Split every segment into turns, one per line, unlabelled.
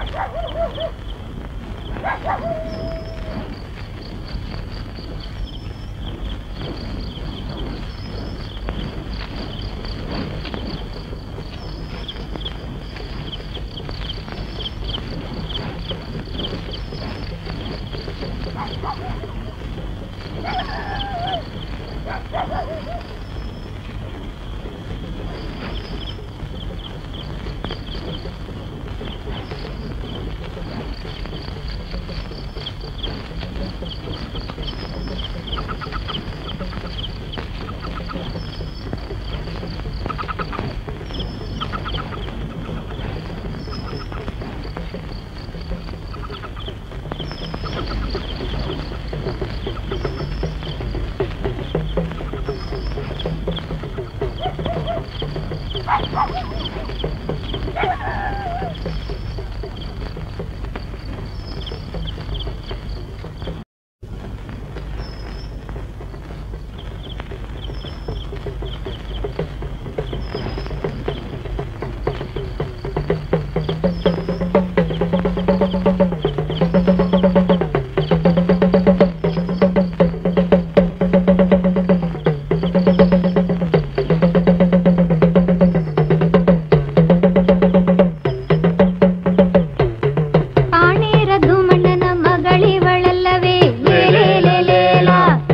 ಪಾಣೇರ ಧೂಮಣ್ಣನ ಮಗಳಿವಳಲ್ಲವೇ ಲೇಲೇಲೇಲೇಲ.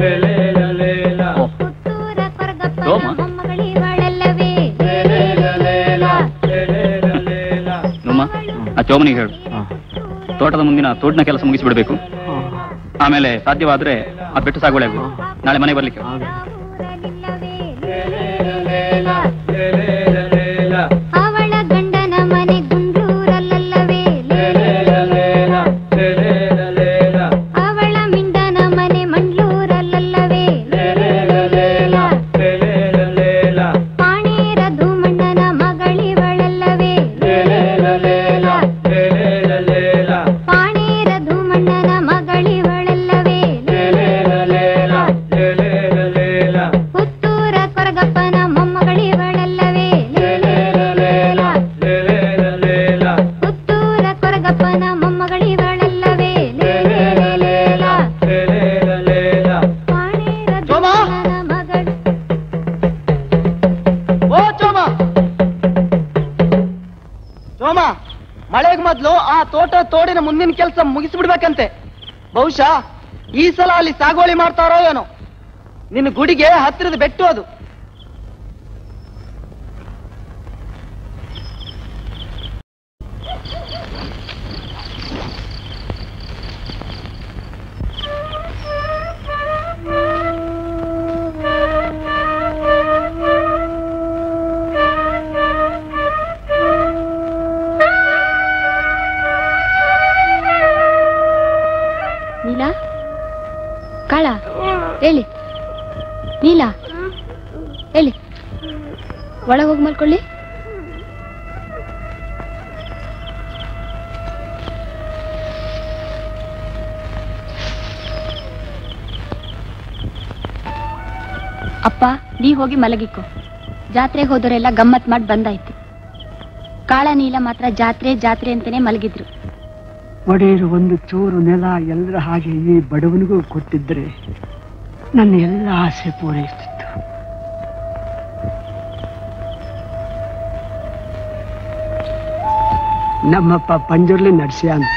ಪುತ್ತೂರ ಕೊರಗಪ್ಪನ
ಸೋಮ?
ಮೊಮ್ಮಗಳಿವಳಲ್ಲವೇ ಲೇಲೇಲೇಲೇಲ.
ನಮ್ಮ ಆ ಚೋಮನಿಗೆ ಹೇಳು ತೋಟದ ಮುಂದಿನ ತೋಟನ ಕೆಲಸ ಮುಗಿಸಿಬಿಡ್ಬೇಕು ಆಮೇಲೆ ಸಾಧ್ಯವಾದ್ರೆ ಆ ಬೆಟ್ಟು ಸಾಗುವಳಿ ಆಗು ನಾಳೆ ಮನೆಗೆ ಬರ್ಲಿಕ್ಕೆ ಹೇಳು.
ಅವಳ ಗಂಡನ ಮನೆ ಗುಂಡ್ಲೂರಲ್ಲವೇ ಲೇಲೇಲೇಲೇಲ. ಅವಳ ಮಿಂಡನ ಮನೆ ಮಂಡ್ಲೂರಲ್ಲವೇ ಲೇಲೇಲೇಲೇಲ. ಪಾಣೇರ ಧೂಮಣ್ಣನ ಮಗಳಿವಳಲ್ಲವೇ ಲೇಲೇಲೇಲೇಲ. ಪಾಣೇರ ಧೂಮಣ್ಣನ ಮಗಳಿವಳಲ್ಲವೇ ಲೇಲೇಲೇಲೇಲ. ಪುತ್ತೂರ ಕೊರಗಪ್ಪನ ಮೊಮ್ಮಗಳಿವಳಲ್ಲವೇ ಲೇಲೇಲೇಲೇಲ. ಪುತ್ತೂರ ಕೊರಗಪ್ಪನ ಮೊಮ್ಮಗಳಿವಳಲ್ಲವೇ ಲೇಲೇಲೇಲೇಲ. ಪಾಣೇರ ಧೂಮಣ್ಣನ ಮಗಳು
ಓ ಚೋಮ ಚೋಮ ಮಳೆಗ್ ಮೊದ್ಲು ಆ ತೋಟ ತೋಡಿನ ಮುಂದಿನ ಕೆಲಸ ಮುಗಿಸ್ಬಿಡ್ಬೇಕಂತೆ ಬಹುಶಃ ಈ ಸಲ ಅಲ್ಲಿ ಸಾಗುವಳಿ ಮಾಡ್ತಾರೋ ಏನೋ ನಿನ್ನ ಗುಡಿಗೆ ಹತ್ತಿರದ ಬೆಟ್ಟು ಅದು
ನೀಲ ಕಾಳ ಹೇಳಿ ನೀಲ ಹೇಳಿ ಒಳಗೆ ಹೋಗಿ ಮಲ್ಕೊಳ್ಳಿ ಅಪ್ಪ ನೀ ಹೋಗಿ ಮಲಗಿಕೊ ಜಾತ್ರೆಗೆ ಹೋದವರೆಲ್ಲ ಗಮ್ಮತ್ ಮಾಡಿ ಬಂದಾಯ್ತು ಕಾಳ ನೀಲ ಮಾತ್ರ ಜಾತ್ರೆ ಜಾತ್ರೆ ಅಂತಾನೆ ಮಲಗಿದ್ರು
ಒಡೆಯರು ಒಂದು ಚೂರು ನೆಲ ಎಲ್ಲರ ಹಾಗೆ ಈ ಬಡವನಿಗೂ ಕೊಟ್ಟಿದ್ರೆ ನನ್ನ ಎಲ್ಲ ಆಸೆ ಪೂರೈಸ್ತಿತ್ತು ನಮ್ಮಪ್ಪ ಪಂಜುರ್ಲಿ ನಡ್ಸ್ಯ ಅಂತ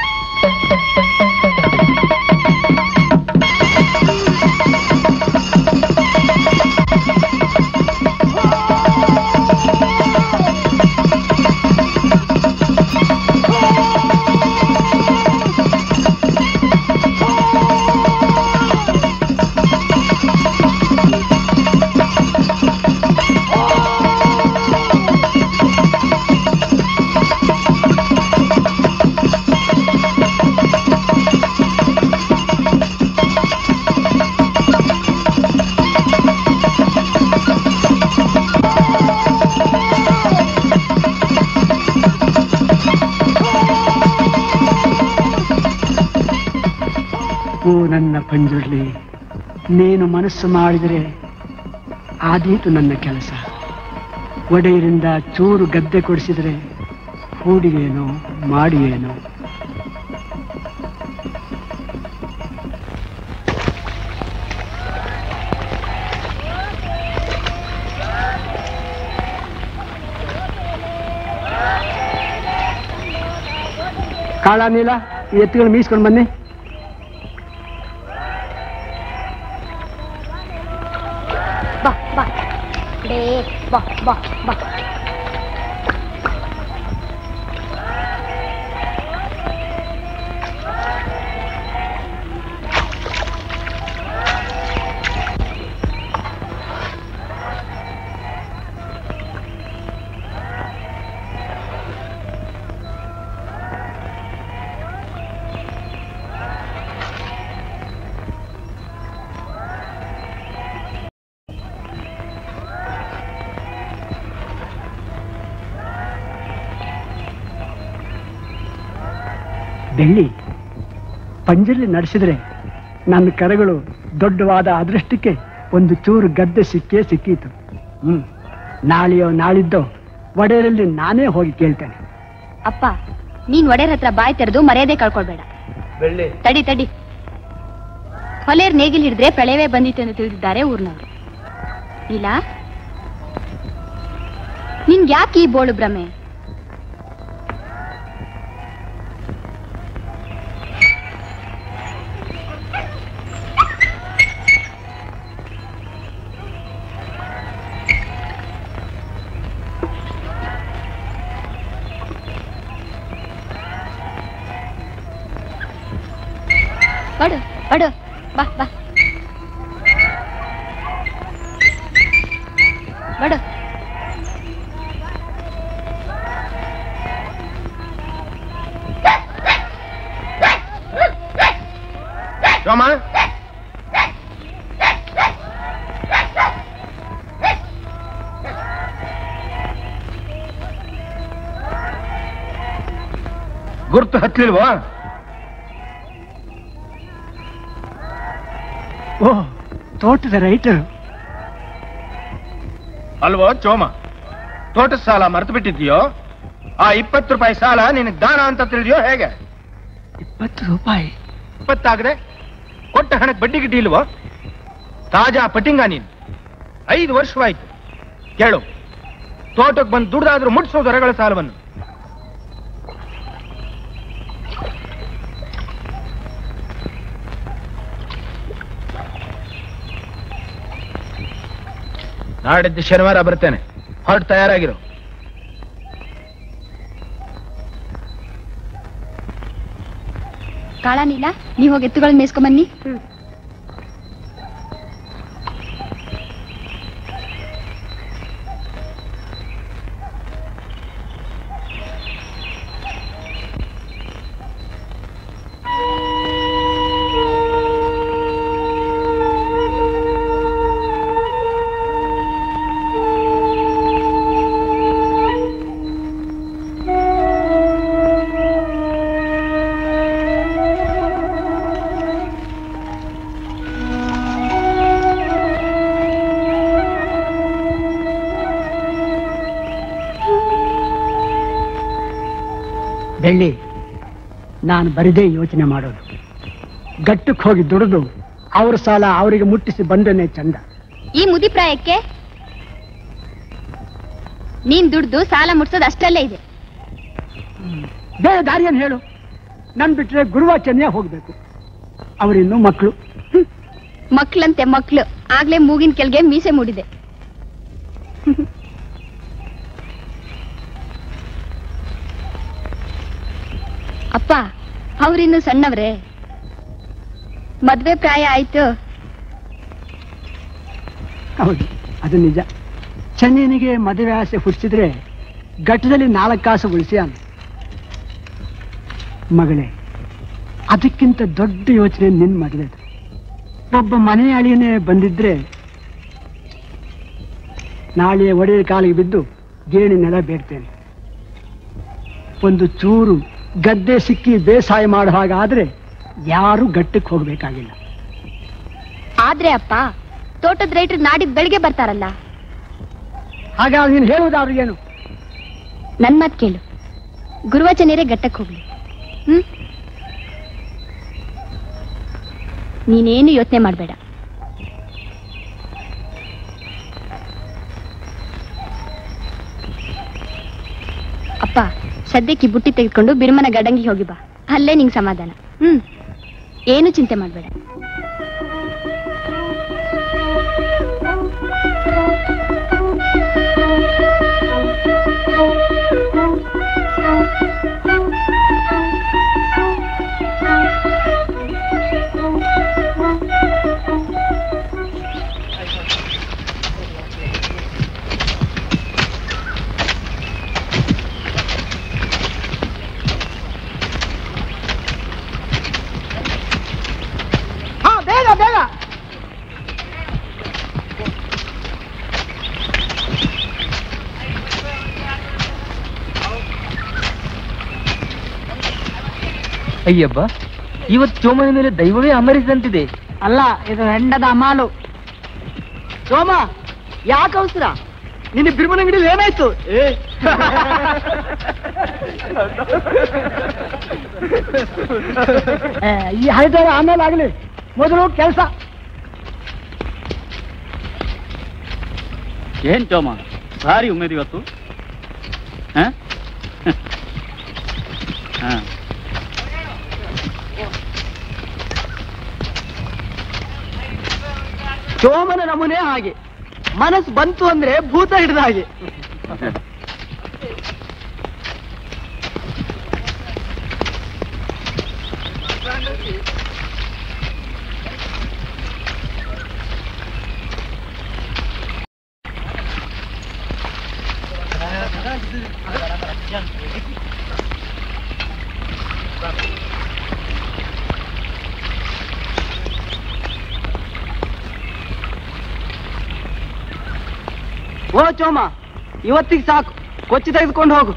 ಓ ನನ್ನ ಪಂಜುರ್ಲಿ ನೀನು ಮನಸ್ಸು ಮಾಡಿದರೆ ಆದೀತು ನನ್ನ ಕೆಲಸ ಒಡೆಯರಿಂದ ಚೂರು ಗದ್ದೆ ಕೊಡಿಸಿದರೆ ಹೂಡಿಯೇನೋ ಮಾಡಿಯೇನೋ ಕಾಳ ನೀಲ ಈ ಎತ್ತುಗಳು ಮೀಸ್ಕೊಂಡು ಬನ್ನಿ
ಬಾ ಬಾ ಡೇ ಬಾ ಬಾ ಬಾ
ಬೆಳ್ಳಿ ಪಂಜಲ್ಲಿ ನಡೆಸಿದ್ರೆ ನನ್ನ ಕರೆಗಳು ದೊಡ್ಡವಾದ ಅದೃಷ್ಟಕ್ಕೆ ಒಂದು ಚೂರು ಗದ್ದೆ ಸಿಕ್ಕೇ ಸಿಕ್ಕೀತು ಹ್ಮ್ ನಾಳೆಯೋ ನಾಳಿದ್ದೋ ಒಡೆಯರಲ್ಲಿ ನಾನೇ ಹೋಗಿ ಕೇಳ್ತೇನೆ
ಅಪ್ಪ ನೀನ್ ಒಡೆಯರ್ ಹತ್ರ ಬಾಯ್ ತೆರೆದು ಮರ್ಯಾದೆ ಕಳ್ಕೊಳ್ಬೇಡ
ಬೆಳ್ಳಿ
ತಡಿ ತಡಿ ಹೊಲೆಯರ್ ನೇಗಿಲ್ ಹಿಡಿದ್ರೆ ಪ್ರಳಯವೇ ಬಂದಿತ್ತು ಎಂದು ತಿಳಿದಿದ್ದಾರೆ ಊರ್ನವರು ಇಲ್ಲ ನಿನ್ಗೆ ಯಾಕೆ ಈ ಬೋಳು ಭ್ರಮೆ ಬಡು ಬಡು ಬಾ ಬಾ ಬಡು
ಸೋಮ ಗುರ್ತು ಹತ್ಲಿಲ್ವಾ
ಓ ತೋಟದ ರೈತರು
ಅಲ್ವೋ ಚೋಮ ತೋಟದ ಸಾಲ ಮರೆತು ಬಿಟ್ಟಿದ್ಯೋ ಆ ಇಪ್ಪತ್ತು ರೂಪಾಯಿ ಸಾಲ ನಿನಗೆ ದಾನ ಅಂತ ತಿಳಿದ್ಯೋ ಹೇಗೆ
ಇಪ್ಪತ್ತು ರೂಪಾಯಿ
ಇಪ್ಪತ್ತಾಗದೆ ಕೊಟ್ಟ ಹಣಕ್ಕೆ ಬಡ್ಡಿ ಗಿಡ್ಡಿ ಇಲ್ವೋ ತಾಜಾ ಪಟಿಂಗ ನೀನು ಐದು ವರ್ಷವಾಯ್ತು ಕೇಳು ತೋಟಕ್ಕೆ ಬಂದು ದುಡ್ದಾದ್ರೂ ಮುಟ್ಸೋ ದೊರೆಗಳ ಸಾಲವನ್ನು ನಾಡಿದ್ದು ಶನಿವಾರ ಬರ್ತೇನೆ ಹೊರಟು ತಯಾರಾಗಿರು
ಕಾಳ ನೀಲ ನೀವ್ ಹೋಗಿ ಎತ್ತುಗಳನ್ನ ಮೇಯ್ಸ್ಕೊಂಬನ್ನಿ
ಬೆಳ್ಳಿ ನಾನು ಬರಿದೇ ಯೋಚನೆ ಮಾಡೋದು ಗಟ್ಟಕ್ಕೆ ಹೋಗಿ ದುಡಿದು ಅವ್ರ ಸಾಲ ಅವರಿಗೆ ಮುಟ್ಟಿಸಿ ಬಂದನೆ ಚಂದ
ಈ ಮುದಿ ಪ್ರಾಯಕ್ಕೆ ನೀನ್ ದುಡ್ದು ಸಾಲ ಮುಟ್ಸೋದು ಅಷ್ಟಲ್ಲೇ ಇದೆ
ಬೇರೆ ದಾರಿಯನ್ನು ಹೇಳು ನನ್ ಬಿಟ್ರೆ ಗುರುವಾಚನ್ಯ ಹೋಗ್ಬೇಕು ಅವರಿನ್ನು ಮಕ್ಕಳು
ಮಕ್ಳಂತೆ ಮಕ್ಳು ಆಗ್ಲೇ ಮೂಗಿನ ಕೆಳಗೆ ಮೀಸೆ ಮೂಡಿದೆ ಅಪ್ಪ ಅವ್ರಿನ್ನು ಸಣ್ಣವ್ರೆ ಮದ್ವೆ ಪ್ರಾಯ ಆಯ್ತು
ಹೌದು ಅದು ನಿಜ ಚೆನ್ನೈನಿಗೆ ಮದುವೆ ಆಸೆ ಹುಟ್ಟಿಸಿದ್ರೆ ಘಟ್ಟದಲ್ಲಿ ನಾಲ್ಕು ಕಾಸು ಉಳಿಸಿ ಅನ್ನ ಮಗಳೇ ಅದಕ್ಕಿಂತ ದೊಡ್ಡ ಯೋಚನೆ ನಿನ್ ಮದುವೆ ಒಬ್ಬ ಮನೆ ಅಳಿಯನೇ ಬಂದಿದ್ರೆ ನಾಳೆ ಒಡೆಯ ಕಾಲಿಗೆ ಬಿದ್ದು ಗೇಣಿ ನೆಲ ಬೇಡ್ತೇನೆ ಒಂದು ಚೂರು ಗದ್ದೆ ಸಿಕ್ಕಿ ಬೇಸಾಯ ಮಾಡೋ ಹಾಗಾದ್ರೆ ಯಾರು ಗಟ್ಟಕ್ಕೆ ಹೋಗ್ಬೇಕಾಗಿಲ್ಲ
ಆದ್ರೆ ಅಪ್ಪ ತೋಟದ ರೈತರು ನಾಡಿದ್ ಬೆಳಿಗ್ಗೆ ಬರ್ತಾರಲ್ಲ
ಹಾಗಾಗಿ ನೀನು ಹೇಳುವುದು ಅವ್ರಿಗೇನು
ನನ್ ಮಾತ್ ಕೇಳು ಗುರುವಚನೇರೆ ಗಟ್ಟಕ್ ಹೋಗ್ಲಿ ಹ್ಮ್ ನೀನೇನು ಯೋಚನೆ ಮಾಡ್ಬೇಡ ಅಪ್ಪ ಸದ್ಯಕ್ಕೆ ಈ ಬುಟ್ಟಿ ತೆಗೆದುಕೊಂಡು ಬಿರುಮನ ಗಡಂಗಿ ಹೋಗಿ ಬಾ ಅಲ್ಲೇ ನಿಂಗೆ ಸಮಾಧಾನ ಹ್ಮ್ ಏನು ಚಿಂತೆ ಮಾಡಬೇಡ
ಹಾ ಬೇಗ ಬೇಗ
ಅಯ್ಯಬ್ಬ ಇವತ್ತು ಚೋಮನ ಮೇಲೆ ದೈವವೇ ಅಮರಿಸಿದಂತಿದೆ
ಅಲ್ಲ ಇದು ಹೆಂಡದ ಮಾಲು ಸೋಮ ಯಾಕೆ ಅವಸರ ನಿನ್ನ ಬಿರುಮನ ಅಂಗಡಿಲಿ ಏನಾಯ್ತು ಏ
ಈ ಹೈದಾರ ಆಮೇಲೆ ಆಗಲಿ ಮೊದಲು ಕೆಲಸ
ಏನ್ ಚೋಮ ಭಾರಿ ಉಮೇದು ಇವತ್ತು ಹ? ಹ.
ಸೋಮನ ನಮೂನೆ ಹಾಗೆ ಮನಸ್ಸು ಬಂತು ಅಂದ್ರೆ ಭೂತ ಹಿಡಿದ ಹಾಗೆ ಓ ಚೋಮ ಇವತ್ತಿಗೆ ಸಾಕು ಕೊಚ್ಚಿ ತೆಗೆದುಕೊಂಡು ಹೋಗು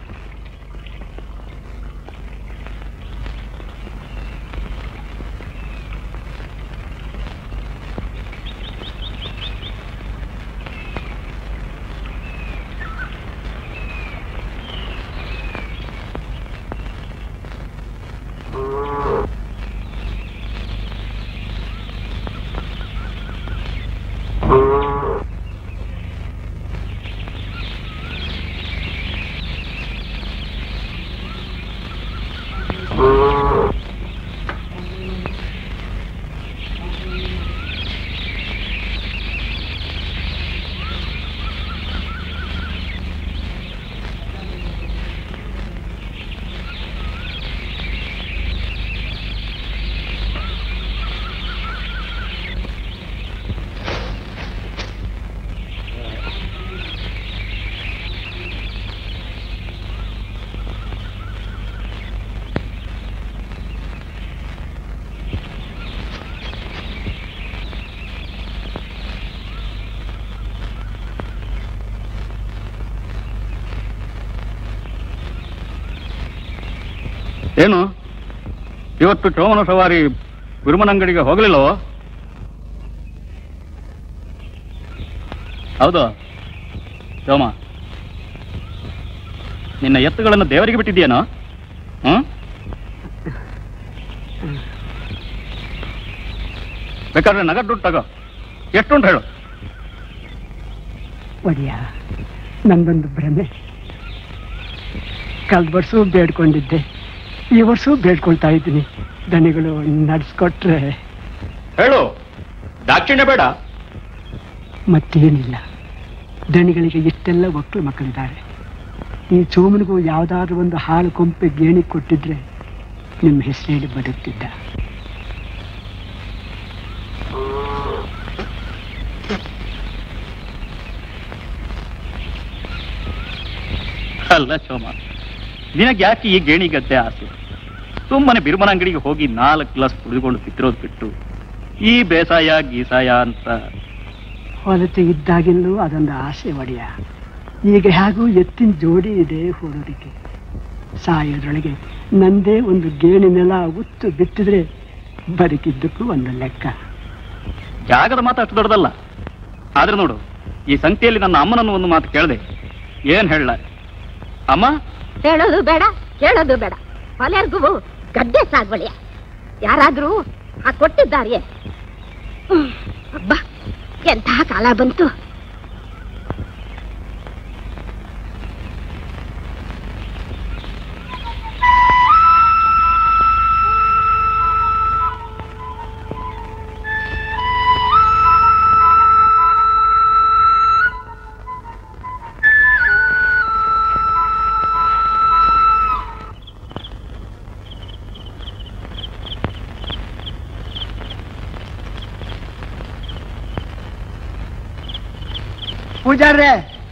ಏನು ಇವತ್ತು ಚೋಮನ ಸವಾರಿ ಗುರುಮನಂಗಡಿಗೆ ಹೋಗಲಿಲ್ಲವೋ ಹೌದು ಚೋಮ ನಿನ್ನ ಎತ್ತುಗಳನ್ನು ದೇವರಿಗೆ ಬಿಟ್ಟಿದ್ದೀಯೇನೋ ಹ್ಮ್ ಬೇಕಾದ್ರೆ ನಗದು ದುಡ್ಡು ತಗೋ ಎಷ್ಟುಂಟು ಹೇಳು
ಒಡಿಯ ನಂದೊಂದು ಭ್ರಮೆ ಕಳೆದ ವರ್ಷವೂ ಬೇಡ್ಕೊಂಡಿದ್ದೆ ಈ ವರ್ಷವೂ ಬೇಡ್ಕೊಳ್ತಾ ಇದ್ದೀನಿ ದಣಿಗಳು ನಡೆಸ್ಕೊಟ್ರೆ
ಹೇಳು ದಾಕ್ಷಿಣ್ಯ ಬೇಡ
ಮತ್ತೇನಿಲ್ಲ ದಣಿಗಳಿಗೆ ಇಷ್ಟೆಲ್ಲ ಮಕ್ಕಳು ಮಕ್ಕಳಿದ್ದಾರೆ ಈ ಚೋಮನಿಗೂ ಯಾವುದಾದ್ರೂ ಒಂದು ಹಾಳು ಕೊಂಪೆ ಗೇಣಿ ಕೊಟ್ಟಿದ್ರೆ ನಿಮ್ಮ ಹೆಸರೇಳಿ ಬದುಕ್ತಿದ್ದ
ಅಲ್ಲ ಚೋಮ ನಿನಗೆ ಯಾಕೆ ಈ ಗೇಣಿ ಗದ್ದೆ ಆಸೆ ಸುಮ್ಮನೆ ಬಿರುಮನ ಅಂಗಡಿಗೆ ಹೋಗಿ ನಾಲ್ಕು ಗ್ಲಾಸ್ ಕುಡಿದುಕೊಂಡು ತಿತ್ತಿರೋದು ಬಿಟ್ಟು ಈ ಬೇಸಾಯ ಗೀಸಾಯ ಅಂತ
ಹೊಲತೆ ಇದ್ದಾಗಿಂದಲೂ ಅದೊಂದು ಆಸೆ ಒಡೆಯ ಈಗ ಹೇಗೂ ಎತ್ತಿನ ಜೋಡಿ ಇದೆ ಹೋಗೋದಕ್ಕೆ ಸಾಯೋದ್ರೊಳಗೆ ನಂದೇ ಒಂದು ಗೇಣಿ ನೆಲ ಉತ್ತು ಬಿತ್ತಿದ್ರೆ ಬದುಕಿದ್ದಕ್ಕೂ ಒಂದು ಲೆಕ್ಕ
ಜಾಗದ ಮಾತು ಅಷ್ಟು ದೊಡ್ಡದಲ್ಲ ಆದ್ರೆ ನೋಡು ಈ ಸಂಖ್ಯೆಯಲ್ಲಿ ನನ್ನ ಅಮ್ಮನನ್ನು ಒಂದು ಮಾತು ಕೇಳಿದೆ ಏನ್ ಹೇಳ ಅಮ್ಮ
ಹೇಳೋದು ಬೇಡ ಕೇಳೋದು ಬೇಡ ಹೊಲೆರ್ಗೂ ಗದ್ದೆ ಸಾಗುವಳಿಯ ಯಾರಾದ್ರೂ ಆ ಕೊಟ್ಟಿದ್ದಾರೆಯೇ ಹ್ಮ್, ಅಬ್ಬಾ ಎಂತಹ ಕಾಲ ಬಂತು
ಪೂಜಾರ್ರೆ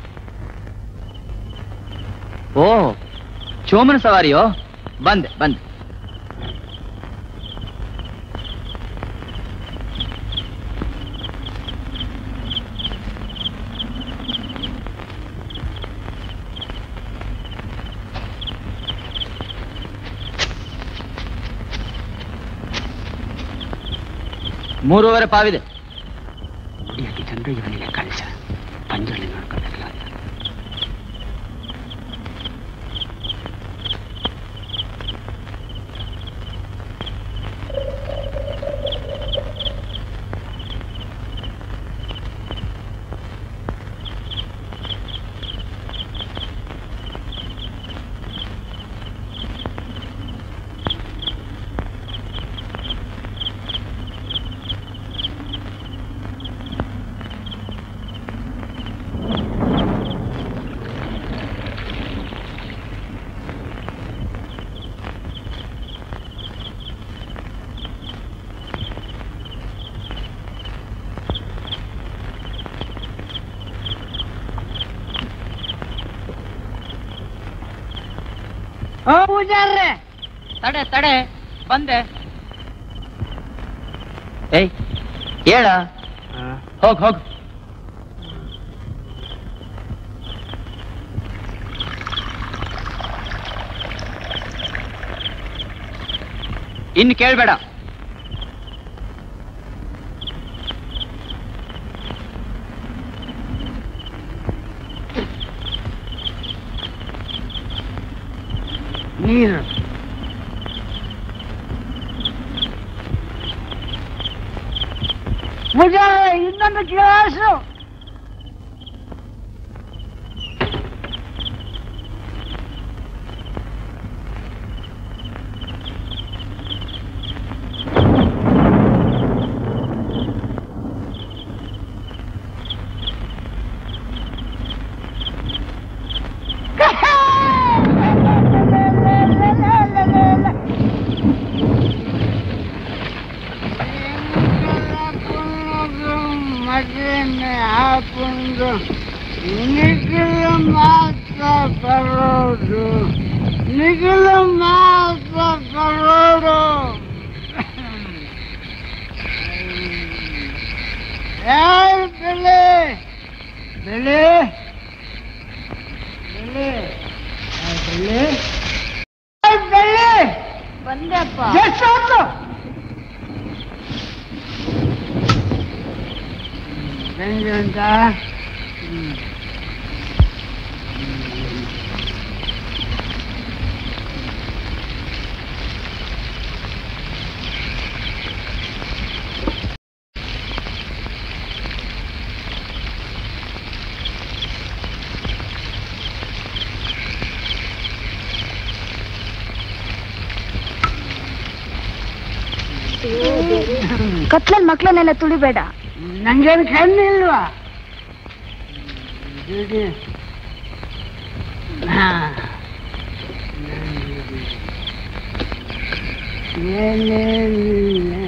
ಓ ಚೋಮನ ಸವಾರಿಯೋ ಬಂದೆ ಬಂದೆ ಮೂರುವರೆ ಪಾವಿದೆ
ಹುಡುಗಿಗೆ ಜನರು ಇವನಿಗೆ ಕಳಿಸ ಪಂಜರಲ್ಲಿ ನೋಡ್ಕೊಬೇಕಲ್ಲ ಪೂಜಾರ್ರೆ
ತಡೆ ತಡೆ ಬಂದೆ ಏಯ್ ಹೇಳ ಹೋಗ್ ಹೋಗ್ ಇನ್ನು ಕೇಳ್ಬೇಡ
ನೀರು ಪೂಜಾರ್ರೆ ಇನ್ನೊಂದು ಗ್ಲಾಸು ಮದುವೆ ಹಾಕೊಂಡು ನಿಖಿಲ ಮಾತ್ರ ಕರೋಡು ನಿಖಿಲ ಮಾತ್ರ ಕರೋಡು ಯಾರು ಬೆಲೆ ಬೆಲೆ ಬೆಲೆ ಆ ಬೆಲೆ ಆ ಬೆಲೆ
ಬಂದೆ ಅಪ್ಪ
ಎಷ್ಟೊತ್ತು ಸಂಜೆ ಅಂತ
ಕತ್ಲಲ್ಲಿ ಮಕ್ಳನ್ನೆಲ್ಲ ತುಳಿಬೇಡ
ನಂಗೇನು ಕಣ್ಣಿಲ್ವಾ ದುಡಿ. ಹಾ. ಏನೇನಿಲ್ಲ.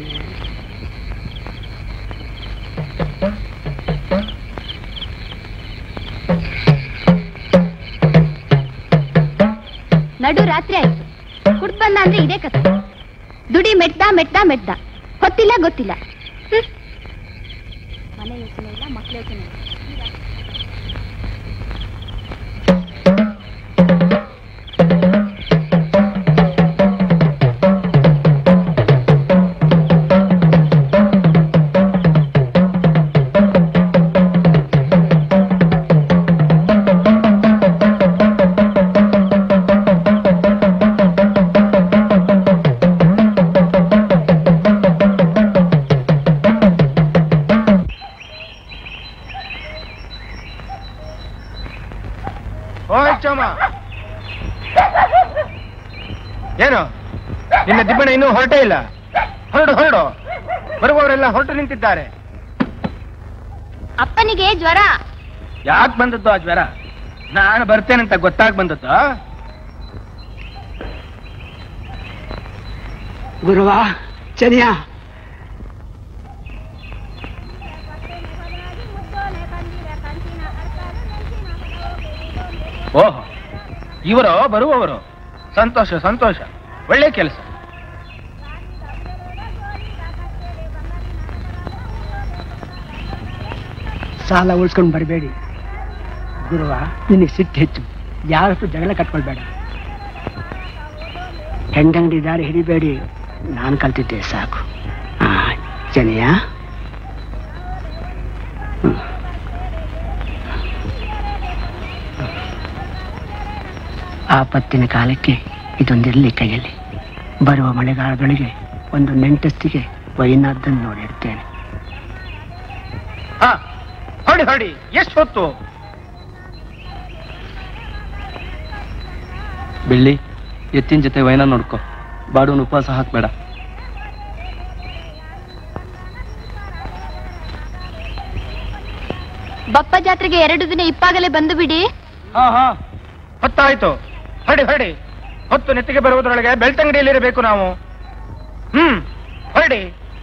ನಡು ರಾತ್ರಿ ಆಯ್ತು ಕುಡ್ದ್ ಬಂದ ಅಂದ್ರೆ ಇದೇ ಕತೆ ದುಡಿ ಮೆಟ್ದ ಮೆಟ್ದ ಮೆಟ್ದ ಗೊತ್ತಿಲ್ಲ ಗೊತ್ತಿಲ್ಲ ಹ್ಮ್. ಮನೆ ಯೋಚನೆ ಇಲ್ಲ ಮಕ್ಳ ಯೋಚನೆ ಇಲ್ಲ
ಓಯ್ ಚೋಮ ಏನು ನಿನ್ನ ದಿಬ್ಬಣ ಇನ್ನೂ ಹೊರಟೇ ಇಲ್ಲ ಹೊರಡು ಹೊರಡು ಬರುವವರೆಲ್ಲ ಹೊರಟು ನಿಂತಿದ್ದಾರೆ
ಅಪ್ಪನಿಗೆ ಜ್ವರ
ಯಾಕೆ ಬಂದದ್ದು ಆ ಜ್ವರ ನಾನು ಬರ್ತೇನಂತ ಗೊತ್ತಾಗ್ ಬಂದದ್ದು
ಗುರುವ ಚನಿಯ
ಕಂಚಿನ
ಇವರೋ ಬರುವವರು ಸಂತೋಷ ಸಂತೋಷ ಒಳ್ಳೆ ಕೆಲಸ
ಸಾಲ ಉಳ್ಸ್ಕೊಂಡು ಬರಬೇಡಿ ಗುರುವ ನಿನಗೆ ಸಿಟ್ಟು ಹೆಚ್ಚು ಯಾರಷ್ಟು ಜಗಳ ಕಟ್ಕೊಳ್ಬೇಡ ಹೆಂಗಂಗಡಿ ದಾರಿ ಹಿಡಿಬೇಡಿ ನಾನು ಕಲ್ತಿದ್ದೆ ಸಾಕು ಆ, ಜನಿಯಾ ಹ್ಮ್. ಆಪತ್ತಿನ ಕಾಲಕ್ಕೆ ಇದೊಂದಿರಲಿ ಕೈಯಲ್ಲಿ ಬರುವ ಮಳೆಗಾಲದೊಳಗೆ ಒಂದು ನೆಂಟಸ್ತಿಗೆ ವೈನಾದ್ದನ್ನು ನೋಡಿರ್ತೇನೆ
ಹಾ ಹೊಡಿ ಹೊಡಿ ಎಷ್ಟು ಹೊತ್ತು
ಬೆಳ್ಳಿ ಎತ್ತಿನ ಜೊತೆ ವೈನ ನೋಡ್ಕೊ ಬಾಡುನ್ ಉಪವಾಸ ಹಾಕ್ಬೇಡ
ಬಪ್ಪ ಜಾತ್ರೆಗೆ ಎರಡು ದಿನ ಇಪ್ಪಾಗಲೇ ಬಂದು ಬಿಡಿ
ಹಾ ಹಾ ಹೊತ್ತಾಯ್ತು ಹೊಡಿ ಹೊಡಿ ಹೊತ್ತು ನೆತ್ತಿಗೆ ಬರುವುದರೊಳಗೆ ಬೆಳ್ತಂಗಡಿಯಲ್ಲಿರಬೇಕು ನಾವು ಹ್ಮ್ ಹೊರಡಿ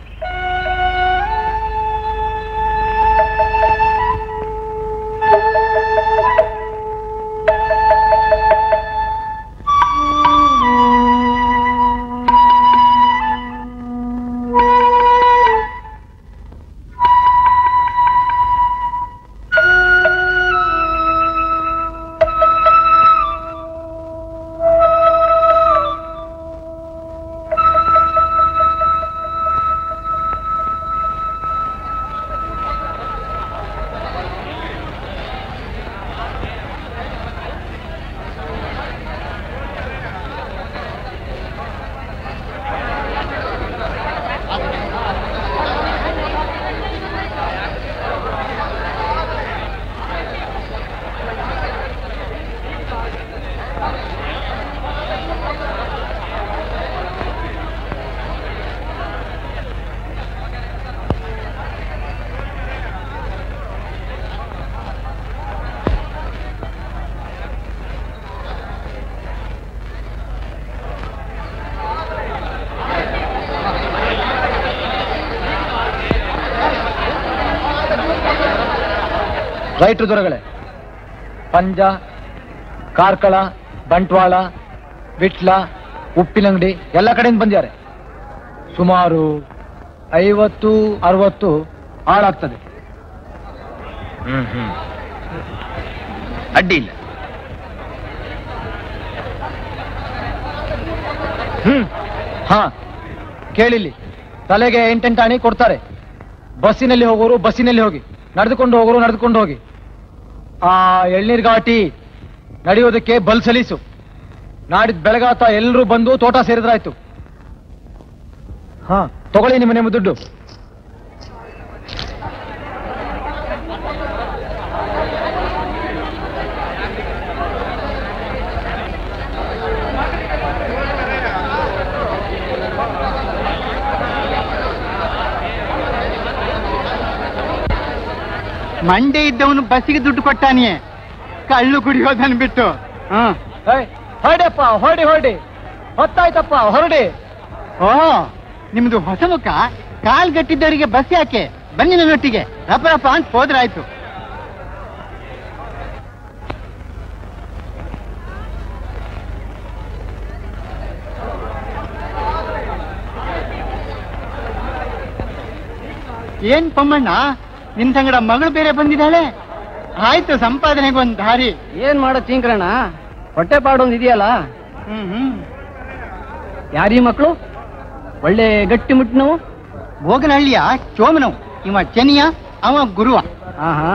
ರೈಟ್ರು ದೊರೆಗಳೇ ಪಂಜ ಕಾರ್ಕಳ ಬಂಟ್ವಾಳ ವಿಟ್ಲ ಉಪ್ಪಿನಂಗಡಿ ಎಲ್ಲ ಕಡೆಯಿಂದ ಬಂದಿದ್ದಾರೆ ಸುಮಾರು ಐವತ್ತು ಅರವತ್ತು ಹಾಳಾಗ್ತದೆ
ಹ್ಮ್ ಹ್ಮ್ ಅಡ್ಡಿ ಇಲ್ಲ
ಹ್ಮ್ ಹಾ ಕೇಳಿಲ್ಲಿ ತಲೆಗೆ ಎಂಟೆಂಟು ಆಣಿ ಕೊಡ್ತಾರೆ ಬಸ್ಸಿನಲ್ಲಿ ಹೋಗೋರು ಬಸ್ಸಿನಲ್ಲಿ ಹೋಗಿ ನಡೆದುಕೊಂಡು ಹೋಗೋರು ನಡೆದುಕೊಂಡು ಹೋಗಿ ಆ ಎಳ್ನೀರ್ ಘಾಟಿ ನಡೆಯೋದಕ್ಕೆ ಬಲ್ ಸಲೀಸು ನಾಡಿದ್ ಬೆಳಗಾತ ಎಲ್ಲರೂ ಬಂದು ತೋಟ ಸೇರಿದ್ರಾಯ್ತು ಹಾ ತಗೊಳ್ಳಿ ನಿಮ್ಮ ನಿಮ್ಮ ದುಡ್ಡು
ಮಂಡೆ ಇದ್ದವನು ಬಸ್ಸಿಗೆ ದುಡ್ಡು ಕೊಟ್ಟಾನಿಯೇ ಕಳ್ಳು ಕುಡಿಯೋದನ್ ಬಿಟ್ಟು ಹ್ಮ್
ಏಯ್, ಹೊರಡಿಯಪ್ಪ ಹೊರಡಿ ಹೊರಡಿ ಹೊತ್ತಾಯ್ತಪ್ಪ ಹೊರಡಿ
ಓ ನಿಮ್ದು ಹೊಸ ಮುಖ ಕಾಲ್ ಗಟ್ಟಿದ್ದವರಿಗೆ ಬಸ್ ಯಾಕೆ ಬನ್ನಿ ನನ್ನೊಟ್ಟಿಗೆ ರಪ ರಪ ಅಂತ ಹೋದ್ರಾಯ್ತು ಏನ್ ಪಮ್ಮಣ್ಣ ನಿನ್ ಸಂಗಡ ಮಗಳು ಬೇರೆ ಬಂದಿದ್ದಾಳೆ ಆಯ್ತು ಸಂಪಾದನೆಗೊಂದು ದಾರಿ
ಏನ್ ಮಾಡೋ ಚಿಂಕ್ರಣ್ಣ ಹೊಟ್ಟೆ ಪಾಡೊಂದು ಇದೆಯಲ್ಲ
ಹ್ಮ್ ಹ್ಮ್
ಯಾರೀ ಮಕ್ಕಳು ಒಳ್ಳೆ ಗಟ್ಟಿ ಮುಟ್ಟಿನವು
ಭೋಗನಹಳ್ಳಿಯ ಚೋಮನವ್ ಇವ ಚೆನ್ನಿಯ ಅವ ಗುರುವ
ಹಾ ಹಾ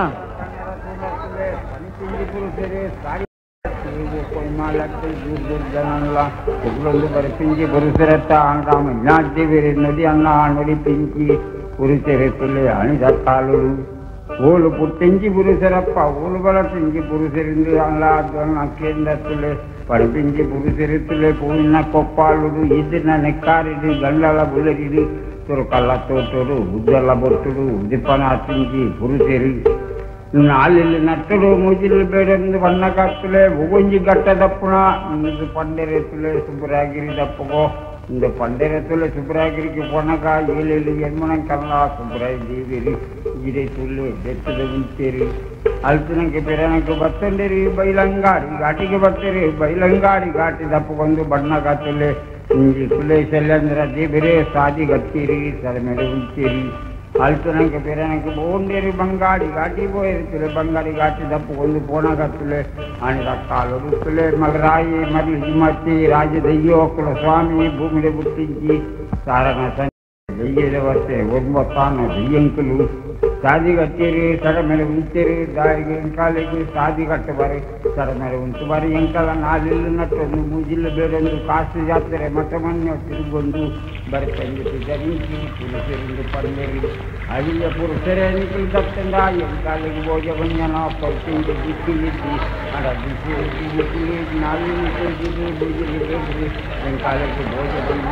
ఉగ్రులు పరిపించి పురుషరత్త అనరామ ఇలాంటి వీరి నది అన్న నడి పెంచి పురుషరెత్తులే అణిదత్తాలు ఊలు పుట్టించి పురుషరప్ప ఊలు బలపించి పురుషరింది అల్లాద్వన్న కేంద్రత్తులే పడిపించి పురుషరెత్తులే పోయిన కొప్పాలుడు ఇదిన నెక్కారిది గండల బులరిది తురుకల్ల తోటూరు ఉద్దల బొట్టుడు ఉదిపనాచించి పురుషరి ನಾಲಿಲ್ಲಿ ನಟ್ಟರು ಮುಜಿಲು ಬೇಡೊಂದು ಬಣ್ಣ ಕಾತ್ತಲೆ ಉಗುಂಜಿ ಗಟ್ಟ ದಪ್ಪುಣ ಇಂದು ಪಂಡೆರೆತ್ತುಲೆ ಸುಬ್ರಾಗಿರಿ ದಪ್ಪಗೋ ಇಂದು ಪಂಡೆರೆತ್ತುಲೆ ಸುಬ್ರಾಗಿರಿಗೆ ಪೊಣಗ ಏಳೆಲ್ಲಿ ಎನ್ಮಣ ಕಲ್ಲ ಸುಬ್ರಾಯಿ ದೇವಿರಿ ಗಿಡೆ ತುಲ್ಲೆ ಬೆತ್ತದ ಉಂಟೇರಿ ಅಲ್ತನಕ್ಕೆ ಪೆರನಕ್ಕೆ ಬತ್ತಂಡೇರಿ ಬೈಲಂಗಾಡಿ ಘಾಟಿಗೆ ಬರ್ತೀರಿ ಬೈಲಂಗಾಡಿ ಘಾಟಿ ದಪ್ಪಗೊಂದು ಬಣ್ಣ ಕಾತುಲ್ಲೆ ಹಿಂಗೆ ಕುಲೆ ಶಲ್ಯಂದ್ರ ದೇಬಿರೆ ಸಾದಿ ಗತ್ತೀರಿ ಸರ ಮೇಲೆ ಉಂಟೇರಿ ಅಲ್ತನಕ್ಕೆ ಪೆರನಕ್ಕೆ ಬೋಂಡೇರಿ ಬಂಗಾಡಿ ಘಾಟಿ పోయేరుతులే బంగారి ఘాటి దప్పుకొందు పోనగత్తులే అని రక్తాలు రుత్తులే మగరాయి మరి హిమతి రాజదయ్యోకుల స్వామి భూమిని పుట్టించి సారణ దెయ్యದ ವಸ್ತೆ ಒಂಬತ್ತಾನು ದೆಯ್ಯಂಕುಲು ಸಾದಿ ಕಟ್ಟಿರಿ ಸಡ ಮೇಲೆ ಉಂಚಿರಿ ದಾರಿಗೆ ಎಂಕಾಲಿಗೆ ಸಾದಿ ಕಟ್ಟಬಾರಿ ಸಡ ಮೇಲೆ ಉಂಚುಬಾರಿ ಎಂಕಲ ನಾಲಿಲ್ಲು ನಟ್ಟೊಂದು ಮೂಜಿಲ್ಲು ಬೇಡೊಂದು ಕಾಸು ಜಾತ್ರೆ ಮಠ ಮಣ್ಣು ತಿರುಗೊಂದು ಬರಿ ತಂಗಿಸಿ ಧరించి ಪುರುಷರಿಂದ ಪಂದೇರಿ ಅಳಿಯ ಪುರುಷರೇ ಎನ್ನಿಕಲು ತಪ್ಪಂದ ಎಂಕಾಲಿಗೆ ಭೋಜ ಬಂಜನ ಪಲ್ಟಿಂದ ದಿಕ್ಕಿಲಿದ್ದಿ ಅಡ ಬಿಸಿ ದಿಕ್ಕಿಲಿ ನಾಲಿನ ತೆಗೆದು ಬೂಜಿಲಿ ಬೇಡ್ರಿ ಎಂಕಾಲಿಗೆ ಭೋಜ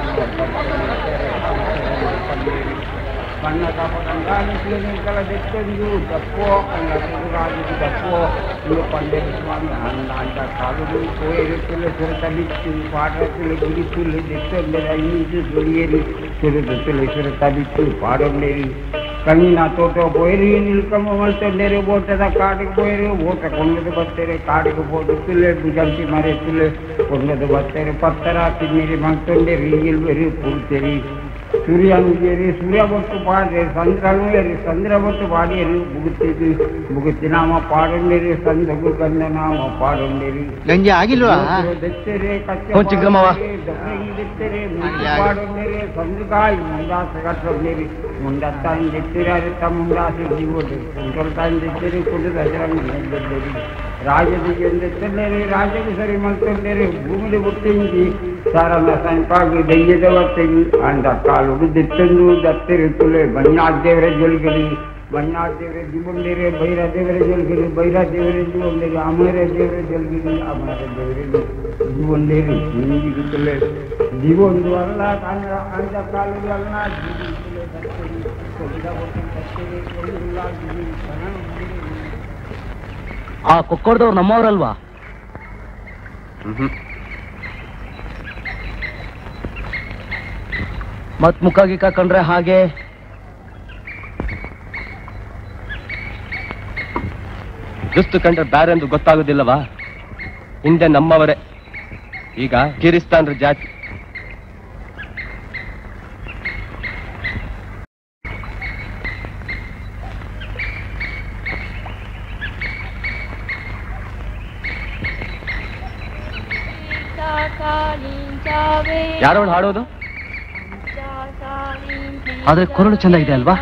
ಬಂಜನ ಬಣ್ಣ ಕಾಪಡಂಗಾನಿಗೆ ನಿಂಕಲ ದೆತ್ತೊಂದು ದಪ್ಪೋ ಅಲ್ಲ ರಾಜು ದಪ್ಪೋ ಇದು ಪಂಡಿತ ಸ್ವಾಮಿ ಅಂದ ಅಂದ ಕಾಲುದು ಕೋಯಿರುತ್ತಲೆ ಸುರತ ಬಿಟ್ಟು ಪಾಡತ್ತಲೆ ಗುಡಿತುಲೆ ದೆತ್ತೊಂದೆ ಐದು ಜೊಳಿಯೇರಿ ಸುರದತ್ತಲೆ ಸುರತ ಬಿಟ್ಟು ಪಾಡೊಂಡೇರಿ ಕಣ್ಣಿನ ತೋಟ పోయి నిల్కమ్మ మల్తొండేరు ఓటದ కాడికి పోయి ఓట కొండದು బత్తేరు కాడికి పోతులే భుజంతి మరేతులే కొండದು బత్తేరు పత్తర తిన్నిరి మల్తొండేరు ఈగిల్ ಬೆರಿ ಪೂರ್ತೆರಿ ಸೂರ್ಯನು ಏರಿ ಸೂರ್ಯ ಬೊಟ್ಟು ಪಾಡ್ರೆ ಚಂದ್ರನು ಏರಿ ಚಂದ್ರ ಬೊಟ್ಟು ಪಾಡಿಯರು ಮುಗುತ್ತಿದ್ದು ಮುಗುತ್ತಿನಾಮ ಪಾಡೊಂಡೇರಿ ಸಂದಗು ಗಂಧ ನಾಮ ಪಾಡೊಂಡೇರಿ
ಗಂಜಿ ಆಗಿಲ್ವಾ
ದೆತ್ತರೆ ಕಚ್ಚೆ
ಹ್ಞೂ ಚಿಕ್ಕಮ್ಮವ್ವ.
ದೆತ್ತರೆ ಮುಂದೆ ಪಾಡೊಂಡೇರಿ ಸಂದ್ರಗಾಯಿ ಮುಂದಾಸ ಕಟ್ಟೊಂಡೇರಿ ಮುಂದತ್ತಾಯಿ ದೆತ್ತರೆ ಅರಿತ ಮುಂದಾಸ ಜೀವೋಡು ಕುಂಟೊಲ್ತಾಯಿ ದೆತ್ತರೆ ಕುಂಡು ದಸರಂಗ ನೆದ್ದೆರಿ ರಾಜದಿಗೆ ದೆತ್ತಲೇರಿ ರಾಜಗೆ ಸರಿ ಮಲ್ತೊಂಡೇರಿ ಭೂಮಿಲಿ ಹುಟ್ಟಿಂಗಿ ಸಾರನ ಸಂಪಾಗಿ ದೆಯ್ಯದ ವತ್ತೆಗಿ ಅಂದ ಕಾಲುಡು ದೆತ್ತಂದು ದತ್ತಿರುತ್ತಲೆ ಬಣ್ಣಾದೇವರ ಜೊಲ್ಗಿರಿ ಬಣ್ಣಾದೇವರ ದಿಬುಂಡೇರೆ ಬೈರ ದೇವರ ಜೊಲ್ಗಿರಿ ಬೈರ ದೇವರ ದಿಬುಂಡೇರಿ ಅಮರ ದೇವರ ಜೊಲ್ಗಿರಿ ಅಮರ ದೇವರ ದಿಬುಂಡೇರಿ ಹಿಂಗಿರುತ್ತಲೆ ದಿವೊಂದು ಅಲ್ಲ ಕಾಂದ್ರ ಅಂದ ಕಾಲುಡು ಅಲ್ಲ ಜೀವಿಸುತ್ತಲೆ ದತ್ತರಿ ಕೊಡಿದ ಹೊತ್ತು ದತ್ತರಿ ಕೊಡಿಲ್ಲ ಗಿರಿ ಕಣ
ಆ ಕೊಕ್ಕೋಡ್ದವ್ರು ನಮ್ಮವ್ರಲ್ವಾ ಮತ್ ಮುಖ ಗಿಕ್ಕ ಕಂಡ್ರೆ ಹಾಗೆ ದುಸ್ತು ಕಂಡ್ರೆ ಬ್ಯಾರೆಂದು ಗೊತ್ತಾಗೋದಿಲ್ಲವಾ ಹಿಂದೆ ನಮ್ಮವರೇ ಈಗ ಕಿರಿಸ್ತಾನ್ರ ಜಾತಿ ಯಾರೋಳು ಹಾಡೋದು ಆದ್ರೆ ಕೊರಳು ಚೆಂದ ಇದೆ ಅಲ್ವಾ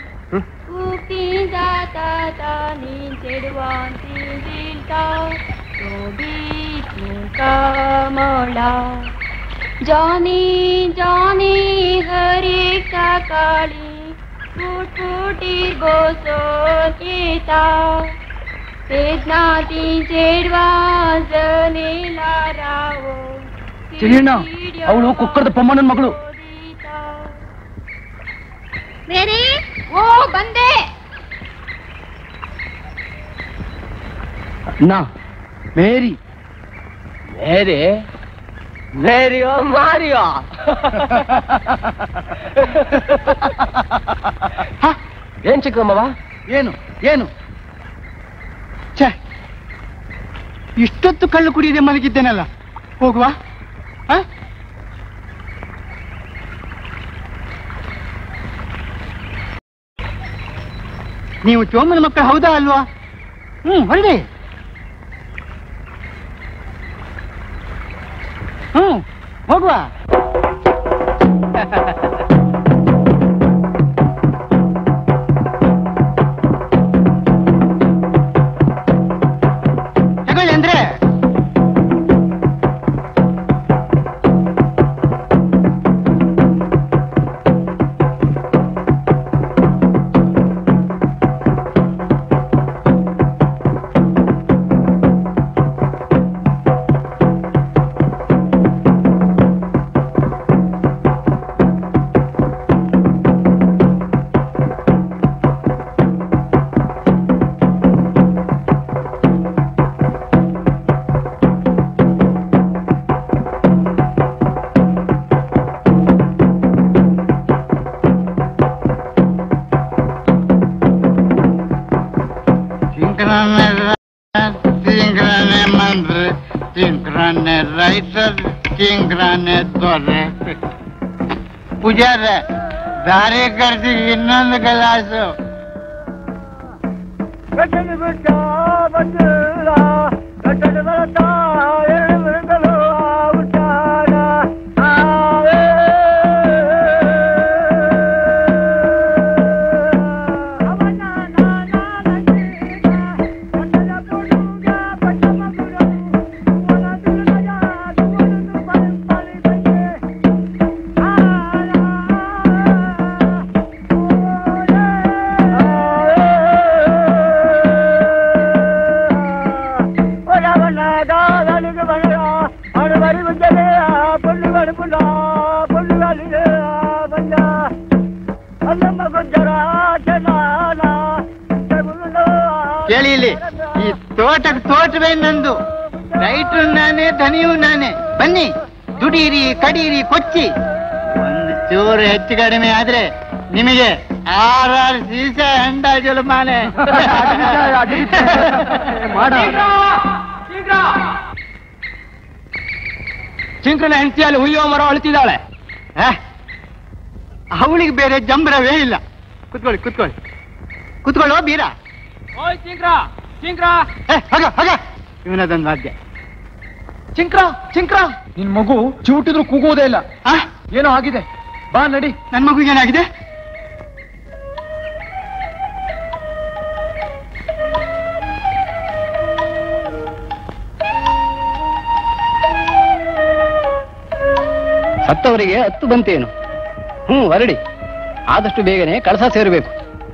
जानी जानी हरे का काली फूट फूटी बोसो गीता वेदनाती जेडवा जनेला रावो
ಚಿರಿಯಣ್ಣ ಅವಳು ಕುಕ್ಕರದ ಪೊಮ್ಮಣ್ಣನ ಮಗಳು
ಮೇರಿ ಓ ಬಂದೆ
ನಾ ಮೇರಿ ಮೇರಿ ಮೇರಿಯೋ ಮಾರಿಯೋ ಏನ್ ಚಿಕ್ಕಮ್ಮವ
ಏನು ಏನು ಛೇ ಇಷ್ಟೊತ್ತು ಕಳ್ಳು ಕುಡಿಯದೆ ಮಲಗಿದ್ದೇನಲ್ಲ ಹೋಗುವ ಆ? ನೀವು ಚೋಮನ ಮಕ್ಕಳು ಹೌದಾ ಅಲ್ವಾ ಹ್ಮ್ ಹೊರಡಿ ಹ್ಮ್ ಹೋಗುವ ತಗೊಳ್ಳಿ ಅಂದ್ರೆ
ಚಿಂಕ್ರನೆ ಚಿಂಕ್ರನೆ ಮಂತ್ರಿ ಚಿಂಕ್ರನೆ ರೈತರ್ ಚಿಂಕ್ರನೆ ದೊರೆ ಪೂಜಾರೆ ದಾರಿ ಕರ್ಸಿ ಇನ್ನೊಂದು ಗಲಾಸು ಕೇಳಿ ಇಲ್ಲಿ ಈ ತೋಟಕ್ಕೆ ತೋಟವೇ ನಂದು ರೈತರು ನಾನೇ ಧನಿಯೂ ನಾನೇ ಬನ್ನಿ ದುಡೀರಿ ಕಡೀರಿ ಕೊಚ್ಚಿ ಒಂದು ಚೂರು ಹೆಚ್ಚು ಕಡಿಮೆ ಆದ್ರೆ ನಿಮಗೆ ಆರಾರು ಸೀಸ ಅಂದಾಜಲು ಮಾಲೆ
ಚಿಂಕ್ರನ ಹೆಂಡತಿಯಲ್ಲಿ ಹುಯ್ಯೋ ಮರ ಅಳ್ತಿದ್ದಾಳೆ
ಅವಳಿಗೆ ಬೇರೆ ಜಂಬರವೇ ಇಲ್ಲ ಕುತ್ಕೊಳ್ಳಿ ಕುತ್ಕೊಳ್ಳಿ ಕುತ್ಕೊಳ್ಳೋ ಬೀರ ಏ, ಹೋಗ ಹೋಗ ಇವನದೊಂದು ವಾದ್ಯ
ಚಿಂಕ್ರ ಚಿಂಕ್ರ ನಿನ್ ಮಗು ಚಿವುಟಿದ್ರು ಕೂಗುವುದೇ ಇಲ್ಲ
ಆ,
ಏನೋ ಆಗಿದೆ ಬಾ ನಡಿ
ನನ್ ಮಗುಗೆ ಏನಾಗಿದೆ
ಸತ್ತವರಿಗೆ ಹತ್ತು ಬಂತೇನು ಹ್ಞೂ ಹೊರಡಿ ಆದಷ್ಟು ಬೇಗನೆ ಕಳಸ ಸೇರಬೇಕು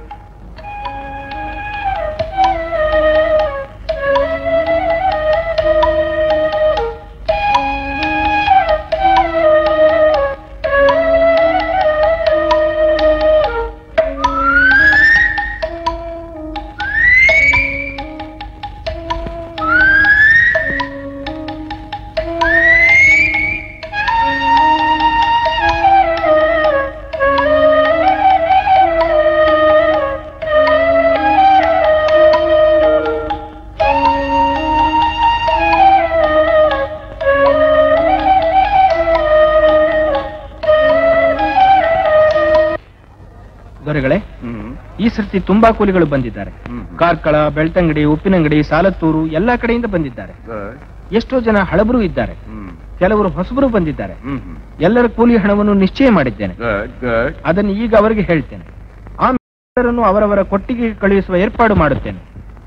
ದೊರೆಗಳೇ ಈ ಸರ್ತಿ ತುಂಬಾ ಕೂಲಿಗಳು ಬಂದಿದ್ದಾರೆ ಕಾರ್ಕಳ ಬೆಳ್ತಂಗಡಿ ಉಪ್ಪಿನಂಗಡಿ ಸಾಲತ್ತೂರು ಎಲ್ಲಾ ಕಡೆಯಿಂದ ಬಂದಿದ್ದಾರೆ ಎಷ್ಟೋ ಜನ ಹಳಬರು ಇದ್ದಾರೆ ಕೆಲವರು ಹೊಸಬರು ಬಂದಿದ್ದಾರೆ ಎಲ್ಲರ ಕೂಲಿ ಹಣವನ್ನು ನಿಶ್ಚಯ ಮಾಡಿದ್ದೇನೆ ಅದನ್ನು ಈಗ ಅವರಿಗೆ ಹೇಳ್ತೇನೆ ಆಮೇಲೆ ಎಲ್ಲರನ್ನೂ ಅವರವರ ಕೊಟ್ಟಿಗೆ ಕಳುಹಿಸುವ ಏರ್ಪಾಡು ಮಾಡುತ್ತೇನೆ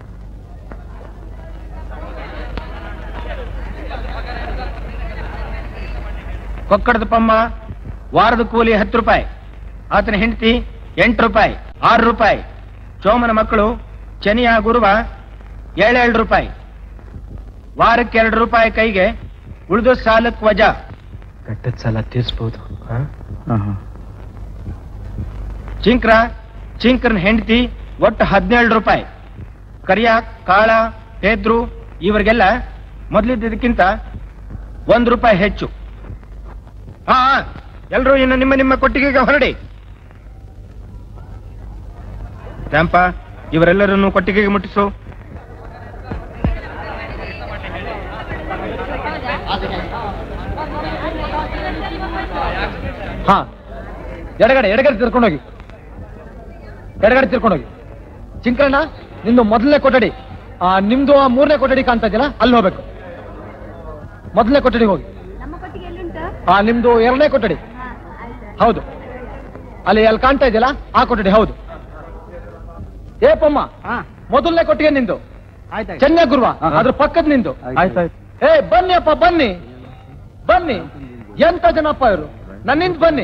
ಕೊಕ್ಕಡದ ಪಮ್ಮ ವಾರದ ಕೂಲಿ ಹತ್ತು ರೂಪಾಯಿ ಆತನ ಹೆಂಡತಿ ಎಂಟು ರೂಪಾಯಿ ಆರು ರೂಪಾಯಿ ಚೋಮನ ಮಕ್ಕಳು ಚನಿಯ ಗುರುವ ಏಳೇಳು ರೂಪಾಯಿ ವಾರಕ್ಕೆ ಎರಡು ರೂಪಾಯಿ ಕೈಗೆ ಉಳಿದು ಸಾಲಕ್ಕೆ ವಜಾ
ಕಟ್ಟದ ಸಾಲ ತೀರ್ಸ್ಬೋದು
ಚಿಂಕ್ರ ಚಿಂಕ್ರನ ಹೆಂಡತಿ ಒಟ್ಟು ಹದಿನೇಳು ರೂಪಾಯಿ ಕರಿಯ ಕಾಳ ಪೇದ್ರು ಇವರಿಗೆಲ್ಲ ಮೊದಲಿದ್ದಕ್ಕಿಂತ ಒಂದು ರೂಪಾಯಿ ಹೆಚ್ಚು ಹಾ ಎಲ್ಲರೂ ಇನ್ನು ನಿಮ್ಮ ನಿಮ್ಮ ಕೊಟ್ಟಿಗೆಗೆ ಹೊರಡಿ ತ್ಯಾಂಪ ಇವರೆಲ್ಲರನ್ನು ಕೊಟ್ಟಿಗೆಗೆ ಮುಟ್ಟಿಸು
ಹಾ ಎಡಗಡೆ ಎಡಗಡೆ ತಿರ್ಕೊಂಡೋಗಿ ಎಡಗಡೆ ತಿರ್ಕೊಂಡೋಗಿ ಚಿಂಕ್ರಣ್ಣ ನಿಂದು ಮೊದಲನೇ ಕೊಠಡಿ ಆ ನಿಮ್ದು ಆ ಮೂರನೇ ಕೊಠಡಿ ಕಾಣ್ತಾ ಇದೆಯಲ್ಲ ಅಲ್ಲಿ ಹೋಗ್ಬೇಕು ಮೊದಲನೇ ಕೊಠಡಿಗೆ ಹೋಗಿ
ನಮ್ಮ ಕೊಟ್ಟಿಗೆ ಎಲ್ಲಿಂಟು
ಆ ನಿಮ್ದು ಎರಡನೇ ಕೊಠಡಿ ಹೌದು ಅಲ್ಲಿ ಅಲ್ಲಿ ಕಾಣ್ತಾ ಇದೆಯಲ್ಲ ಆ ಕೊಠಡಿ ಹೌದು ಏ ಪಮ್ಮ ಮೊದಲನೇ ಕೊಟ್ಟಿಗೆ ನಿಂದು ಚೆನ್ನೈ ಗುರುವ ಅದ್ರ ಪಕ್ಕದ ನಿಂದು ಏ ಬನ್ನಿ ಅಪ್ಪ ಬನ್ನಿ ಬನ್ನಿ ಎಂತ ಜನಪ್ಪ ಇವರು ನನ್ನಿಂದ ಬನ್ನಿ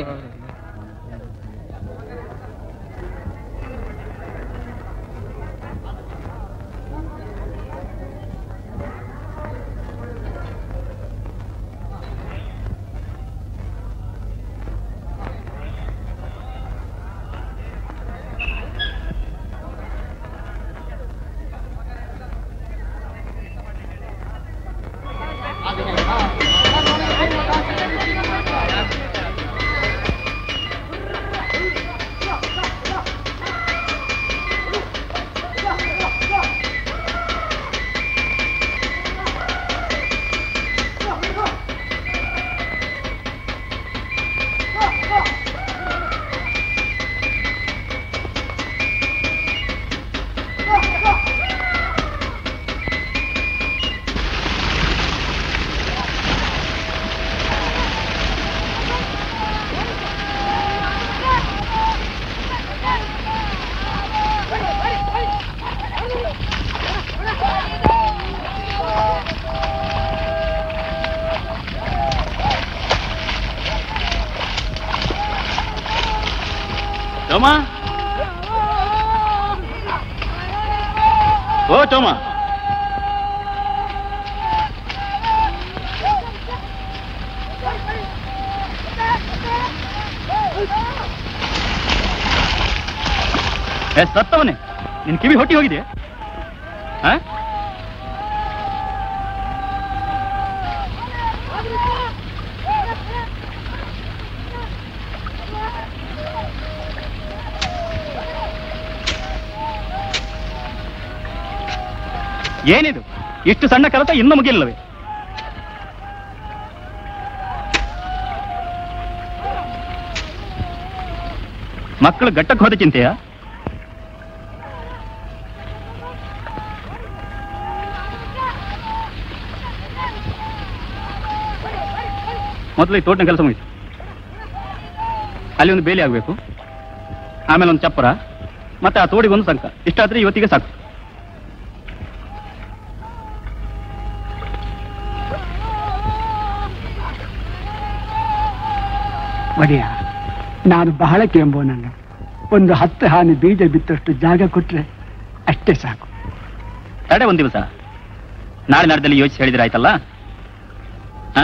ಚೋಮ ಓ ಚೋಮ ಏ ಸತ್ತವನೇ ನಿನ್ ಕಿವಿ ಹೊಟ್ಟಿ ಹೋಗಿದೆ ಆ? ಏನಿದು ಇಷ್ಟು ಸಣ್ಣ ಕೆಲಸ ಇನ್ನೂ ಮುಗಿಲ್ಲವೇ ಮಕ್ಕಳು ಗಟ್ಟಕ್ಕೆ ಹೋದ ಚಿಂತೆಯಾ ಮೊದಲು ಈ ತೋಟನ ಕೆಲಸ ಮುಗಿತು ಅಲ್ಲಿ ಒಂದು ಬೇಲಿ ಆಗಬೇಕು ಆಮೇಲೆ ಒಂದು ಚಪ್ಪರ ಮತ್ತೆ ಆ ತೋಡಿಗೆ ಒಂದು ಸಂಕ ಇಷ್ಟಾದ್ರೆ ಇವತ್ತಿಗೆ ಸಾಕು
ಒಡೆಯ ನಾನು ಬಹಳ ಕೆಂಬೋನಲ್ಲ ಒಂದು ಹತ್ತು ಹಾನಿ ಬೀಜ ಬಿತ್ತಷ್ಟು ಜಾಗ ಕೊಟ್ರೆ ಅಷ್ಟೇ ಸಾಕು
ತಡೆ ಒಂದು ದಿವಸ ನಾಳೆ ನಾಡ್ದಲ್ಲಿ ಯೋಚಿಸಿ ಹೇಳಿದ್ರೆ ಆಯ್ತಲ್ಲ ಆ?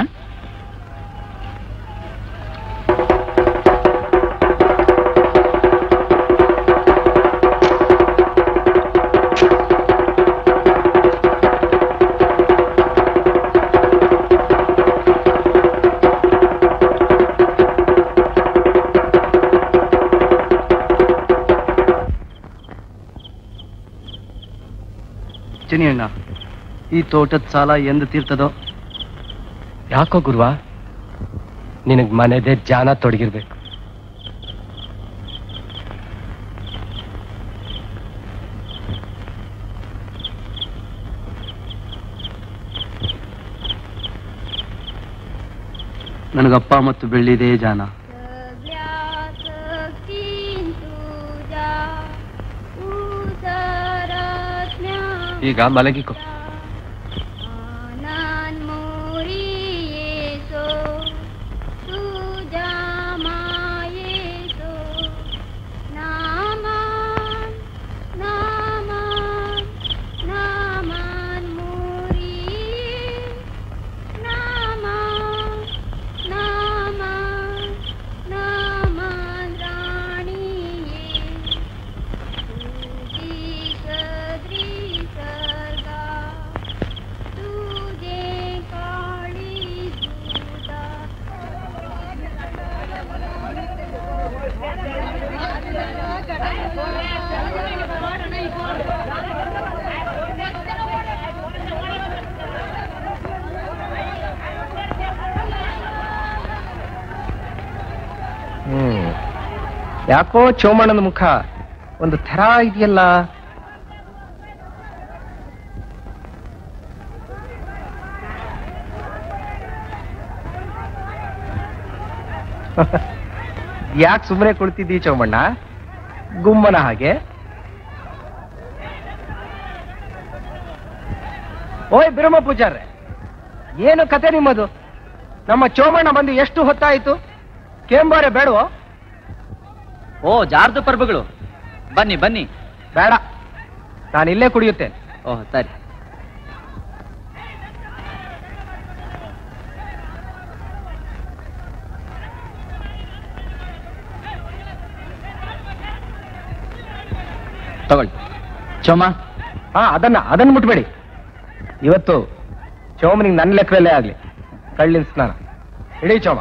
ಚಿನಿಯಣ್ಣ ಈ ತೋಟದ ಸಾಲ ಎಂದು ತೀರ್ತದೋ
ಯಾಕೋ ಗುರುವ ನಿನಗ್ ಮನೆದೇ ಜಾನ ತೊಡಗಿರ್ಬೇಕು
ನನಗಪ್ಪ ಮತ್ತು ಬೆಳ್ಳಿದೇ ಜಾನ
ಈಗ ಮಲಗಿಕೋ ಹ್ಮ್ ಯಾಕೋ ಚೋಮಣ್ಣನ ಮುಖ ಒಂದು ಥರ ಇದೆಯಲ್ಲ ಯಾಕೆ ಸುಮ್ಮನೆ ಕುಳಿತಿದ್ದೀ ಚೌಮಣ್ಣ ಗುಮ್ಮನ ಹಾಗೆ ಓಯ್ ಬಿರಮ ಪೂಜಾರ್ರೆ ಏನು ಕತೆ ನಿಮ್ಮದು ನಮ್ಮ ಚೋಮಣ್ಣ ಬಂದು ಎಷ್ಟು ಹೊತ್ತಾಯಿತು ಕೇಂಬಾರೆ ಬೇಡವೋ
ಓ ಜಾರ್ದು ಪರ್ಬಗಳು ಬನ್ನಿ ಬನ್ನಿ
ಬೇಡ ನಾನು ಇಲ್ಲೇ ಕುಡಿಯುತ್ತೇನೆ
ಓಹ್ ಸರಿ
ತಗೊಳ್ಳಿ
ಚೋಮ
ಹಾ ಅದನ್ನ ಅದನ್ನ ಮುಟ್ಬೇಡಿ ಇವತ್ತು ಚೋಮನಿಗೆ ನನ್ನ ಲೆಕ್ಕದಲ್ಲೇ ಆಗ್ಲಿ ಕಳ್ಳಿನ ಸ್ನಾನ ಇಡೀ ಚೋಮ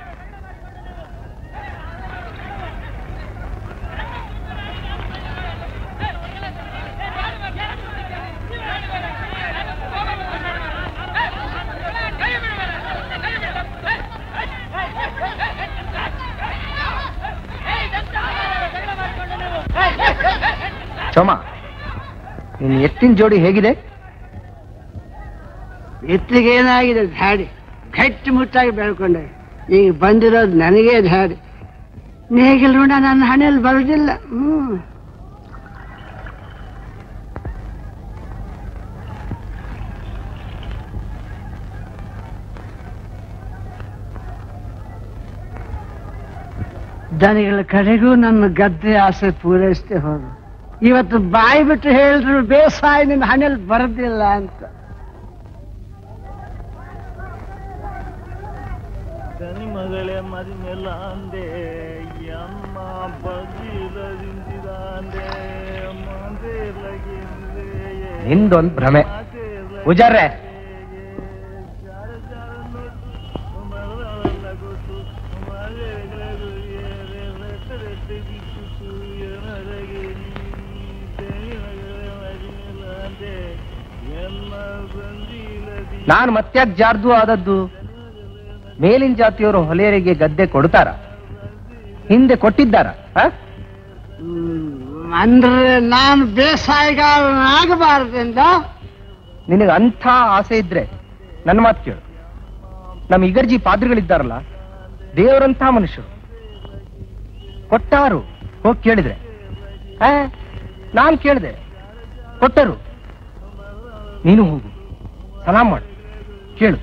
ಚೋಮ ನಿನ್ ಎತ್ತಿನ ಜೋಡಿ ಹೇಗಿದೆ
ಎತ್ತಿಗೇನಾಗಿದೆ ಧಾಡಿ ಗಟ್ಟಿ ಮುಟ್ಟಾಗಿ ಬೆಳ್ಕೊಂಡೆ ಈಗ ಬಂದಿರೋದು ನನಗೇ ಧಾಡಿ ನೇಗಿಲ್ ಋಣ ನನ್ನ ಹಣೆಯಲ್ಲಿ ಬರುದಿಲ್ಲ ಹ್ಮ್ ದನಿಗಳ ಕಡೆಗೂ ನನ್ನ ಗದ್ದೆ ಆಸೆ ಪೂರೈಸ್ತೇ ಹೋದು ಇವತ್ತು ಬಾಯಿ ಬಿಟ್ಟು ಹೇಳಿದ್ರು ಬೇಸಾಯ ನಿನ್ನ ಹಣೆಯಲ್ಲಿ ಬರೋದಿಲ್ಲ ಅಂತ
ಮಗಳೇ ಮರಿಮೆಲ್ಲ ಅಂದೆ ಅಮ್ಮ ಬದಿಲದಿಂದಿದಾಂದೆ
ನಿಂದೊಂದ್ ಭ್ರಮೆ ಪೂಜಾರ್ರೆ ನಾನು ಮತ್ತ್ಯಾಕ್ ಜಾರ್ದು ಆದದ್ದು ಮೇಲಿನ ಜಾತಿಯವರು ಹೊಲೆಯರಿಗೆ ಗದ್ದೆ ಕೊಡ್ತಾರ ಹಿಂದೆ ಕೊಟ್ಟಿದ್ದಾರ ಆ?
ಹ್ಮ್, ಅಂದ್ರೆ ನಾನು ಬೇಸಾಯಗಾರನಾಗಬಾರ್ದಿಂದ
ನಿನಗೆ ಅಂಥ ಆಸೆ ಇದ್ರೆ ನನ್ನ ಮಾತು ಕೇಳು ನಮ್ಮ ಇಗರ್ಜಿ ಪಾದ್ರಿಗಳಿದ್ದಾರಲ್ಲ ದೇವರಂಥ ಮನುಷ್ಯರು ಕೊಟ್ಟಾರು ಹೋಗಿ ಕೇಳಿದ್ರೆ ಆ, ನಾನ್ ಕೇಳಿದೆ ಕೊಟ್ಟರು ನೀನು ಹೋಗು ಸಲಾಮ್ ಮಾಡು ಕೇಳು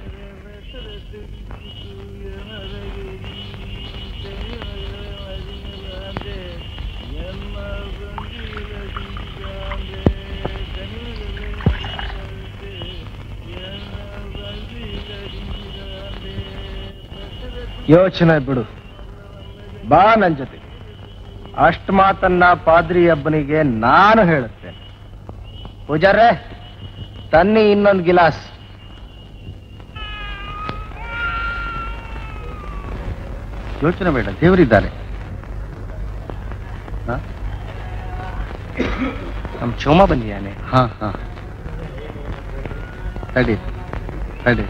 ಯೋಚನೆ ಬಿಡು ಬಾ ನನ್ ಜೊತೆ ಅಷ್ಟ್ ಮಾತನ್ನ ಪಾದ್ರಿ ಅಬ್ಬನಿಗೆ ನಾನು ಹೇಳುತ್ತೇನೆ ಪೂಜಾರ್ರೆ ತನ್ನಿ ಇನ್ನೊಂದು ಗಿಲಾಸ್
ಯೋಚನೆ ಬೇಡ ದೇವರಿದ್ದಾರೆ
ನಮ್ ಚೋಮ ಬಂದಿಯಾನೆ
ಹಾ ಹಾ ತಡಿ ತಡಿ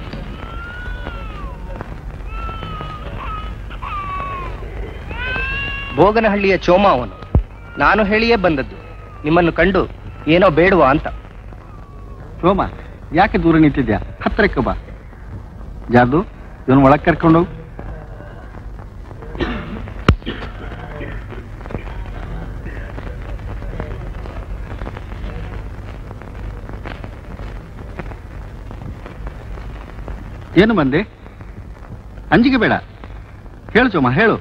ಭೋಗನಹಳ್ಳಿಯ ಚೋಮ ಅವನು ನಾನು ಹೇಳಿಯೇ ಬಂದದ್ದು ನಿಮ್ಮನ್ನು ಕಂಡು ಏನೋ ಬೇಡುವ ಅಂತ
ಸೋಮ ಯಾಕೆ ದೂರ ನಿಂತಿದ್ಯಾ ಹತ್ತಿರಕ್ಕೆ ಬಾ ಜಾದು ಇವನು ಒಳಗೆ ಕರ್ಕೊಂಡು ಏನು ಬಂದೆ ಅಂಜಿಕೆ ಬೇಡ ಹೇಳು ಚೋಮ ಹೇಳು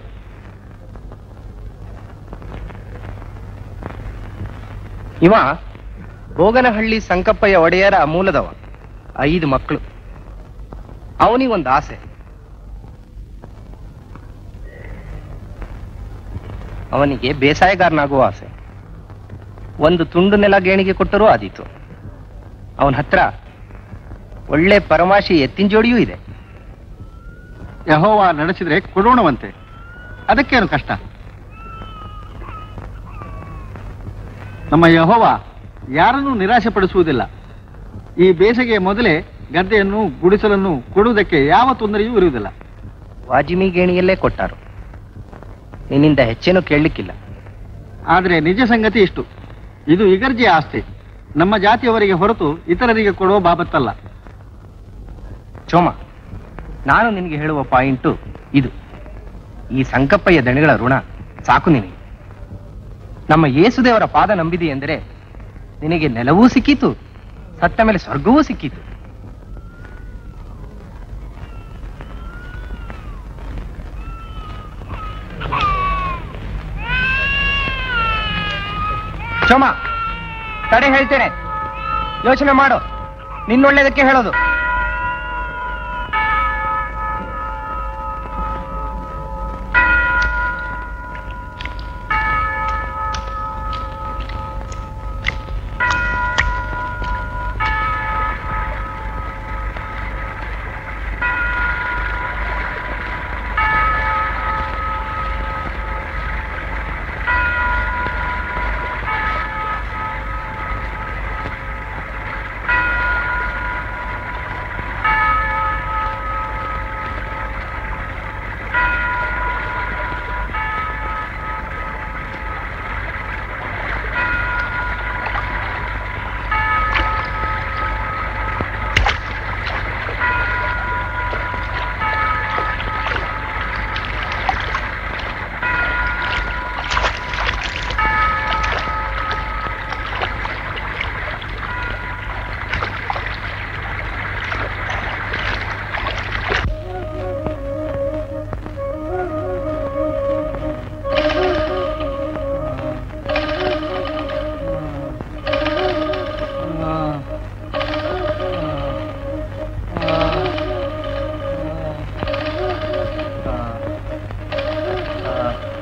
ಇವ ಭೋಗನಹಳ್ಳಿ ಸಂಕಪ್ಪಯ್ಯ ಒಡೆಯರ ಮೂಲದವ ಐದು ಮಕ್ಕಳು ಅವನಿಗೊಂದು ಆಸೆ ಅವನಿಗೆ ಬೇಸಾಯಗಾರನಾಗುವ ಆಸೆ ಒಂದು ತುಂಡು ನೆಲ ಗೇಣಿಗೆ ಕೊಟ್ಟರೂ ಆದೀತು ಅವನ ಹತ್ರ ಒಳ್ಳೆ ಪರಮಾಶಿ ಎತ್ತಿನ ಜೋಡಿಯೂ ಇದೆ
ಯಹೋವ ನಡೆಸಿದ್ರೆ ಕೊಡೋಣವಂತೆ ಅದಕ್ಕೇನು ಕಷ್ಟ ನಮ್ಮ ಯಹೋವ ಯಾರನ್ನೂ ನಿರಾಶೆ ಪಡಿಸುವುದಿಲ್ಲ ಈ ಬೇಸಿಗೆಯ ಮೊದಲೇ ಗದ್ದೆಯನ್ನು ಗುಡಿಸಲನ್ನು ಕೊಡುವುದಕ್ಕೆ ಯಾವ ತೊಂದರೆಯೂ ಇರುವುದಿಲ್ಲ
ವಾಜಿಮಿ ಗೇಣಿಯಲ್ಲೇ ಕೊಟ್ಟಾರು ನಿನ್ನಿಂದ ಹೆಚ್ಚೇನೂ ಕೇಳಲಿಕ್ಕಿಲ್ಲ
ಆದರೆ ನಿಜ ಸಂಗತಿ ಇಷ್ಟು ಇದು ಇಗರ್ಜಿಯ ಆಸ್ತಿ ನಮ್ಮ ಜಾತಿಯವರಿಗೆ ಹೊರತು ಇತರರಿಗೆ ಕೊಡುವ ಬಾಬತ್ತಲ್ಲ
ಚೋಮ ನಾನು ನಿನಗೆ ಹೇಳುವ ಪಾಯಿಂಟು ಇದು ಈ ಸಂಕಪ್ಪಯ್ಯ ದಣಿಗಳ ಋಣ ಸಾಕು ನಿನಗೆ ನಮ್ಮ ಯೇಸುದೇವರ ಪಾದ ನಂಬಿದಿ ಎಂದರೆ ನಿನಗೆ ನೆಲವೂ ಸಿಕ್ಕೀತು ಸತ್ತ ಮೇಲೆ ಸ್ವರ್ಗವೂ ಸಿಕ್ಕೀತು ಚೋಮ ತಡೆ ಹೇಳ್ತೇನೆ ಯೋಚನೆ ಮಾಡು ನಿನ್ನೊಳ್ಳೇದಕ್ಕೆ ಹೇಳೋದು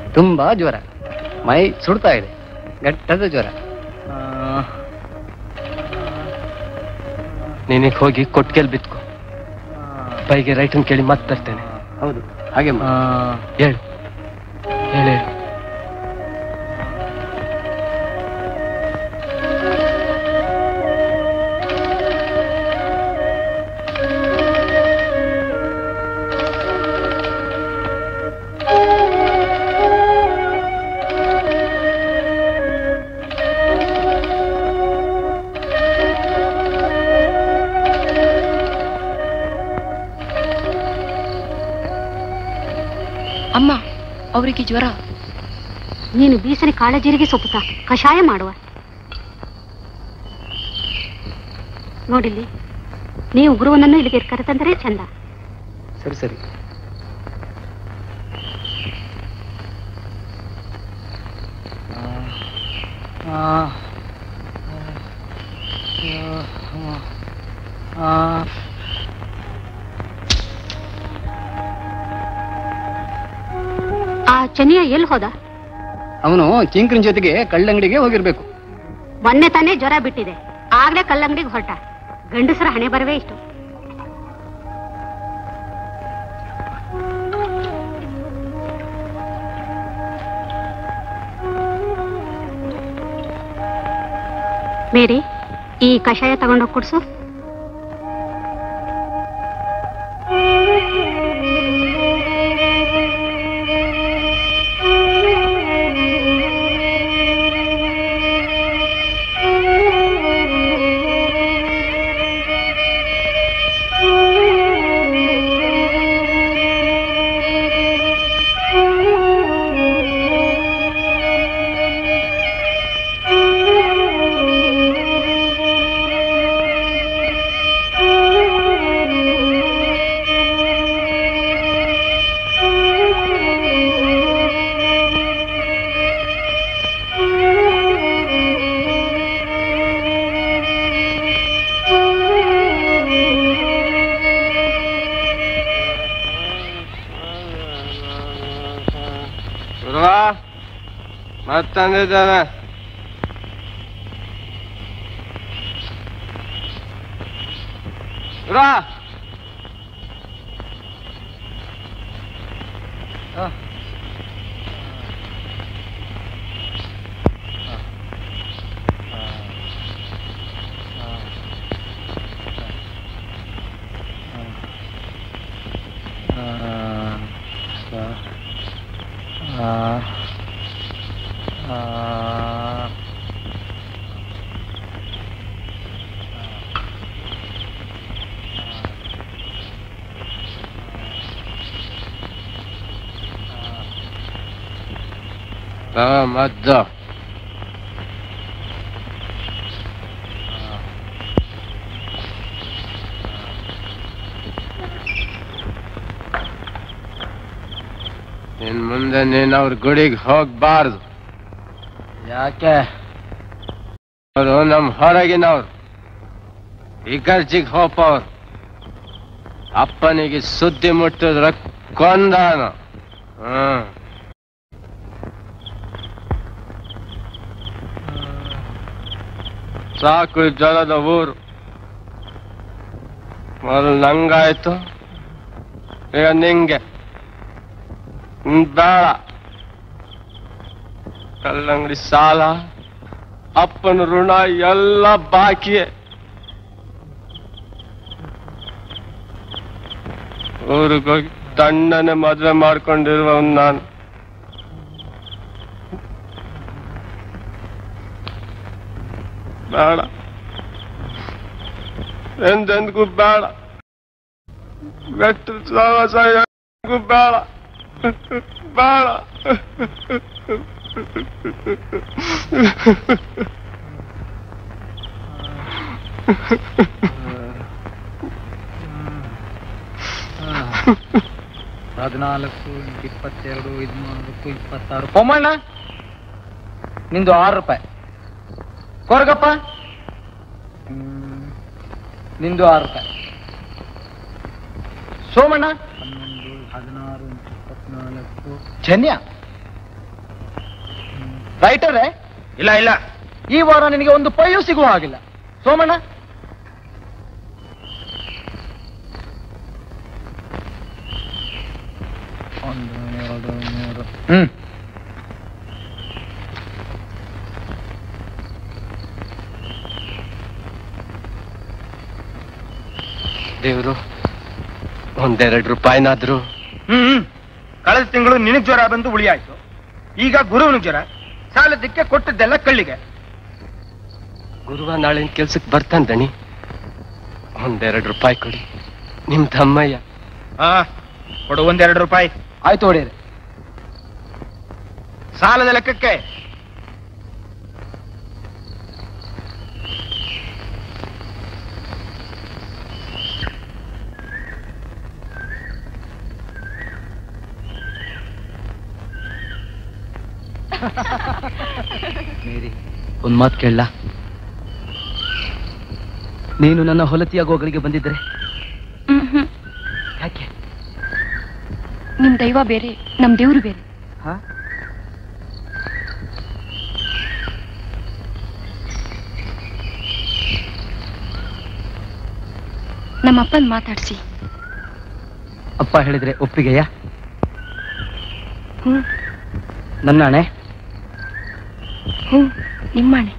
ತುಂಬಾ ಜ್ವರ ಮೈ ಸುಡ್ತಾ ಇದೆ ಗಟ್ಟದ ಜ್ವರ ನೀನೀಗ ಹೋಗಿ ಕೊಟ್ಟಿಗೆಲ್ ಬಿತ್ಕೊ ಬೈಗೆ ರೈಟನ್ ಕೇಳಿ ಮತ್ತೆ ತರ್ತೇನೆ
ಹೌದು ಹಾಗೆ ಮಾಡು.
ಹೇಳು ಹೇಳು ಹೇಳು
ಅಮ್ಮ ಅವರಿಗೆ ಜ್ವರ ನೀನು ಬೀಸನೆ ಕಾಳಜೀರಿಗೆ ಸೊಪ್ಪುತ್ತ ಕಷಾಯ ಮಾಡುವ ನೋಡಿಲ್ಲಿ ನೀವು ಗುರುವನನ್ನು ಇಲ್ಲಿಗೆ ಕರೆತಂದರೆ ಚಂದ
ಸರಿ ಸರಿ
ಆ ಚನಿಯ ಎಲ್ಲಿ ಹೋದ
ಅವನು ಚಿಂಕ್ರಿನ ಜೊತೆಗೆ ಕಳ್ಳಂಗಡಿಗೆ ಹೋಗಿರ್ಬೇಕು
ಮೊನ್ನೆ ತಾನೇ ಜ್ವರ ಬಿಟ್ಟಿದೆ ಆಗ್ಲೇ ಕಲ್ಲಂಗಡಿಗೆ ಹೊರಟ ಗಂಡಸರ ಹಣೆ ಬರವೇ ಇಷ್ಟು ಮೇರಿ ಈ ಕಷಾಯ ತಗೊಂಡೋಗಿ ಕುಡ್ಸು
ಮತ್ತಂದಿದ್ದಾನೆ ರಾ ಮದ್ದು ಇನ್ ಮುಂದೆ ನೀನ್ ಅವ್ರ ಗುಡಿಗೆ ಹೋಗ್ಬಾರ್ದು
ಯಾಕೆ
ಅವರು ನಮ್ ಹೊರಗಿನವ್ರು ಇಗರ್ಜಿಗ್ ಹೋಪವ್ರು ಅಪ್ಪನಿಗೆ ಸುದ್ದಿ ಮುಟ್ಟಿದ್ರ ಕೊಂದಾನ ಹ್ಮ್ ಸಾಕು ಈ ಜಲದ ಊರು ಮೊದಲು ನಂಗಾಯ್ತು ಈಗ ನಿಂಗೆ ಹ್ಮ್, ಬೇಡ ಕಲ್ಲಂಗಡಿ ಸಾಲ ಅಪ್ಪನ ಋಣ ಎಲ್ಲ ಬಾಕಿಯೇ ಊರಿಗೆ ಹೋಗಿ ತಣ್ಣನೆ ಮದುವೆ ಮಾಡ್ಕೊಂಡಿರುವವನ್ ನಾನು ಬೇಡ ಎಂದೆಂದಿಗೂ ಬೇಡ ಗಟ್ಟ ಸಹವಾಸ ಎಂದಿಗೂ ಬೇಡ ಬೇಡ
ಹದಿನಾಲ್ಕು ಇಪ್ಪತ್ತೆರಡು ಇದ್ನಾಲ್ಕು ಇಪ್ಪತ್ತಾರು ಪೊಮ್ಮಣ್ಣ ನಿಂದು ಆರು ರೂಪಾಯಿ ಕೊರ್ಗಪ್ಪ ಹ್ಮ್, ನಿಂದು ಆರು ರೂಪಾಯಿ ಸೋಮಣ್ಣ ಹನ್ನೊಂದು ಹದಿನಾರು ಇಪ್ಪತ್ನಾಲ್ಕು ಜನ್ಯ ರೈಟರೇ
ಇಲ್ಲ ಇಲ್ಲ
ಈ ವಾರ ನಿನಗೆ ಒಂದು ಪೈಯೂ ಸಿಗುವ ಹಾಗಿಲ್ಲ ಸೋಮಣ್ಣ ಒಂದು ಎರಡು ಮೂರು ಹ್ಮ್
ದೇವ್ರು ಒಂದೆರಡು ರೂಪಾಯಿನಾದ್ರೂ
ಹ್ಮ್ ಹ್ಮ್. ಕಳೆದ ತಿಂಗಳು ನಿನಗ್ ಜ್ವರ ಬಂದು ಉಳಿಯಾಯ್ತು ಈಗ ಗುರುವನಿಗೆ ಜ್ವರ ಸಾಲದಕ್ಕೆ ಕೊಟ್ಟದ್ದೆಲ್ಲ ಕಳ್ಳಿಗೆ
ಗುರುವ ನಾಳಿನ ಕೆಲ್ಸಕ್ಕೆ ಬರ್ತಾನೆ ದಣಿ ಒಂದೆರಡು ರೂಪಾಯಿ ಕೊಡಿ ನಿಮ್ ತಮ್ಮಯ್ಯ
ಹಾ ಕೊಡು ಒಂದೆರಡು ರೂಪಾಯಿ
ಆಯ್ತು ಹೊಡೆಯರೆ
ಸಾಲದ ಲೆಕ್ಕಕ್ಕೆ
ಮೇರಿ ಒಂದ್ ಮಾತು ಕೇಳಲ್ಲ ನೀನು ನನ್ನ ಹೊಲತಿಯ ಗೋಗಳಿಗೆ ಬಂದಿದ್ರೆ ಯಾಕೆ
ನಿಮ್ ದೈವ ಬೇರೆ ನಮ್ ದೇವ್ರು ಬೇರೆ
ಹಾ?
ನಮ್ಮಪ್ಪನ್ ಮಾತಾಡ್ಸಿ
ಅಪ್ಪ ಹೇಳಿದ್ರೆ ಒಪ್ಪಿಗೆಯಾ
ಹ್ಮ್
ನನ್ನ ಹಣೆ
ಹ್ಞೂ ನಿಮ್ಮನೆ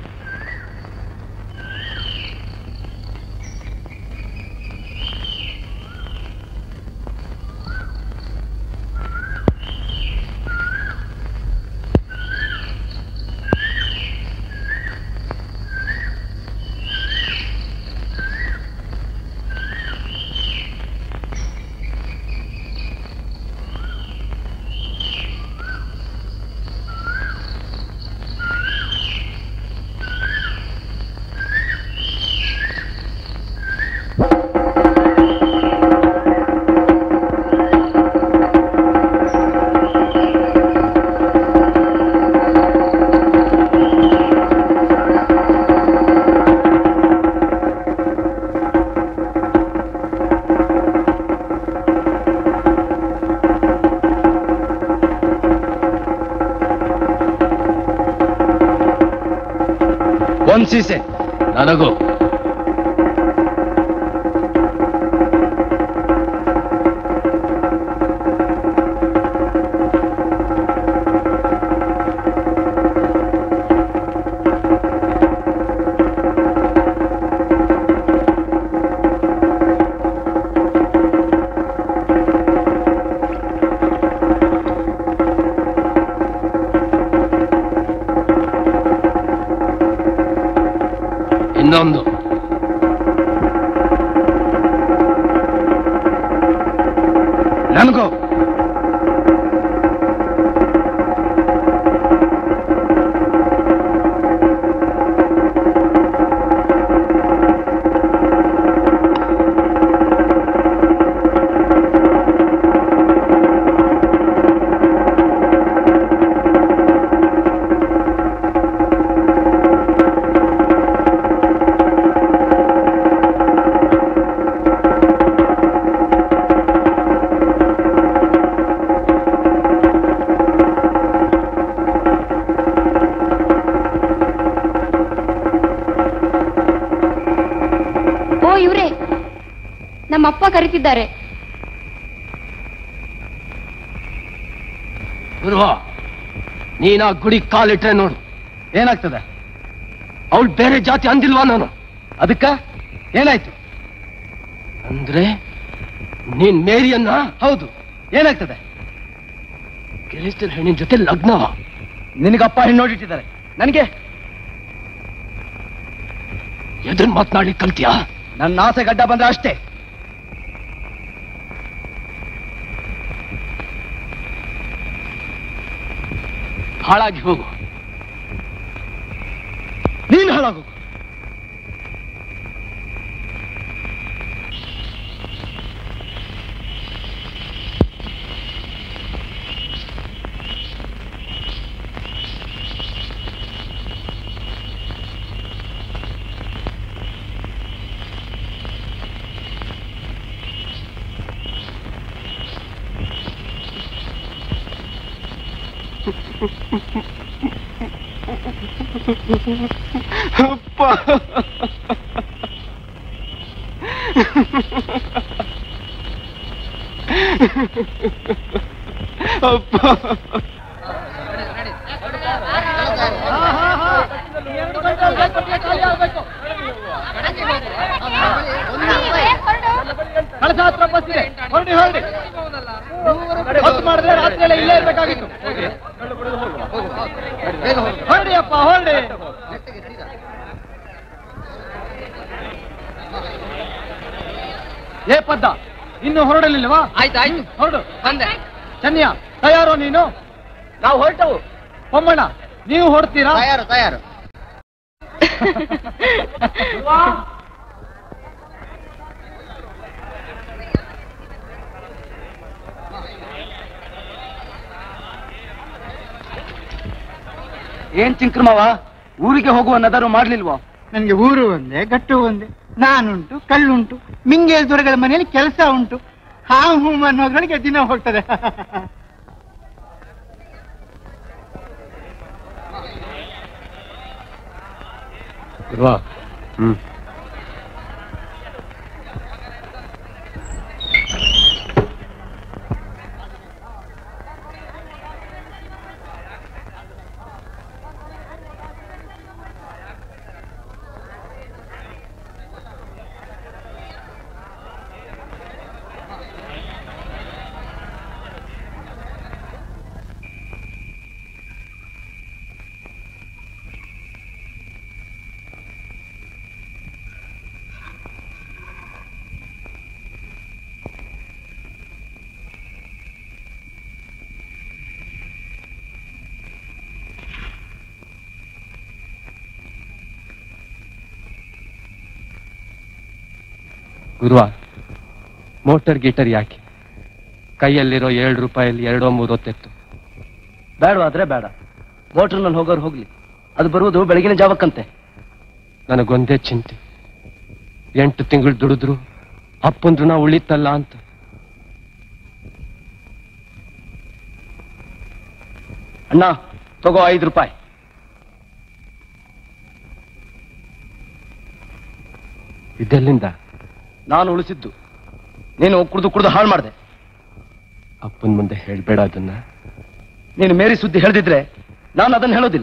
ಒಂದ್ ಸೀಸೆ ನನಗೂ ಇನ್ನೊಂದು ನನಗೂ
ಓ ಇವ್ರೆ ನಮ್ಮಪ್ಪ ಕರೀತಿದ್ದಾರೆ
ಗುರುವ ನೀನ್ ಆ ಗುಡಿ ಕಾಲಿಟ್ರೆ ನೋಡು
ಏನಾಗ್ತದೆ
ಅವಳು ಬೇರೆ ಜಾತಿ ಅಂದಿಲ್ವಾ ನಾನು
ಅದಕ್ಕ ಏನಾಯ್ತು
ಅಂದ್ರೆ ನೀನ್ ಮೇರಿಯನ್ನ
ಹೌದು ಏನಾಗ್ತದೆ
ಗೆಲಿಸ್ತಿನ ಹೆಣ್ಣಿನ ಜೊತೆ ಲಗ್ನವ
ನಿನಗಪ್ಪ ಹೆಣ್ಣು ನೋಡಿಟ್ಟಿದ್ದಾರೆ ನನಗೆ
ಎದನ್ ಮಾತನಾಡಿ ಕಲ್ತಿಯಾ
ನನ್ನ ಆಸೆ ಗಡ್ಡ ಬಂದ್ರೆ ಅಷ್ಟೇ
ಹಾಳಾಗಿ ಹೋಗು
ನೀನು ಹಾಳಾಗು
ಅಪ್ಪ ಅಪ್ಪ
ಕಳಸ ಹತ್ರ ಬಸ್ ಇದೆ ಹೊರಡಿ ಹೊರಡಿ ಬಸ್ ಮಾಡಿದ್ರೆ ರಾತ್ರಿ ಎಲ್ಲ ಇಲ್ಲೇ ಇರ್ಬೇಕಾಗಿತ್ತು ಹೊರಡಿ ಅಪ್ಪ ಹೊರಡಿ ಏ ಪದ್ದ ಇನ್ನು ಹೊರಡಲಿಲ್ವಾ ಆಯ್ತು ಆಯ್ತು ಹೊರಡು ಬಂದೆ ಚನ್ಯ ತಯಾರೋ ನೀನು ನಾವು ಹೊರಟವು ಹೊಮ್ಮಣ್ಣ ನೀವು ಹೊರಡ್ತೀರಾ ತಯಾರು ತಯಾರು
ಏನ್ ಚಿಂಕ್ರಮವ ಊರಿಗೆ ಹೋಗುವ ನದರು ಮಾಡ್ಲಿಲ್ವೋ
ನನಗೆ ಊರು ಒಂದೇ ಗಟ್ಟು ಒಂದೇ ನಾನುಂಟು ಕಲ್ಲುಂಟು ಮಿಂಗೇಲ್ ದೊರೆಗಳ ಮನೆಯಲ್ಲಿ ಕೆಲಸ ಉಂಟು ಹಾ ಹೂ ಅನ್ನೋದ್ರೊಳಗೆ ದಿನ ಹೋಗ್ತದೆ
ಗುರುವ ಹ್ಮ್ ಗುರುವ ಮೋಟರ್ ಗೀಟರ್ ಯಾಕೆ ಕೈಯಲ್ಲಿರೋ ಏಳು ರೂಪಾಯಲ್ಲಿ ಎರಡೋ ಮೂರೋ ತೆತ್ತು
ಬೇಡವಾದ್ರೆ ಬೇಡ ಮೋಟ್ರ್ನಲ್ಲಿ ಹೋಗೋರು ಹೋಗ್ಲಿ ಅದು ಬರುವುದು ಬೆಳಗಿನ ಜಾವಕ್ಕಂತೆ
ನನಗೊಂದೇ ಚಿಂತೆ ಎಂಟು ತಿಂಗಳು ದುಡಿದ್ರು ಅಪ್ಪನ ಋಣ ಉಳಿತಲ್ಲ ಅಂತ
ಅಣ್ಣ ತಗೋ ಐದು ರೂಪಾಯಿ
ಇದೆಲ್ಲಿಂದ
ನಾನು ಉಳಿಸಿದ್ದು ನೀನು ಕುಡ್ದು ಕುಡ್ದು ಹಾಳು ಮಾಡಿದೆ
ಅಪ್ಪನ ಮುಂದೆ ಹೇಳ್ಬೇಡ ಅದನ್ನ
ನೀನು ಮೇರಿ ಸುದ್ದಿ ಹೇಳ್ದಿದ್ರೆ ನಾನು ಅದನ್ನು ಹೇಳೋದಿಲ್ಲ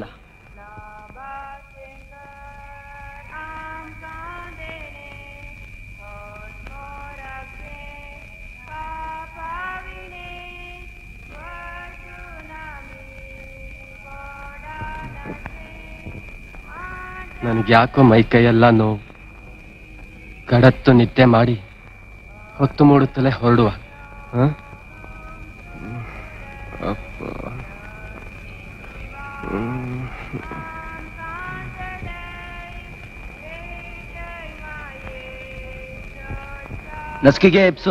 ನನಗೆ ಯಾಕೋ ಮೈ ಕೈಯೆಲ್ಲ ನೋವು ಗಡತ್ತು ನಿದ್ದೆ ಮಾಡಿ ಹೊತ್ತು ಮೂಡುತ್ತಲೇ ಹೊರಡುವ ಹ? ಅಪ್ಪ. ಹ್ಮ್.
ಲಸಿಕೆಗೆ ಎಪ್ಸು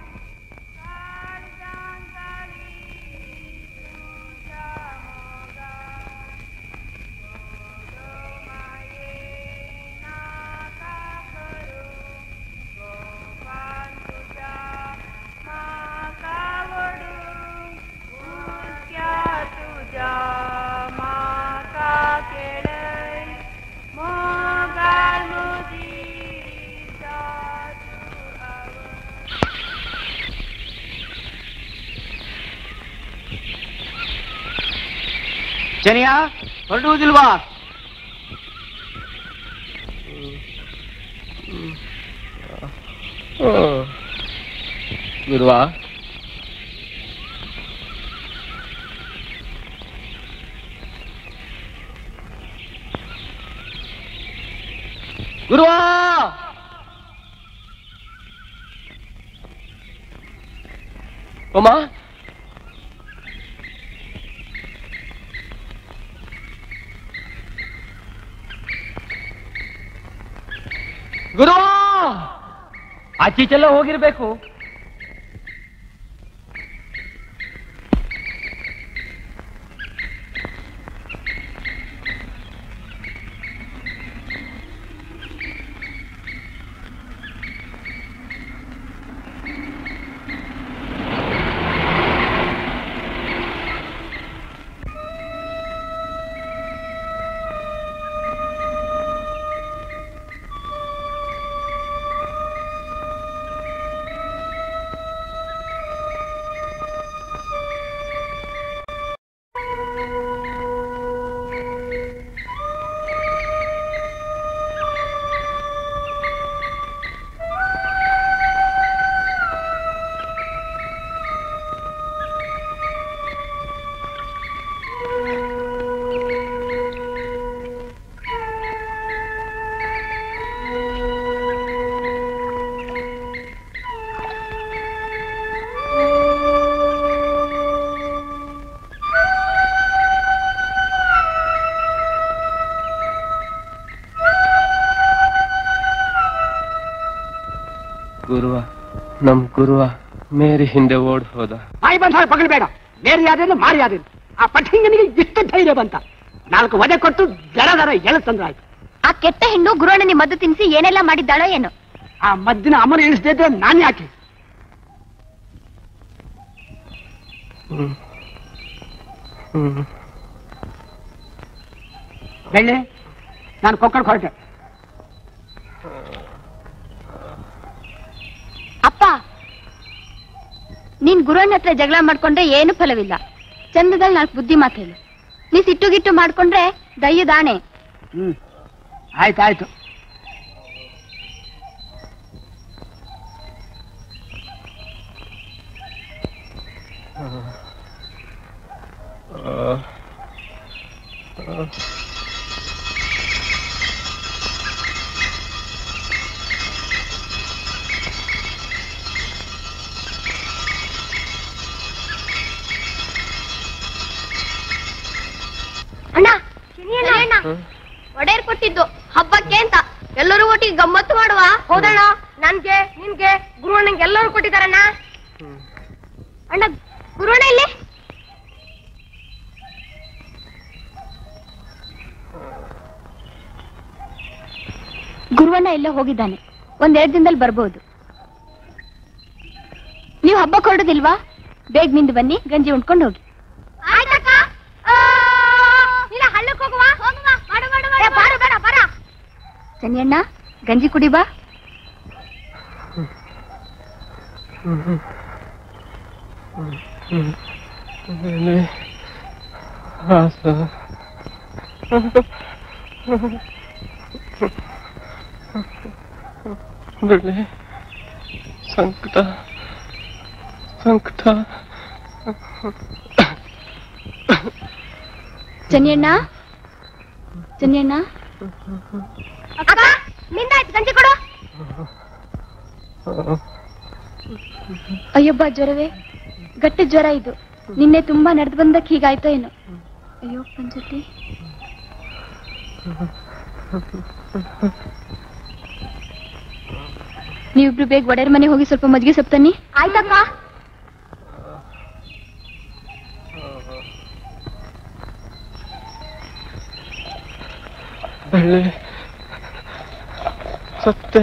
ಚನಿಯಾ ಹೊರಡುವುದಿಲ್ವಾ
ಗುರುವ
ಗುರುವಾ
ಅಮ್ಮ
ಗುರು ಆಚೀಚೆಲ್ಲ ಹೋಗಿರ್ಬೇಕು
ಗುರುವ ನಮ್ ಗುರುವ ಮೇರಿ ಹಿಂದೆ ಓಡ್ ಹೋದ
ಬಾಯಿ ಬಂದ ಹಾಗೆ ಪಗಲ್ಬೇಡ ಬೇರೆ ಯಾರೇನು ಮಾರಿ ಯಾರೇನು ಆ ಪಠಿಂಗನಿಗೆ ಇಷ್ಟು ಧೈರ್ಯ ಬಂತ ನಾಲ್ಕು ವಧೆ ಕೊಟ್ಟು ದರ ದರ ಎಳತಂದ್ರಾಯ್ತು
ಆ ಕೆಟ್ಟ ಹೆಣ್ಣು ಗುರುವಣ್ಣನಿ ಮದ್ದು ತಿನ್ಸಿ ಏನೆಲ್ಲ ಮಾಡಿದ್ದಾಳೋ ಏನೋ
ಆ ಮದ್ದಿನ ಅಮರ ಇಳಿಸದೇ ಇದ್ರೆ ನಾನ್ ಯಾಕೆ
ಹ್ಮ್ ಹ್ಮ್
ಬೆಳ್ಳೆ ನಾನು ಕೊಕ್ಕಡ್ ಹೊರಟೆ
ಅಪ್ಪ ನೀನ್ ಗುರುವಣ್ಣ ಹತ್ರ ಜಗಳ ಮಾಡ್ಕೊಂಡ್ರೆ ಏನು ಫಲವಿಲ್ಲ ಚಂದದಲ್ಲಿ ನಾಲ್ಕು ಬುದ್ಧಿ ಮಾತು ಹೇಳು ನೀ ಸಿಟ್ಟು ಗಿಟ್ಟು ಮಾಡ್ಕೊಂಡ್ರೆ ದಯ್ಯದಾಣೆ
ಹ್ಮ್ ಆಯ್ತಾಯ್ತು
ಅಣ್ಣ ಅಣ್ಣ ಒಡೆಯರ್ ಕೊಟ್ಟಿದ್ದು ಹಬ್ಬಕ್ಕೆ ಅಂತ ಎಲ್ಲರೂ ಒಟ್ಟಿಗೆ ಗಮ್ಮತ್ತು ಮಾಡುವ ಹೌದಣ್ಣ ನನ್ಗೆ ನಿನ್ಗೆ ಗುರುವಣ್ಣಂಗೆ ಎಲ್ಲರೂ ಕೊಟ್ಟಿದಾರಣ್ಣ ಅಣ್ಣ ಗುರುವಣ್ಣ ಇಲ್ಲಿ ಗುರುವಣ್ಣ ಎಲ್ಲ ಹೋಗಿದ್ದಾನೆ ಒಂದೆರಡು ದಿನದಲ್ಲಿ ಬರ್ಬೋದು ನೀವು ಹಬ್ಬಕ್ಕೆ ಹೊರಡೋದಿಲ್ವಾ ಬೇಗ ನಿಂದು ಬನ್ನಿ ಗಂಜಿ ಉಣ್ಕೊಂಡು ಹೋಗಿ ಹಳ್ಳಕ್ಕೆ ಹೋಗುವ ಬಾರು ಬೇಡ ಬರ ಚನಿಯಣ್ಣ ಗಂಜಿ ಕುಡಿ ಬಾ
ಮೇಲೆ ಹಾಸ ಬೆಳೆ ಸಂಕಟ ಸಂಕಟ
ಚನಿಯಣ್ಣ ಚನಿಯಣ್ಣ ಅಕ್ಕ ನಿಂದಾಯ್ತು ಗಂಜಿ ಕೊಡು ಅಯ್ಯಬ್ಬ ಜ್ವರವೇ ಗಟ್ಟಿ ಜ್ವರ ಇದು ನಿನ್ನೆ ತುಂಬಾ ನಡೆದು ಬಂದಕ್ಕೆ ಹೀಗಾಯ್ತೋ ಏನೋ ಅಯ್ಯೋ ಪಂಚತಿ ನೀವಿಬ್ರು ಬೇಗ ಒಡೆಯರ್ ಮನೆ ಹೋಗಿ ಸ್ವಲ್ಪ ಮಜ್ಜಿಗೆ ಸೊಪ್ಪು ತನ್ನಿ ಆಯ್ತಕ್ಕ
ಬೆಳೆ ಸತ್ತೆ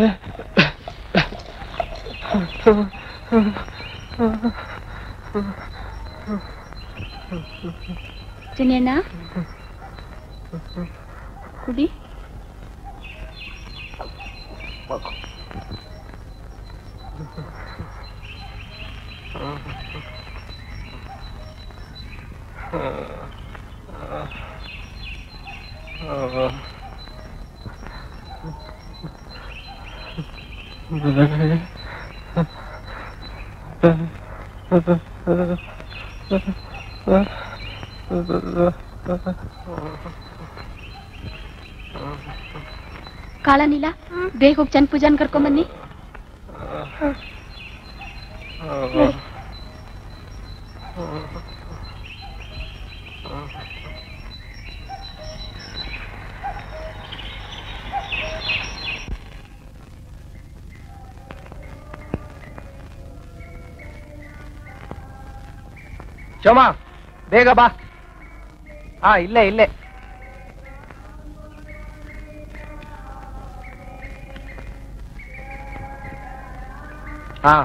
ಚನಿಯಣ್ಣ ಕುಡಿ ಕಾಳನಿಲ್ಲ ಬೇಗ ಹೋಗಿ ಚಂದ್ ಪೂಜಾನ್ ಕರ್ಕೊಂಡ್ ಬನ್ನಿ
ಶೋಮ ಬೇಗ ಬಾ ಹಾ ಇಲ್ಲೇ ಇಲ್ಲೇ ಹಾ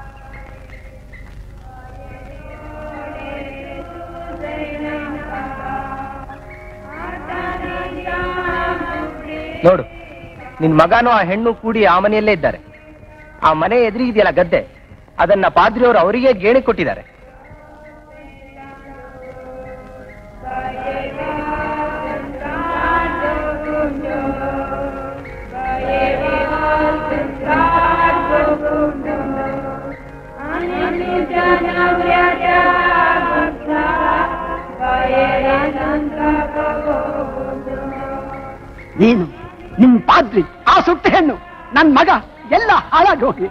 ನೋಡು ನಿನ್ ಮಗನೂ ಆ ಹೆಣ್ಣು ಕೂಡಿ ಆ ಮನೆಯಲ್ಲೇ ಇದ್ದಾರೆ ಆ ಮನೆ ಎದುರಿಗಿದೆಯಲ್ಲ ಗದ್ದೆ ಅದನ್ನ ಪಾದ್ರಿಯವರು ಅವರಿಗೆ ಗೇಣಿ ಕೊಟ್ಟಿದ್ದಾರೆ
ನೀನು ನಿಮ್ ಪಾದ್ರಿ ಆ ಸುಟ್ಟ ಹೆಣ್ಣು ನನ್ ಮಗ ಎಲ್ಲ ಹಾಳಾಗಿ ಹೋಗಿ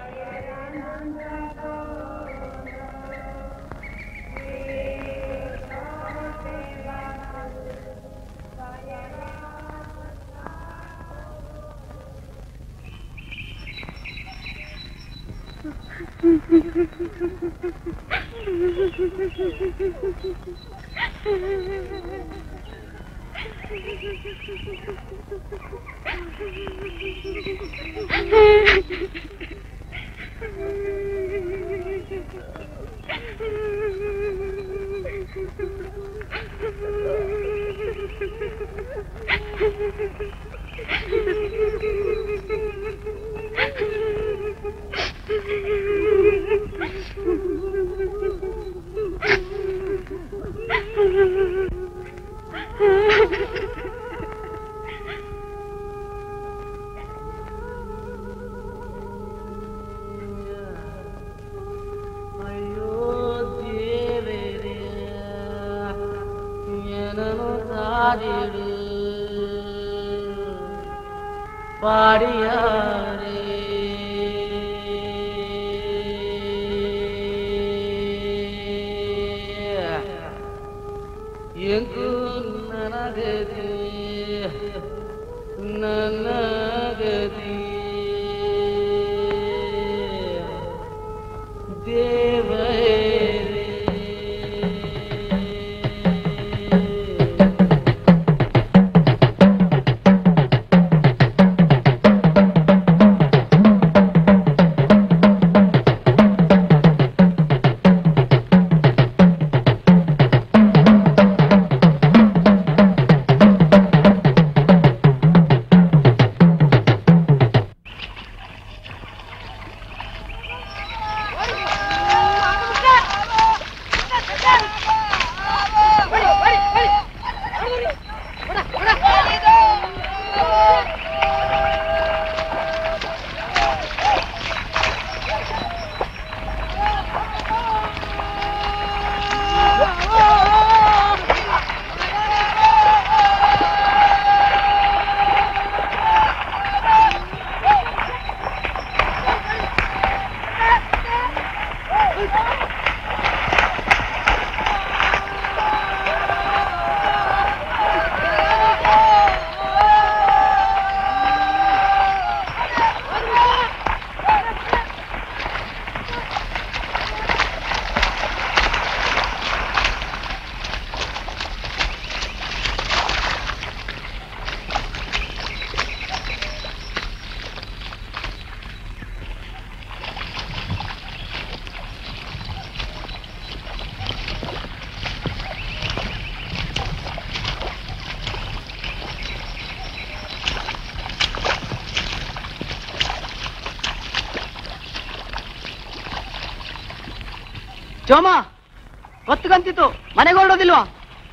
பாடியாரே ಎಂಗೂ ನನಗದಿ ನನಗದಿ ದೇವರೇ
ಚೋಮ ಹೊತ್ತುಕಂತಿತ್ತು ಮನೆಗೆ ಹೊರಡೋದಿಲ್ವಾ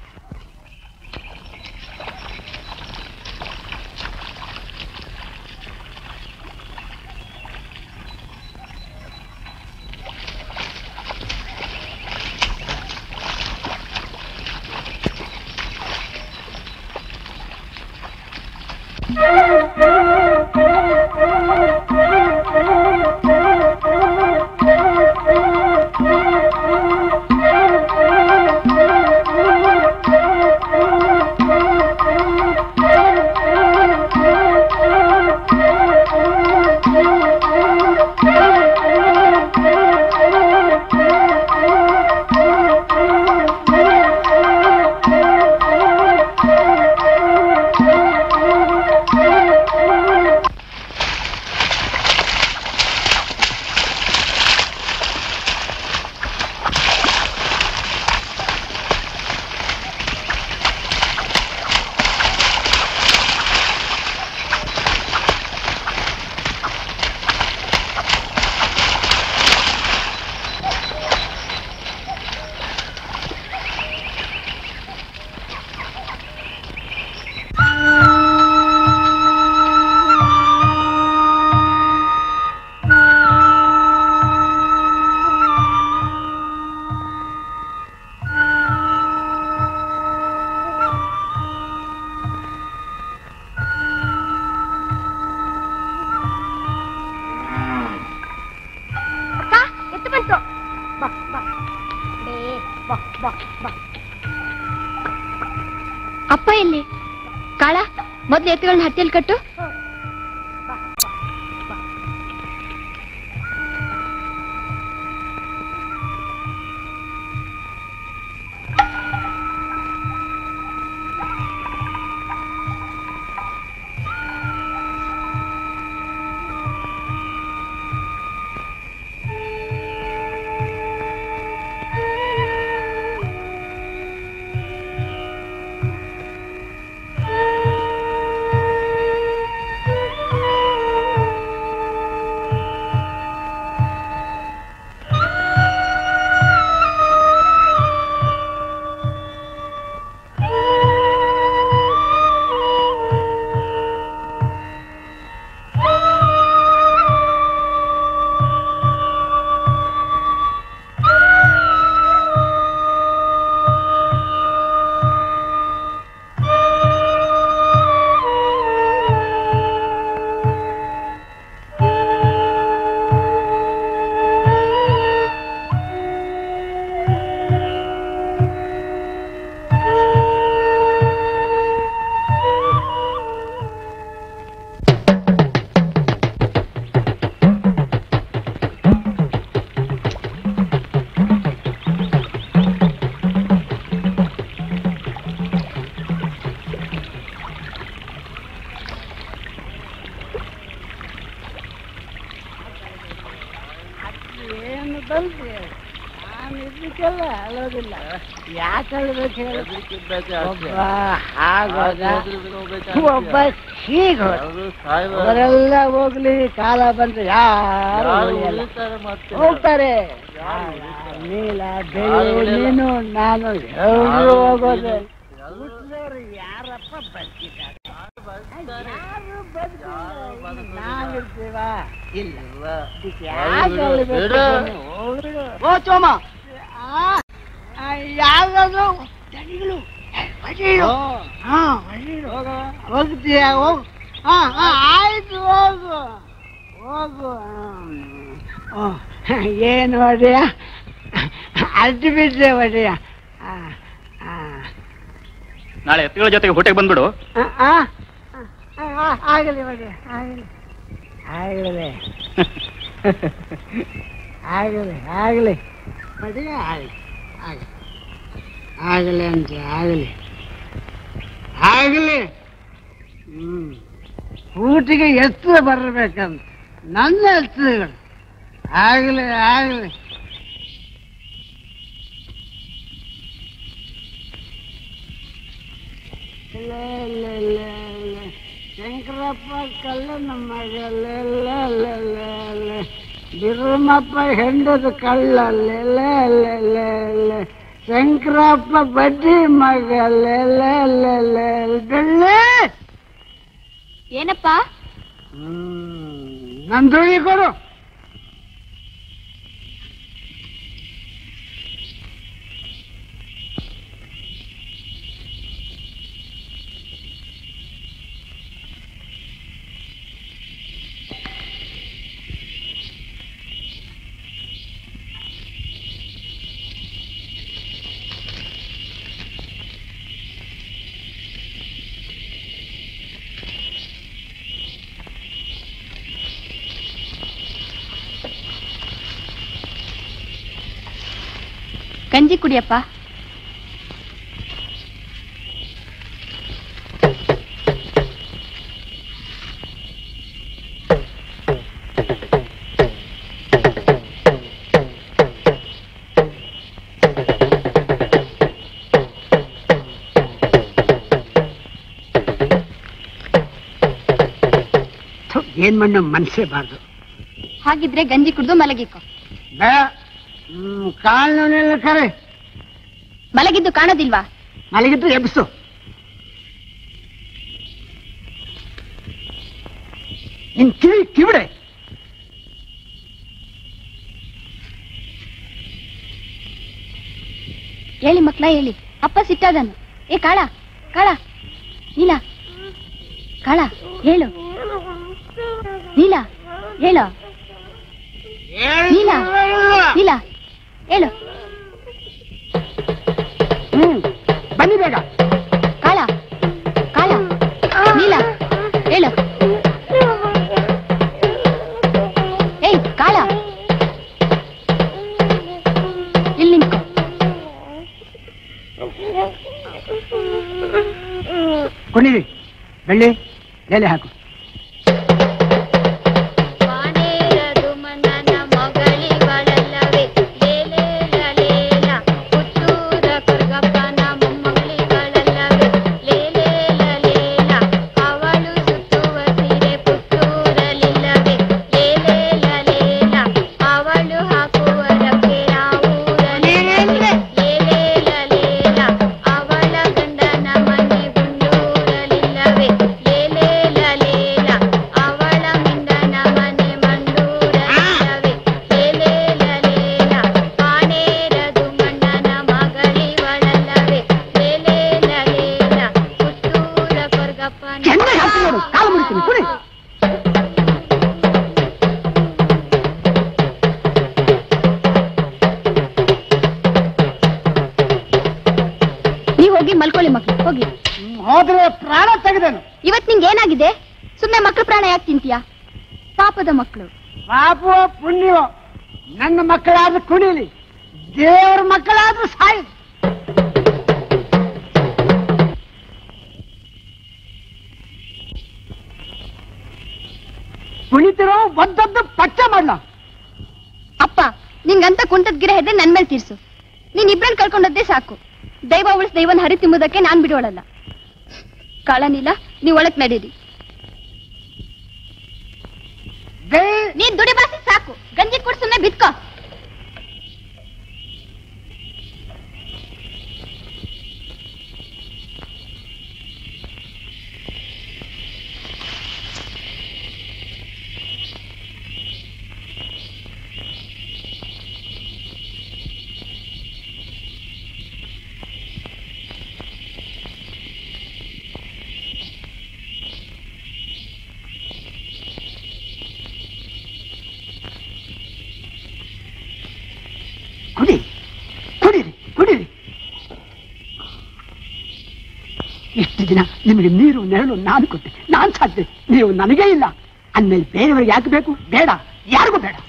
ಅಕ್ಕ ಎತ್ತು ಬಂತು ಬಾ ಬಾ ಡೇ, ಬಾ ಬಾ ಬಾ
ಅಪ್ಪ ಎಲ್ಲಿ ಕಾಳ ಮೊದ್ಲು ಎತ್ತುಗಳನ್ನ ಹತ್ತಿಯಲ್ಲಿ ಕಟ್ಟು
ಬಂದ್ರಿ ನಾನು ಇದಕ್ಕೆಲ್ಲ ಅಳೋದಿಲ್ಲ ಯಾಕೆ ಅಳ್ಬೇಕು ಹೇಳು? ಒಬ್ಬ ಹಾಗೋದ ಒಬ್ಬ ಹೀಗೋದ ಅವರೆಲ್ಲ ಹೋಗ್ಲಿ ಕಾಲ ಬಂದ್ರೆ ಯಾರು ಉಳಿಯಲ್ಲ. ಹೋಗ್ತಾರೆ ನೀಲ ಬೆಳೆ ನೀನು ನಾನು ಎಲ್ರು ಹೋಗೋದು ಹುಟ್ದವ್ರು ಯಾರಪ್ಪ ಬದುಕಿದ್ದಾರೆ ಯಾರು ಬದುಕಿಲ್ಲ ನಾವಿರ್ತೀವ ಇಲ್ಲ ಇದಕ್ಕೆ ಯಾಕೆ ಅಳ್ಬೇಕು? ಹೋಗ್ರಿ.
ಓ ಚೋಮ
ಯಾವ್ದು ದಣಿಗಳು ವಜೀರು ಹಾ ವಜೀರು ಹೋಗ್ತೀಯ ಹೋಗು ಹಾ ಹಾ ಆಯ್ತು ಹೋಗು ಹೋಗು ಹ್ಮ್. ಓ, ಏನು ಒಡೆಯ ಅಡ್ಡು ಬಿದ್ದೆ ಒಡೆಯ ಆ, ಆ,
ನಾಳೆ ಎತ್ತುಗಳ ಜೊತೆಗೆ ಹೊಟ್ಟೆಗೆ ಬಂದ್ಬಿಡು
ಆ, ಆ, ಆ, ಆಗಲಿ ಒಡೆಯ ಆಗಲಿ ಆಗಲಿ ಆಗಲಿ ಆಗಲಿ ಒಡೆಯ ಆಗಲಿ ಆಗಲಿ ಆಗಲಿ ಅಂತ ಆಗಲಿ ಆಗಲಿ ಹ್ಮ್ ಊಟಿಗೆ ಎತ್ತರ ಬರಬೇಕಂತ ನನ್ನ ಎತ್ತರಗಳು ಆಗಲಿ ಆಗಲಿ ಇಲ್ಲ ಇಲ್ಲ ಇಲ್ಲ ಇಲ್ಲ ಶಂಕರಪ್ಪ ಕಳ್ಳನ ಮಗ ಇಲ್ಲ ಇಲ್ಲ ಇಲ್ಲ ಇಲ್ಲ ಇಲ್ಲ ಬಿರುಮಪ್ಪ ಹೆಂಡದ ಕಳ್ಳ ಇಲ್ಲ ಇಲ್ಲ ಇಲ್ಲ ಇಲ್ಲ ಇಲ್ಲ ಶಂಕರಪ್ಪ ಬಡ್ಡಿ ಮಗ ಇಲ್ಲ ಇಲ್ಲ ಇಲ್ಲ ಇಲ್ಲ ಇಲ್ಲ ಬೆಳ್ಳಿ
ಏನಪ್ಪ
ನನ್ ದುಡಿ ಕೊಡು
ಗಂಜಿ ಕುಡಿಯಪ್ಪ
ಥು, ಏನ್ ಮಣ್ಣು ಮನ್ಸೇ ಬಾರ್ದು
ಹಾಗಿದ್ರೆ ಗಂಜಿ ಕುಡ್ದು ಮಲಗಿಕೊ
ಬೇಡ ಹ್ಮ್ ಕಾಲ್ನವನೆಲ್ಲ ಕರೆ
ಮಲಗಿದ್ದು ಕಾಣೋದಿಲ್ವಾ
ಮಲಗಿದ್ದು ಎಬ್ಸು ನಿನ್ ಕಿವಿ ಕಿವಿಡೆ
ಹೇಳಿ ಮಕ್ಳ ಹೇಳಿ ಅಪ್ಪ ಸಿಟ್ಟಾದನು ಏ ಕಾಳ ಕಾಳ ನೀಲ ಕಾಳ ಹೇಳು ನೀಲ ಹೇಳು ನೀಲ ನೀಲ ಹೇಳು
ಹ್ಮ್ ಬನ್ನಿ ಬೇಗ
ಕಾಳ ಕಾಳ ನೀಲ ಹೇಳು ಏಯ್ ಕಾಳ ಇಲ್ಲಿ ನಿಂತ್ಕೊ
ಕುಣಿರಿ ಬೆಳ್ಳಿ ಎಲೆ ಹಾಕು
ಅವಳು ಹಾಕುವ ರಕ್ಕೆ ಅವಳ ಗಂಡನ ಮನೆ ಗುಂಡೂರಲಿಲ್ಲವೇ ಲೇಲೇಲ ಲೇಲ ಅವಳ ಮಿಂಡನ ಮನೆ ಮಂಡೂರಲಿಲ್ಲವೇ ಲೇಲೇಲ ಲೇಲ ಕಾಣೇರದು ಮಣ್ಣನ ಮಗಳಿವಳಲ್ಲವೇ ಲೇಲೇಲ ಲೇಲ ಪುತ್ತೂರ ಕೊರ್ಗಪ್ಪನ
ಚೆನ್ನಾಗಿ ಹಾಕಿ ನೋಡು ಕಾಲು ಮುರಿತೀನಿ ಕುಡಿ
ನೀವ್ ಹೋಗಿ ಮಲ್ಕೊಳ್ಳಿ ಮಕ್ಳು ಹೋಗಿ
ಹೋದ್ರೆ ಪ್ರಾಣ ತೆಗೆದೇನು
ಇವತ್ ನಿಂಗೆ ಏನಾಗಿದೆ ಸುಮ್ನೆ ಮಕ್ಳು ಪ್ರಾಣ ಯಾಕೆ ತಿಂತೀಯಾ ಪಾಪದ ಮಕ್ಕಳು
ಪಾಪೋ ಪುಣ್ಯವೋ ನನ್ನ ಮಕ್ಕಳಾದ್ರೂ ಕುಣಿಲಿ ದೇವರ ಮಕ್ಕಳಾದ್ರೂ ಸಾಯಿ ಕುಣಿತಿರೋ ಒದ್ದದ್ದು ಪಚ್ಚ ಮಾಡ್ಲ
ಅಪ್ಪ ನಿಂಗಂತ ಕುಂಟದ್ ಗಿರ ಇದ್ರೆ ನನ್ ಮೇಲೆ ತೀರ್ಸು ನೀನ್ ಇಬ್ರನ್ ಕಳ್ಕೊಂಡದ್ದೇ ಸಾಕು ದೈವ ಉಳಿಸ್ ದೈವನ್ ಹರಿ ತಿಂಬುದಕ್ಕೆ ನಾನ್ ಬಿಡೋಳಲ್ಲ ಕಾಳನಿಲ್ಲ ನೀವ್ ಒಳಕ್ ನಡೀರಿ ನೀನ್ ದುಡಿ ಬಾಸಿ ಸಾಕು ಗಂಜಿ ಕೊಡ್ ಸುಮ್ನೆ ಬಿತ್ಕೋ
ಕುಡಿ ಕುಡೀರಿ ಕುಡೀರಿ ಇಷ್ಟು ದಿನ ನಿಮಗೆ ನೀರು ನೆರಳು ನಾನು ಕೊಟ್ಟೆ ನಾನು ಸಾಧ್ಯ ನೀವು ನನಗೇ ಇಲ್ಲ ಅಂದ್ಮೇಲೆ ಬೇರೆಯವ್ರಿಗೆ ಯಾಕೆ ಬೇಕು ಬೇಡ ಯಾರಿಗೂ ಬೇಡ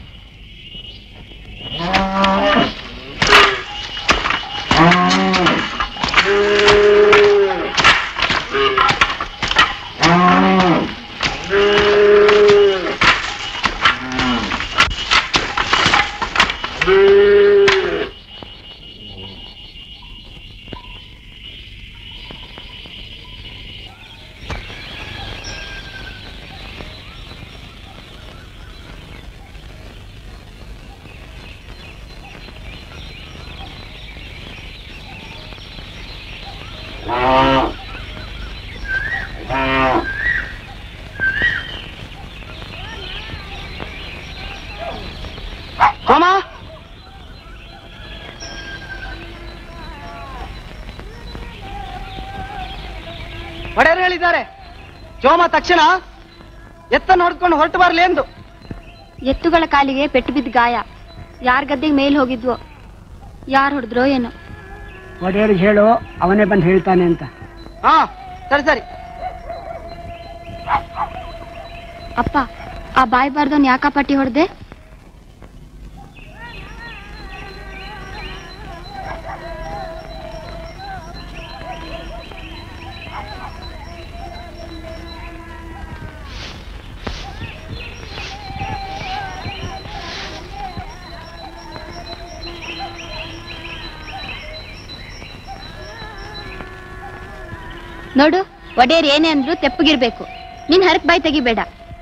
ಸೋಮ ಒಡೆಯರು ಹೇಳಿದ್ದಾರೆ ಸೋಮ ತಕ್ಷಣ ಎತ್ತನ್ನು ಹೊಡ್ಕೊಂಡು ಹೊರಟು ಬರಲಿ ಎಂದು
ಎತ್ತುಗಳ ಕಾಲಿಗೆ ಪೆಟ್ಟು ಬಿದ್ದ ಗಾಯ ಯಾರ್ ಗದ್ದೆಗೆ ಮೇಲ್ ಹೋಗಿದ್ವೋ ಯಾರ್ ಹೊಡೆದ್ರೋ ಏನೋ
ಒಡೆಯರಿಗೆ ಹೇಳು ಅವನೇ ಬಂದು ಹೇಳ್ತಾನೆ ಅಂತ
ಹಾ ಸರಿ ಸರಿ
ಅಪ್ಪ ಆ ಬಾಯಿ ಬಾರ್ದವ್ನ್ ಯಾಕ ಪಟ್ಟಿ ಹೊಡೆದೆ ನೋಡು ಒಡೆಯರ್ ಏನೇ ಅಂದ್ರು ತೆಪ್ಪಗಿರ್ಬೇಕು ನೀನ್ ಹರಕ್ ಬಾಯಿ ತೆಗಿಬೇಡ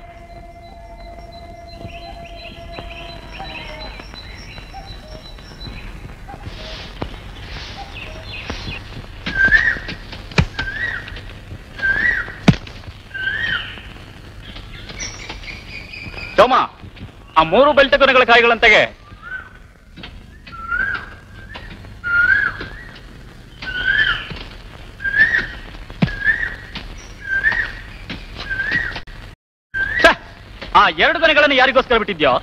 ಸೋಮ ಆ ಮೂರು ಬೆಳ್ತಕೊನೆಗಳ ಕಾಯಿಗಳಂತೆಗೆ ಛೆ, ಆ ಎರಡು ಕೊನೆಗಳನ್ನು ಯಾರಿಗೋಸ್ಕರ ಬಿಟ್ಟಿದ್ಯೋ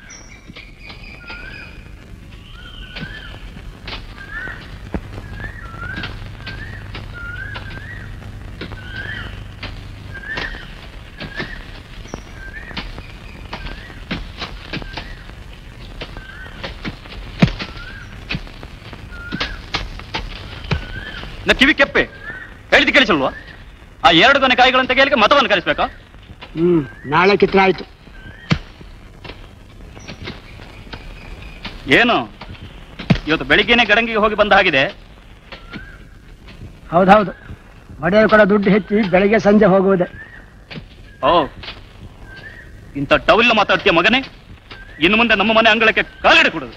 ನ ಕಿವಿ ಕೆಪ್ಪೆ ಹೇಳಿದ್ದು ಕೇಳಿಸಲ್ವಾ ಆ ಎರಡು ಕೊನೆ ಕಾಯಿಗಳನ್ನು ತೆಗೆಯಲಿಕ್ಕೆ ಮತವನ್ನು ಕರೆಸ್ಬೇಕಾ
ಹ್ಮ್ ನಾಳೆ ಕಿತ್ರ ಆಯ್ತು
ಏನು ಇವತ್ತು ಬೆಳಿಗ್ಗೆನೆ ಗಡಂಗಿಗೆ ಹೋಗಿ ಬಂದ ಹಾಗಿದೆ
ಹೌದೌದು ಒಡೆಯರು ಕೂಡ ದುಡ್ಡು ಹೆಚ್ಚಿ ಬೆಳಿಗ್ಗೆ ಸಂಜೆ ಹೋಗುವುದೇ
ಓ ಇಂಥ ಟೌಲ್ ಮಾತಾಡ್ತೀಯ ಮಗನೇ ಇನ್ನು ಮುಂದೆ ನಮ್ಮ ಮನೆ ಅಂಗಳಕ್ಕೆ ಕಾಲಿಡ ಕೊಡುದು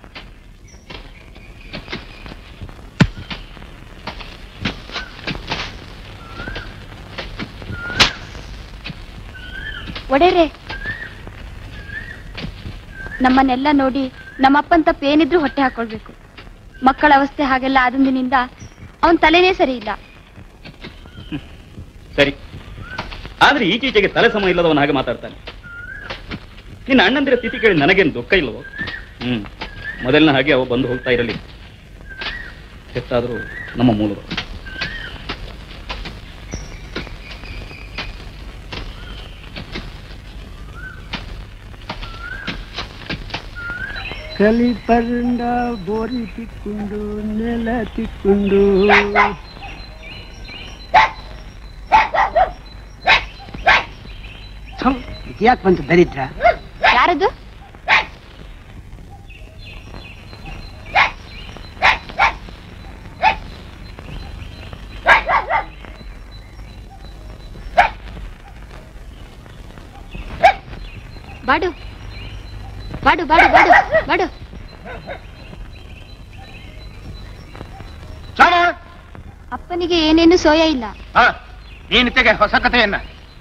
ಒಡೆರೆ ನಮ್ಮನ್ನೆಲ್ಲ ನೋಡಿ ನಮ್ಮಪ್ಪನ್ ತಪ್ಪು ಏನಿದ್ರು ಹೊಟ್ಟೆ ಹಾಕೊಳ್ಬೇಕು ಮಕ್ಕಳ ಅವಸ್ಥೆ ಹಾಗೆಲ್ಲ ಆದಂದಿನಿಂದ ಅವನ್ ತಲೆನೇ ಸರಿ ಇಲ್ಲ
ಸರಿ ಆದ್ರೆ ಈಚೀಚೆಗೆ ತಲೆ ಸಮ ಇಲ್ಲದವನ ಹಾಗೆ ಮಾತಾಡ್ತಾನೆ ನಿನ್ನ ಅಣ್ಣಂದಿರ ಸ್ಥಿತಿ ಕೇಳಿ ನನಗೇನು ದುಃಖ ಇಲ್ಲವೋ ಹ್ಮ್ ಮೊದಲಿನ ಹಾಗೆ ಅವ ಬಂದು ಹೋಗ್ತಾ ಇರಲಿ ಹೆತ್ತಾದರೂ ನಮ್ಮ ಮೂಲಗಳು
ಕಲಿಪರಂಡ ಬೋರಿ ತಿಕ್ಕೊಂಡು ನೆಲ ತಿಕ್ಕೊಂಡು ಯಾಕೆ ಬಂತು ದರಿದ್ರ
ಯಾರದು ಬಾಡು ಬಾಡು ಬಾಡು ಬಾಡು ಬಾಡು
ಶ್ಯಾಮ
ಅಪ್ಪನಿಗೆ ಏನೇನು ಸೋಯ ಇಲ್ಲ
ಹಾ ನೀನು ತೆಗೆ ಹೊಸ ಕಥೆಯನ್ನ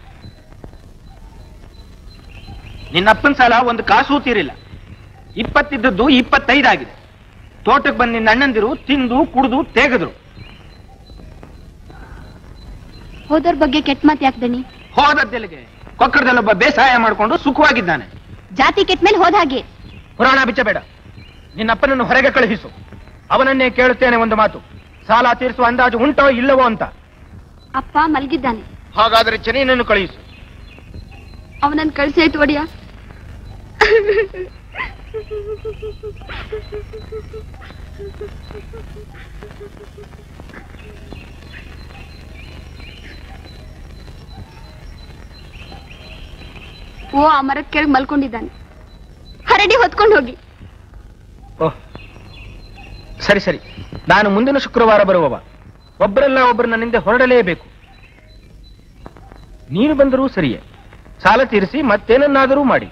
ನಿನ್ನಪ್ಪನ ಸಾಲ ಒಂದು ಕಾಸು ತೀರಿಲ್ಲ ಇಪ್ಪತ್ತಿದ್ದದ್ದು ಇಪ್ಪತ್ತೈದಾಗಿದೆ ತೋಟಕ್ಕೆ ಬಂದು ನಿನ್ನ ಅಣ್ಣಂದಿರು ತಿಂದು ಕುಡಿದು ತೇಗದ್ರು
ಹೋದವ್ರ ಬಗ್ಗೆ ಕೆಟ್ಟ ಮಾತು ಯಾಕೆ ದಣಿ
ಹೋದದ್ದೆಲ್ಲಿಗೆ ಕೊಕ್ಕಡದಲ್ಲೊಬ್ಬ ಬೇಸಾಯ ಮಾಡಿಕೊಂಡು ಸುಖವಾಗಿದ್ದಾನೆ
ಜಾತಿ ಕೆಟ್ಟ ಮೇಲೆ ಹೋದ ಹಾಗೆ
ಪುರಾಣ ಬಿಚ್ಚಬೇಡ ನಿನ್ನಪ್ಪನನ್ನು ಹೊರಗೆ ಕಳುಹಿಸು ಅವನನ್ನೇ ಕೇಳುತ್ತೇನೆ ಒಂದು ಮಾತು ಸಾಲ ತೀರಿಸುವ ಅಂದಾಜು ಉಂಟೋ ಇಲ್ಲವೋ ಅಂತ
ಅಪ್ಪ ಮಲಗಿದ್ದಾನೆ
ಹಾಗಾದ್ರೆ ಚೆನ್ನೈನನ್ನು ಕಳುಹಿಸು
ಅವನನ್ನು ಕಳಿಸಿ ಆಯ್ತು ಒಡಿಯ ಓ ಆ ಮರದ ಕೆಳಗೆ ಮಲ್ಕೊಂಡಿದ್ದಾನೆ ಹರಡಿ ಹೊತ್ಕೊಂಡು ಹೋಗಿ
ಓಹ್ ಸರಿ ಸರಿ ನಾನು ಮುಂದಿನ ಶುಕ್ರವಾರ ಬರುವವ ಒಬ್ಬರಲ್ಲ ಒಬ್ಬರು ನನ್ನಿಂದ ಹೊರಡಲೇಬೇಕು ನೀನು ಬಂದರೂ ಸರಿಯೇ ಸಾಲ ತೀರಿಸಿ ಮತ್ತೇನನ್ನಾದರೂ ಮಾಡಿ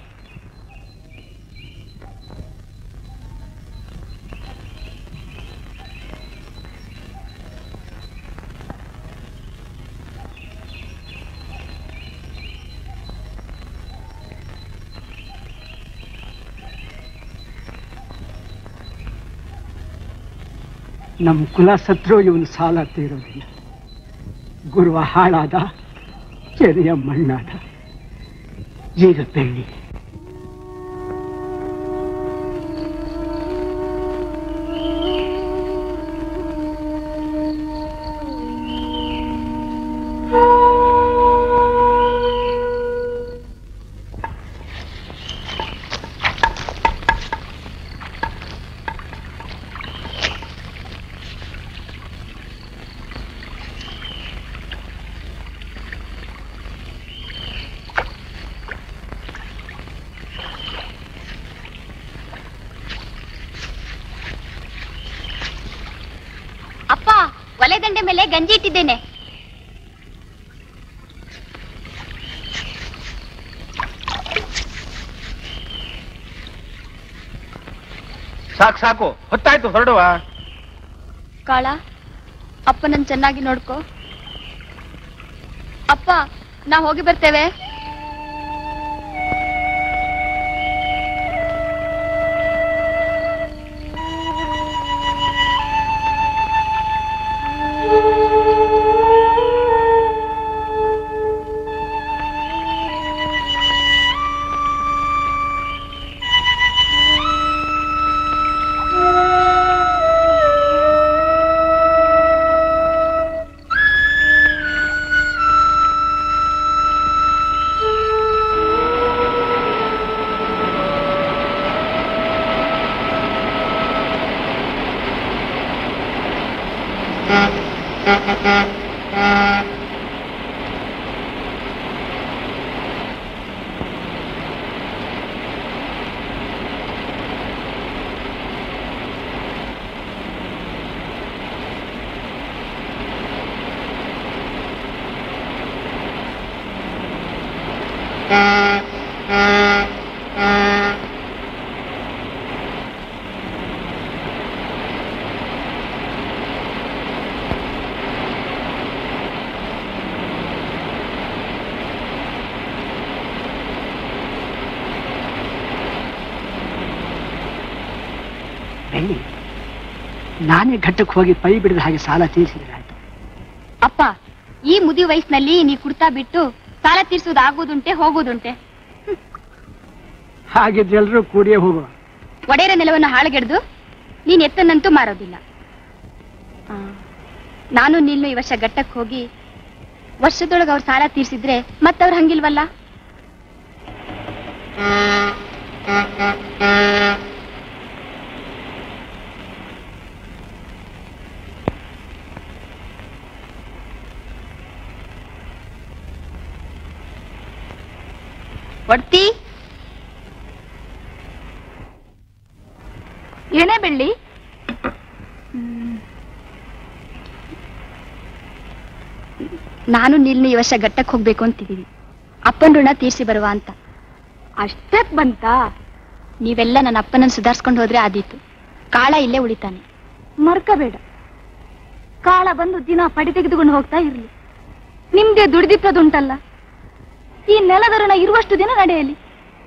ನಮ್ಮ ಕುಲ ಸತ್ರು ಇವನು ಸಾಲ ತೀರೋದಿಲ್ಲ ಗುರುವ ಹಾಳಾದ ಚೆರಿಯ ಮಣ್ಣಾದ ಈಗ ಬೆಳ್ಳಿ
ಅಪ್ಪ ಒಲೆ ದಂಡೆ ಮೇಲೆ ಗಂಜಿ ಇಟ್ಟಿದ್ದೇನೆ
ಸಾಕು ಸಾಕು ಹೊತ್ತಾಯ್ತು ಹೊರಡುವ
ಕಾಳ ಅಪ್ಪನನ್ನ ಚೆನ್ನಾಗಿ ನೋಡ್ಕೋ ಅಪ್ಪ ನಾ ಹೋಗಿ ಬರ್ತೇವೆ
ಬೆಳ್ಳಿ ನಾನೇ ಘಟ್ಟಕ್ಕೆ ಹೋಗಿ ಪೈ ಬಿಡದ ಹಾಗೆ ಸಾಲ ತೀರಿಸಿದ್ರೆ ಆಯ್ತು
ಅಪ್ಪ ಈ ಮುದಿ ವಯಸ್ಸಿನಲ್ಲಿ ನೀ ಕುಡ್ತಾ ಬಿಟ್ಟು ಸಾಲ ತೀರ್ಸೋದು ಆಗೋದುಂಟೆ ಹೋಗೋದುಂಟೆ
ಹಾಗಿದ್ರೆ ಎಲ್ಲರೂ ಕೂಡಿಯೇ ಹೋಗುವ
ಒಡೆಯರ ನೆಲವನ್ನು ಹಾಳುಗೆಡ್ದು ನೀನ್ ಎತ್ತನ್ನಂತೂ ಮಾರೋದಿಲ್ಲ ಆ, ನಾನು ನಿಲ್ಲು ಈ ವರ್ಷ ಘಟ್ಟಕ್ಕೆ ಹೋಗಿ ವರ್ಷದೊಳಗೆ ಅವ್ರ ಸಾಲ ತೀರ್ಸಿದ್ರೆ ಮತ್ತವ್ರು ಹಂಗಿಲ್ವಲ್ಲ ಒಡ್ತಿ ಏನೇ ಬೆಳ್ಳಿ ನಾನು ನಿಲ್ನು ಈ ವರ್ಷ ಘಟ್ಟಕ್ಕೆ ಹೋಗ್ಬೇಕು ಅಂತಿದ್ದೀವಿ ಅಪ್ಪನ ಋಣ ತೀರ್ಸಿ ಬರುವ ಅಂತ ಅಷ್ಟಕ್ ಬಂತಾ ನೀವೆಲ್ಲ ನನ್ನ ಅಪ್ಪನನ್ನ ಸುಧಾರಿಸ್ಕೊಂಡು ಹೋದ್ರೆ ಆದೀತು ಕಾಳ ಇಲ್ಲೇ ಉಳಿತಾನೆ ಮರ್ಕಬೇಡ ಕಾಳ ಬಂದು ದಿನ ಪಡಿ ತೆಗೆದುಕೊಂಡು ಹೋಗ್ತಾ ಇರ್ಲಿ ನಿಮ್ದೇ ದುಡಿದಿಪ್ಪದುಂಟಲ್ಲ ಈ ನೆಲದರಣ ಇರುವಷ್ಟು ದಿನ ನಡೆಯಲಿ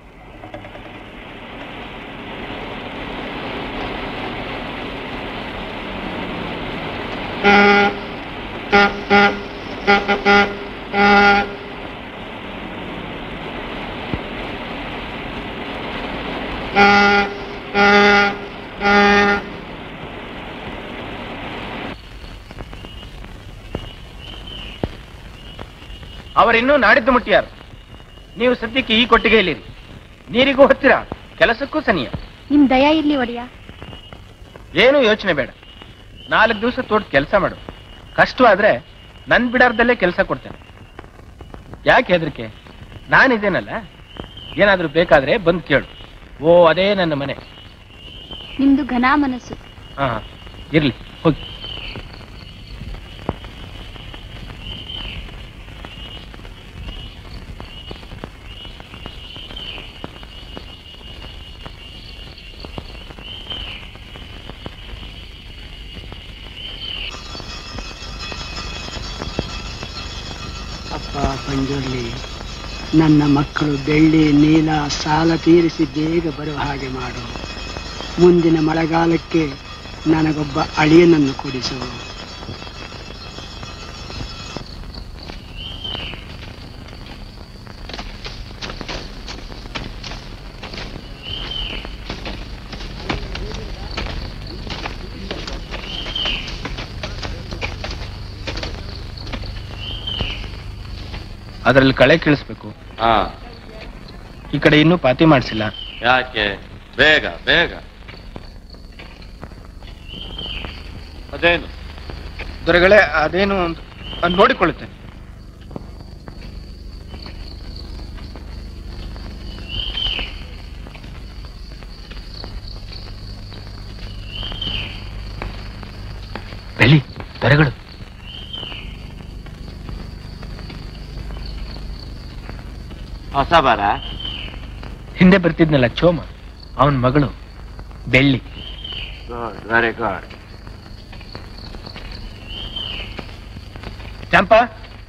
ಅವರಿನ್ನೂ ನಾಡಿದ್ದು ಮುಟ್ಟಿಯಾರು ನೀವು ಸದ್ಯಕ್ಕೆ ಈ ಕೊಟ್ಟಿಗೆಯಲ್ಲಿರಿ ನೀರಿಗೂ ಹತ್ತಿರ ಕೆಲಸಕ್ಕೂ ಸನಿಯ
ನಿಮ್ ದಯ ಇರ್ಲಿ ಒಡೆಯ
ಏನೂ ಯೋಚನೆ ಬೇಡ ನಾಲ್ಕು ದಿವಸ ತೋಟ ಕೆಲಸ ಮಾಡು ಕಷ್ಟವಾದ್ರೆ ನನ್ ಬಿಡಾರ್ದಲ್ಲೇ ಕೆಲಸ ಕೊಡ್ತೇನೆ ಯಾಕೆ ಹೆದರಿಕೆ ನಾನಿದ್ದೇನಲ್ಲ ಏನಾದ್ರೂ ಬೇಕಾದ್ರೆ ಬಂದು ಕೇಳು ಓ ಅದೇ ನನ್ನ ಮನೆ
ನಿಮ್ದು ಘನ ಮನಸ್ಸು
ಹಾ ಹಾ, ಇರ್ಲಿ ಹೋಗಿ
ಅಪ್ಪ ಪಂಜುರ್ಲಿ ನನ್ನ ಮಕ್ಕಳು ಬೆಳ್ಳಿ ನೀಲ ಸಾಲ ತೀರಿಸಿ ಬೇಗ ಬರುವ ಹಾಗೆ ಮಾಡು ಮುಂದಿನ ಮಳೆಗಾಲಕ್ಕೆ ನನಗೊಬ್ಬ ಅಳಿಯನನ್ನು ಕೊಡಿಸು
ಅದರಲ್ಲಿ ಕಳೆ ಕೀಳಿಸ್ಬೇಕು
ಹಾ
ಈ ಕಡೆ ಇನ್ನೂ ಪಾತಿ ಮಾಡಿಸಿಲ್ಲ
ಯಾಕೆ ಬೇಗ ಬೇಗ ಅದೇನು
ದೊರೆಗಳೇ ಅದೇನು ಅಂತ ನಾನ್ ನೋಡಿಕೊಳ್ಳುತ್ತೇನೆ ಬೆಳಿ ದೊರೆಗಳು
ಹೊಸ ಬರ
ಹಿಂದೆ ಬರ್ತಿದ್ನಲ್ಲ ಚೋಮ ಅವನ ಮಗಳು ಬೆಳ್ಳಿ
ಗುಡ್ ವೆರಿ ಗುಡ್
ಚಂಪಾ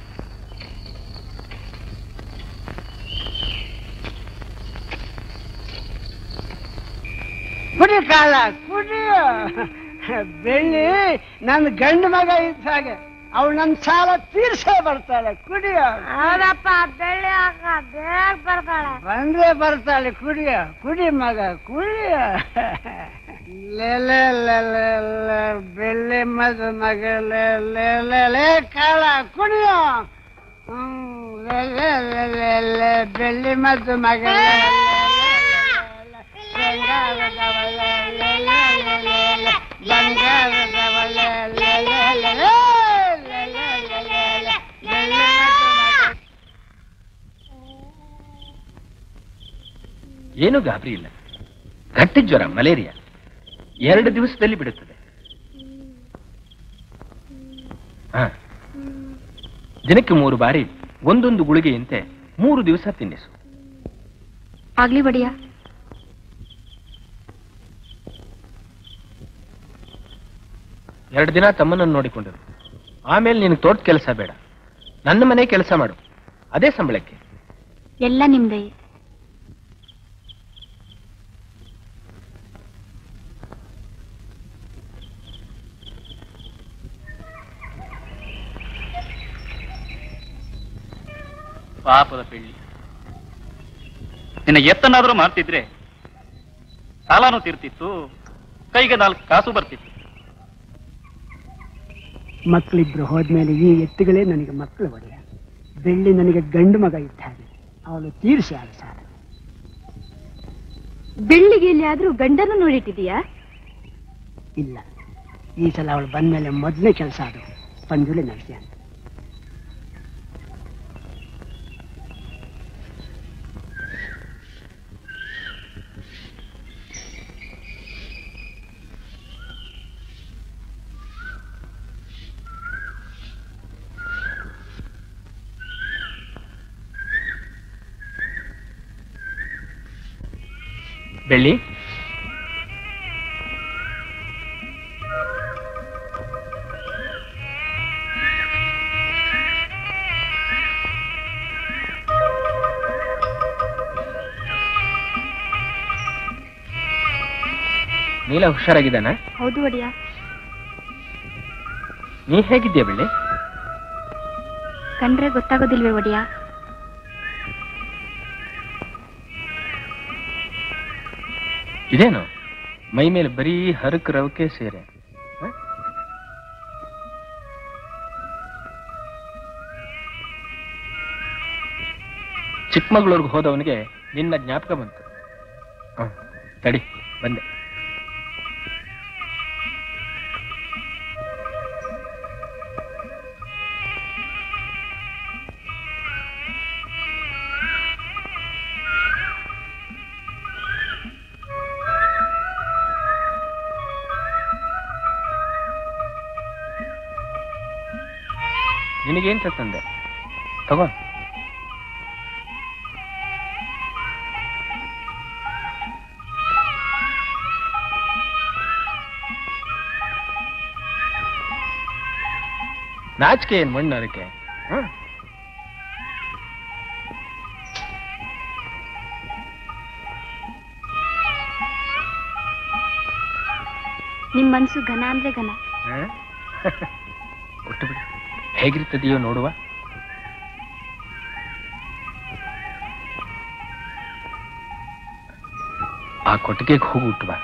ಕುಡಿ ಕಾಲ ಕುಡಿಯ ಬೆಳ್ಳಿ ನನ್ನ ಗಂಡು ಮಗ ಇದ್ದ ಹಾಗೆ ಅವಳು ನನ್ನ ಸಾಲ ತೀರ್ಸೇ ಬರ್ತಾಳೆ ಕುಡಿಯ
ಹೌದಪ್ಪ ಬೆಳ್ಳಿ ಅಕ್ಕ ಬೇಗ ಬರ್ತಾಳೆ
ಬಂದ್ರೆ ಬರ್ತಾಳೆ ಕುಡಿಯ ಕುಡಿ ಮಗ ಕುಡಿಯ ಲೇ ಲೇ ಲೇ ಲೇ ಲೇ, ಬೆಳ್ಳಿ ಮದ ಮಗ ಲೇ ಲೇ ಲೇ ಲೇ ಕಾಳ ಕುಡಿಯ ಹ್ಮ್ ಲೇ ಲೇ ಲೇ ಲೇ ಲೇ ಬೆಳ್ಳಿ ಮದ್ದು ಮಗ ಲೇ ಲೇ ಲೇ ಲೇ. ಬಂಗಾರದವಳೆ ಲೇ ಲೇ ಲೇ ಲೇ ಲೇ. ಬಂಗಾರದವಳೆ ಲೇ ಲೇ ಲೇ ಲೇ. ಲೇ ಲೇ ಲೇ ಲೇ ಲೇ. ಬೆಳ್ಳಿ ಮದ್ದು ಮಗ
ಏನು ಗಾಬರಿ ಇಲ್ಲ ಗಟ್ಟಿ ಜ್ವರ ಮಲೇರಿಯಾ ಎರಡು ದಿವಸದಲ್ಲಿ ಬಿಡುತ್ತದೆ ಹಾ ದಿನಕ್ಕೆ ಮೂರು ಬಾರಿ ಒಂದೊಂದು ಗುಳಿಗೆಯಂತೆ ಮೂರು ದಿವಸ ತಿನ್ನಿಸು
ಆಗ್ಲಿ ಒಡೆಯ
ಎರಡು ದಿನ ತಮ್ಮನನ್ನು ನೋಡಿಕೊಂಡಿರು ಆಮೇಲೆ ನಿನಗೆ ತೋಟ ಕೆಲಸ ಬೇಡ ನನ್ನ ಮನೆ ಕೆಲಸ ಮಾಡು ಅದೇ ಸಂಬಳಕ್ಕೆ
ಎಲ್ಲ ನಿಮ್ದೇ
ಪಾಪದ ಬೆಳ್ಳಿ ನಿನ್ನ ಎತ್ತನಾದ್ರೂ ಮಾಡ್ತಿದ್ರೆ ಸಾಲನೂ ತೀರ್ತಿತ್ತು ಕೈಗೆ ನಾಲ್ಕು ಕಾಸು ಬರ್ತಿತ್ತು
ಮಕ್ಕಳಿಬ್ರು ಹೋದ್ಮೇಲೆ ಈ ಎತ್ತುಗಳೇ ನನಗೆ ಮಕ್ಕಳು ಒಡೆಯ ಬೆಳ್ಳಿ ನನಗೆ ಗಂಡು ಮಗ ಇದ್ದ ಹಾಗೆ ಅವಳು ತೀರಿಸಿ ಆದ ಸಾಲ
ಬೆಳ್ಳಿಗೆ ಎಲ್ಲಿಯಾದ್ರೂ ಗಂಡನ್ನು ನೋಡಿಟ್ಟಿದೀಯಾ
ಇಲ್ಲ ಈ ಸಲ ಅವಳು ಬಂದ್ಮೇಲೆ ಮೊದಲನೇ ಕೆಲಸ ಅದು ಪಂಜುಳಿ ನಡೆಸಿ ಅಂತ
ಬೆಳ್ಳಿ ನೀಲ ಹುಷಾರಾಗಿದ್ದಾನ
ಹೌದು ಒಡೆಯ
ನೀ ಹೇಗಿದ್ಯಾ ಬೆಳ್ಳಿ
ಕಂಡ್ರೆ ಗೊತ್ತಾಗೋದಿಲ್ವೇ ಒಡೆಯ
ಇದೇನು ಮೈ ಮೇಲೆ ಬರೀ ಹರಕ್ ರವಕೆ ಸೇರೆ ಹ? ಚಿಕ್ಕಮಗಳೂರ್ಗೆ ಹೋದವನಿಗೆ ನಿನ್ನ ಜ್ಞಾಪಕ ಬಂತು ಹ, ತಡಿ ಬಂದೆ ನಿನಗೇನ್ ತಂದೆ ತಗೋ ನಾಚಿಕೆ ಏನ್ ಮಣ್ಣು ಅದಕ್ಕೆ ಹ?
ನಿಮ್ ಮನ್ಸು ಘನ ಅಂದ್ರೆ ಘನ
ಹ? ಕೊಟ್ಟು ಬಿಡು ಹೇಗಿರ್ತದೆಯೋ ನೋಡುವ ಆ ಕೊಟ್ಟಿಗೆಗೆ ಹೋಗಿ ಹುಟ್ಟು ಬಾ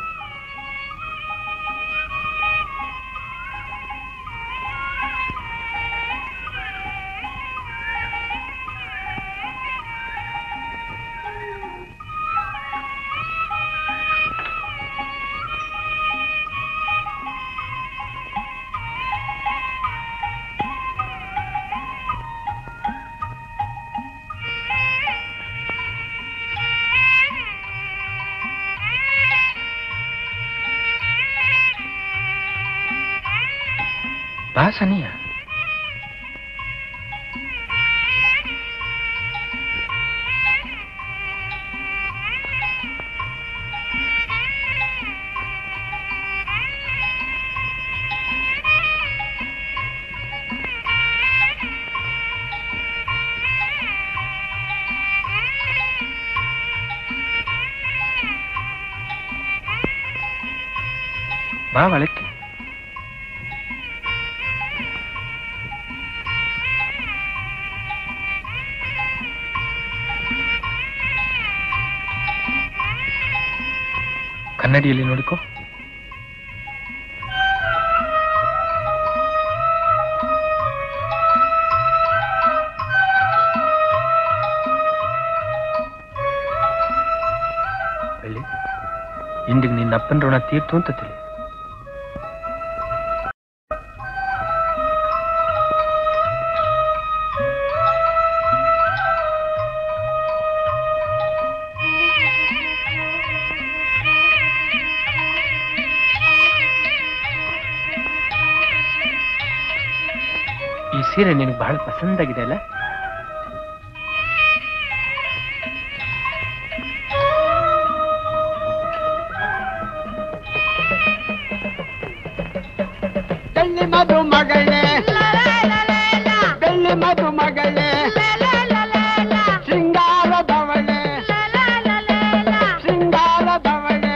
ಬಾ ಸನಿಯ ಬಾ ಒಳಕ್ಕೆ ಕನ್ನಡಿಯಲ್ಲಿ ನೋಡಿಕೋ ಬೆಳ್ಳಿ ಇಂದಿಗೆ ನಿನ್ನ ಅಪ್ಪನ ಋಣ ತೀರ್ತು ಅಂತ ತಿಳಿ ಈ ಸೀರೆ ನಿನಗೆ ಬಹಳ ಪಸಂದಾಗಿದೆ ಅಲ್ಲ
ಬೆಳ್ಳಿ ಮಧು ಮಗಳೇ ಬೆಳ್ಳಿ ಮಧು ಮಗಳೇ ಶೃಂಗಾರದವಳೆ ಶೃಂಗಾರದವಳೆ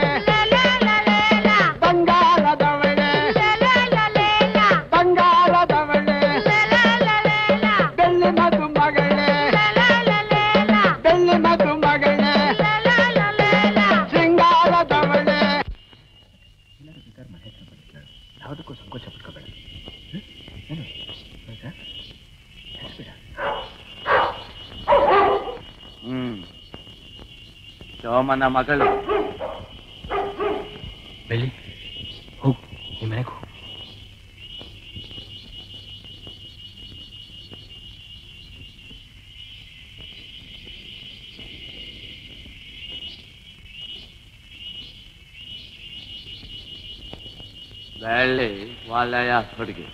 ಬಂಗಾರದವಳೆ ಬಂಗಾರದವಳೆ ಬೆಳ್ಳಿ ಮಧು ಮಗಳೇ ಬೆಳ್ಳಿ ಮಧು ಮಗಳೇ ಶೃಂಗಾರದವಳೆ
ಯಾವುದಕ್ಕೂ ಸಂಕೋಚ ಪಟ್ಕೋಬೇಡ ಹ್ಮ್? ಏನು? ಆಯ್ತಾ? ಹೆಸ್ರಿಡ.
ಹ್ಮ್ ಸೋಮನ ಮಗಳು
ಬೆಳ್ಳಿ ಹೋಗು ನಿಮ್ಮ ಮನೆಗೆ ಹೋಗು
ಬೆಳ್ಳಿ ವಲಯ ಹುಡುಗಿ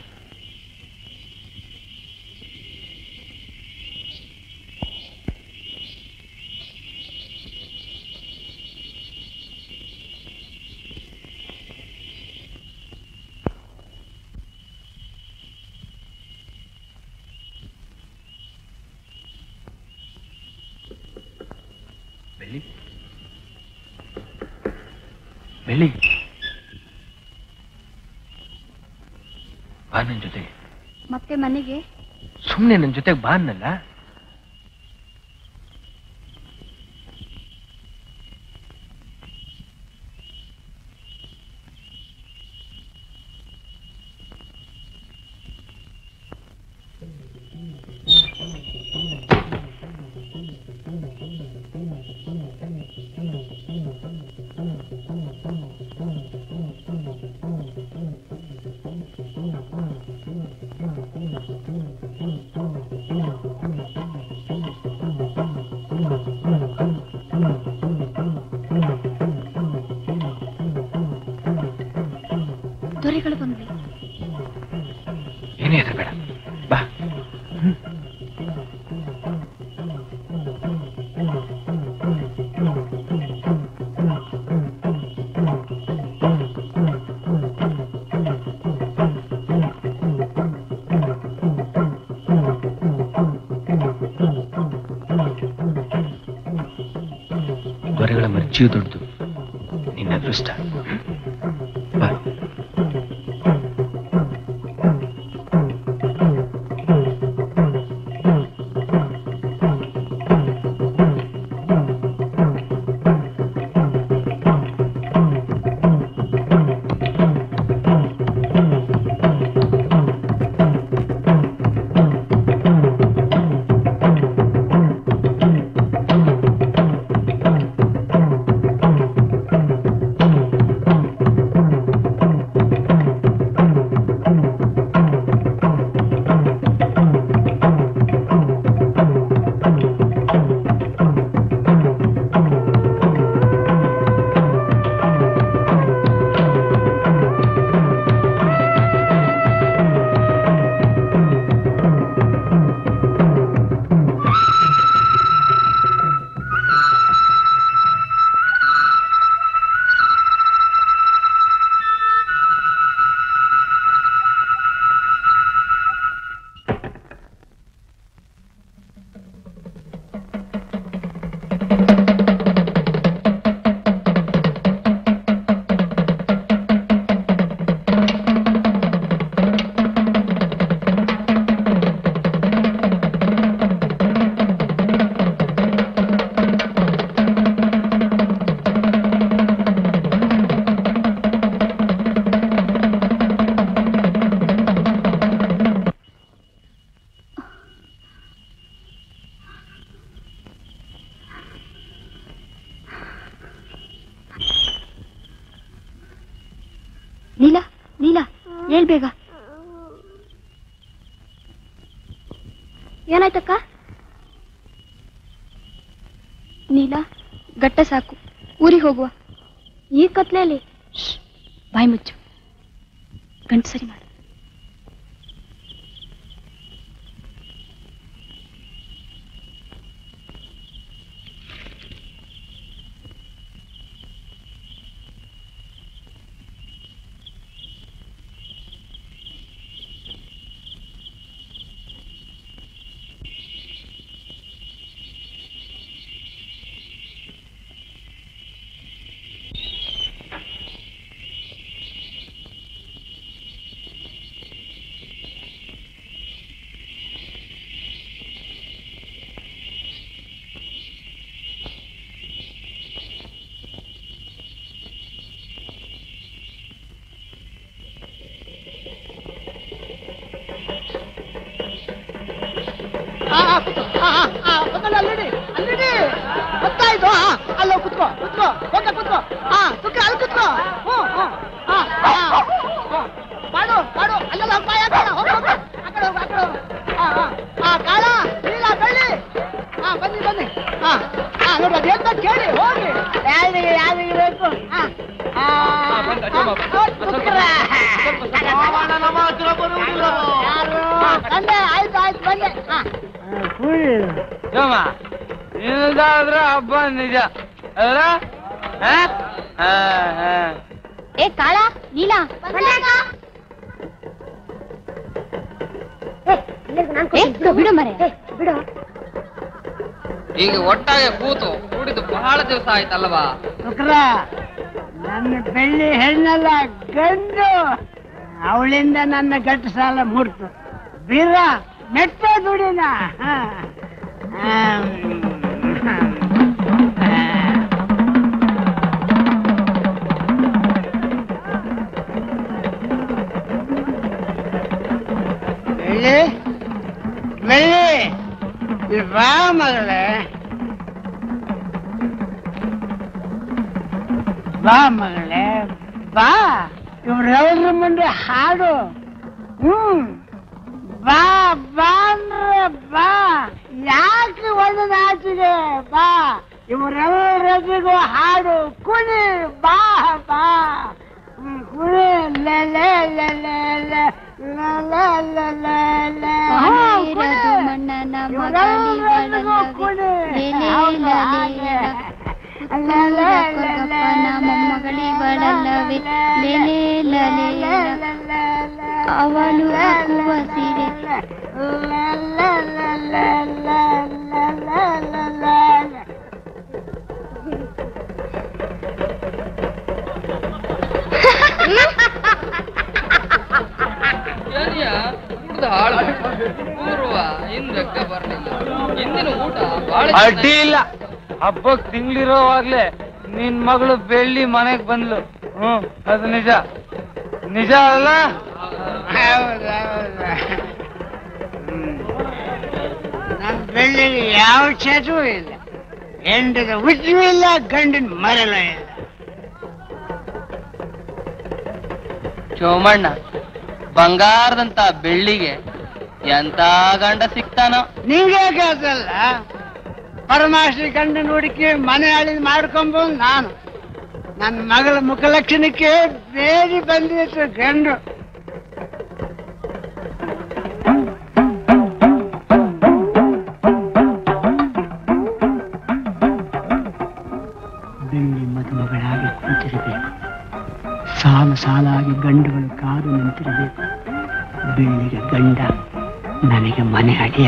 ಬೆಳ್ಳಿ ಬೆಳ್ಳಿ ಬಾ ನನ್ ಜೊತೆ
ಮತ್ತೆ ಮನೆಗೆ
ಸುಮ್ನೆ ನನ್ ಜೊತೆಗೆ ಬಾ ಅನ್ನಲ್ಲ
ದೊರೆಗಳು ಬಂದ್ವಿ
ಏನೇ ಅದು ಬೇಡ ಬಾ ದೊರೆಗಳ ಮರ್ಜಿಯು ದೊಡ್ಡದು ನಿನ್ನ ಅದೃಷ್ಟ ಬಾ
ನೀಲಾ ನೀಲಾ ಹೇಳ್ ಬೇಗ ಏನಾಯ್ತಕ್ಕ ನೀಲಾ ಗಟ್ಟ ಸಾಕು ಊರಿಗೆ ಹೋಗುವ ಈ ಕತ್ಲೆಯಲ್ಲಿ ಬಾಯಿ ಮುಚ್ಚು ಗಂಟು ಸರಿ ಮಾಡು
ಅಲ್ಲಿಡಿ ಅಲ್ಲಿಡಿ ಗೊತ್ತಾಯ್ತು ಆ, ಅಲ್ಲೋ ಕುತ್ಕೋ ಕುತ್ಕೋ ಹೋಗ ಕುತ್ಕೋ ಹಾ ಸುಖ ಅಲ್ಲಿ ಕುತ್ಕೋ ಹ್ಞೂ ಹ್ಞೂ ಹಾ ಹಾ ಹ್ಞೂ. ಮಾಡು ಮಾಡು ಅಲ್ಲೆಲ್ಲ ಪಾಯ ಹಾಕೋಣ ಹೋಗು ಹೋಗು ಆ ಕಡೆ ಹೋಗು ಆ ಕಡೆ ಹೋಗು ಹಾ ಹಾ ಹಾ ಕಾಳ ನೀಲ ಬೆಳ್ಳಿ ಹಾ ಬನ್ನಿ ಬನ್ನಿ ಹಾ ಹಾ ನೋಡಿ ಅದು ಹೇಳ್ತಾ ಕೇಳಿ ಹೋಗಿ ಯಾರಿಗೆ ಯಾರಿಗೆ ಬೇಕು ಹಾ ಆ, ಆ, ಕುತ್ಕೊಳ್ರೆ. ಯಾರು? ಬಂದೆ ಆಯ್ತು ಆಯ್ತು ಬಂದೆ ಹಾ
ಜೋಮ ನಿನ್ನದಾದ್ರೆ ಹಬ್ಬ ನಿಜ ಅದ್ರ
ಏ ಕಾಳ ನೀಲಾ ಏ, ಬಿಡು ಬಿಡು ಮರೆ
ಬಿಡು
ಈಗ ಒಟ್ಟಾಗೆ ಕೂತು ಕುಡಿದು ಬಹಳ ದಿವಸ ಆಯ್ತಲ್ವಾ
ಶುಕ್ರ ನನ್ನ ಬೆಳ್ಳಿ ಹೆಣ್ಣಲ್ಲ ಗಂಡು ಅವಳಿಂದ ನನ್ನ ಗಟ್ಟು ಸಾಲ ಮುಡ್ತು ಬೀರ ಮೆಟ್ಟ ದುಡಿನ ಹ. ಆಮ್. ಬೆಳ್ಳಿ ಬೆಳ್ಳಿ ಇಲ್ಲಿ ಬಾ ಮಗಳೇ ಬಾ ಮಗಳೇ ಬಾ ಇವ್ರೆಲ್ರ ಮುಂದೆ ಹಾಡು ಹ್ಮ್ ಬಾ ಬಾ ಅಂದ್ರೆ ಬಾ ಯಾಕೆ ಒಂದು ನಾಚಿಗೆ ಬಾ ಇವರೆಲ್ಲರಿಗೂ ಹಾಡು ಕುಣಿ ಬಾ ಬಾ ಹ್ಮ್, ಕುಣಿ ಲೇ ಲೇ ಲೇ ಲೇ ಲೇ ಲೇ ಲೇ ಲೇ ಲೇ ಲೇ.
ಬಾಳಿರದು ಮಣ್ಣನ
ಇವರೆಲ್ಲರಿಗೂ ಕುಣಿ. ಹೌದು, ಹಾಗೆ. ಲೇ ಲೇ ಲೇ ಲೇ
ಮೊಮ್ಮಗಳಿವಳಲ್ಲವೇ ಅವಳು ಹಾಕುವ ಸೀರೆ
ಏನಿಯ ಕುಡ್ದು ಹಾಳು ಪೂರ್ವ ಹಿಂದಕ್ಕೆ ಬರ್ಲಿಲ್ಲ ಇಂದಿನ ಊಟ ಬಹಳ
ಅಡ್ಡಿ ಇಲ್ಲ ಹಬ್ಬಕ್ ತಿಂಗಳಿರೋವಾಗ್ಲೇ ನಿನ್ ಮಗಳು ಬೆಳ್ಳಿ ಮನೆಗ್ ಬಂದ್ಲು ಹ್ಮ್ ಅದು ನಿಜ ನಿಜ ಅಲ್ಲ
ನಮ್ಮ ಬೆಳ್ಳಿಗೆ ಯಾವ ಚಟವೂ ಇಲ್ಲ ಹೆಂಡದ ಹುಚ್ಚೂ ಇಲ್ಲ ಗಂಡಿನ ಮರಲ ಇಲ್ಲ
ಚೋಮಣ್ಣ ಬಂಗಾರದಂತ ಬೆಳ್ಳಿಗೆ ಎಂತ ಗಂಡ ಸಿಗ್ತಾನೋ
ನಿಂಗೆ ಕೆಲಸಲ್ಲ ಪರಮಾಶ್ರೀ ಗಂಡನ ಹುಡುಕಿ ಮನೆ ಅಳಿದ್ ಮಾಡ್ಕೊಂಬಂದು ನಾನು ನನ್ನ ಮಗಳ ಮುಖಲಕ್ಷಣಕ್ಕೆ ಬೇರೆ ಬಂದಿತ್ತು ಗಂಡು
ಬೆಳ್ಳಿ ಮದುಮಗಳಾಗಿ ಕೂತಿರಬೇಕು ಸಾಲು ಸಾಲಾಗಿ ಗಂಡುಗಳು ಕಾದು ನಿಂತಿರಬೇಕು ಬೆಳ್ಳಿಗೆ ಗಂಡ ನನಗೆ ಮನೆ ಅಡಿಯ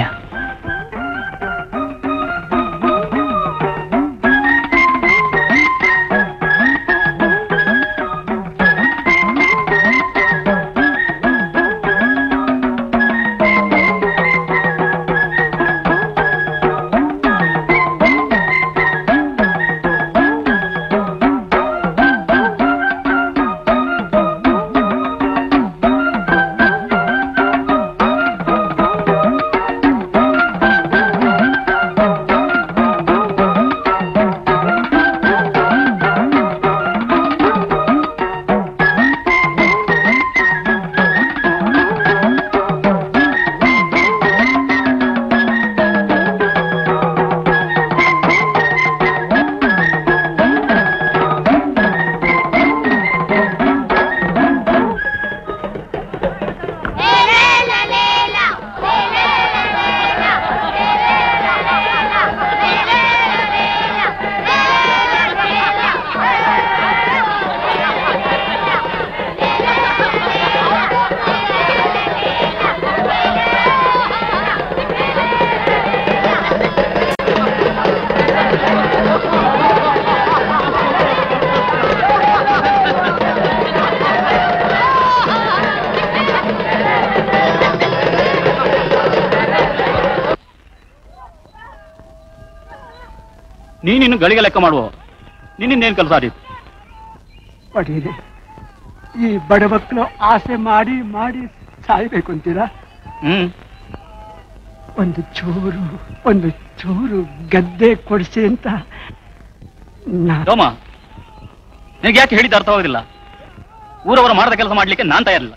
ನೀನಿನ್ನು ಗಳಿಗೆ ಲೆಕ್ಕ ಮಾಡುವ ನಿನ್ನಿಂದೇನು ಕೆಲಸ ಆದೀತು
ಒಡೆಯದೆ ಈ ಬಡ ಮಕ್ಕಳು ಆಸೆ ಮಾಡಿ ಮಾಡಿ ಸಾಯ್ಬೇಕು ಅಂತೀರಾ
ಹ್ಮ್
ಒಂದು ಚೂರು ಒಂದು ಚೂರು ಗದ್ದೆ ಕೊಡಿಸಿ ಅಂತ ನಾ
ಸೋಮ ನಿನಗೆ ಯಾಕೆ ಹೇಳಿದ ಅರ್ಥವಾಗೋದಿಲ್ಲ ಊರವರು ಮಾಡದ ಕೆಲಸ ಮಾಡ್ಲಿಕ್ಕೆ ನಾನ್ ತಯಾರಿಲ್ಲ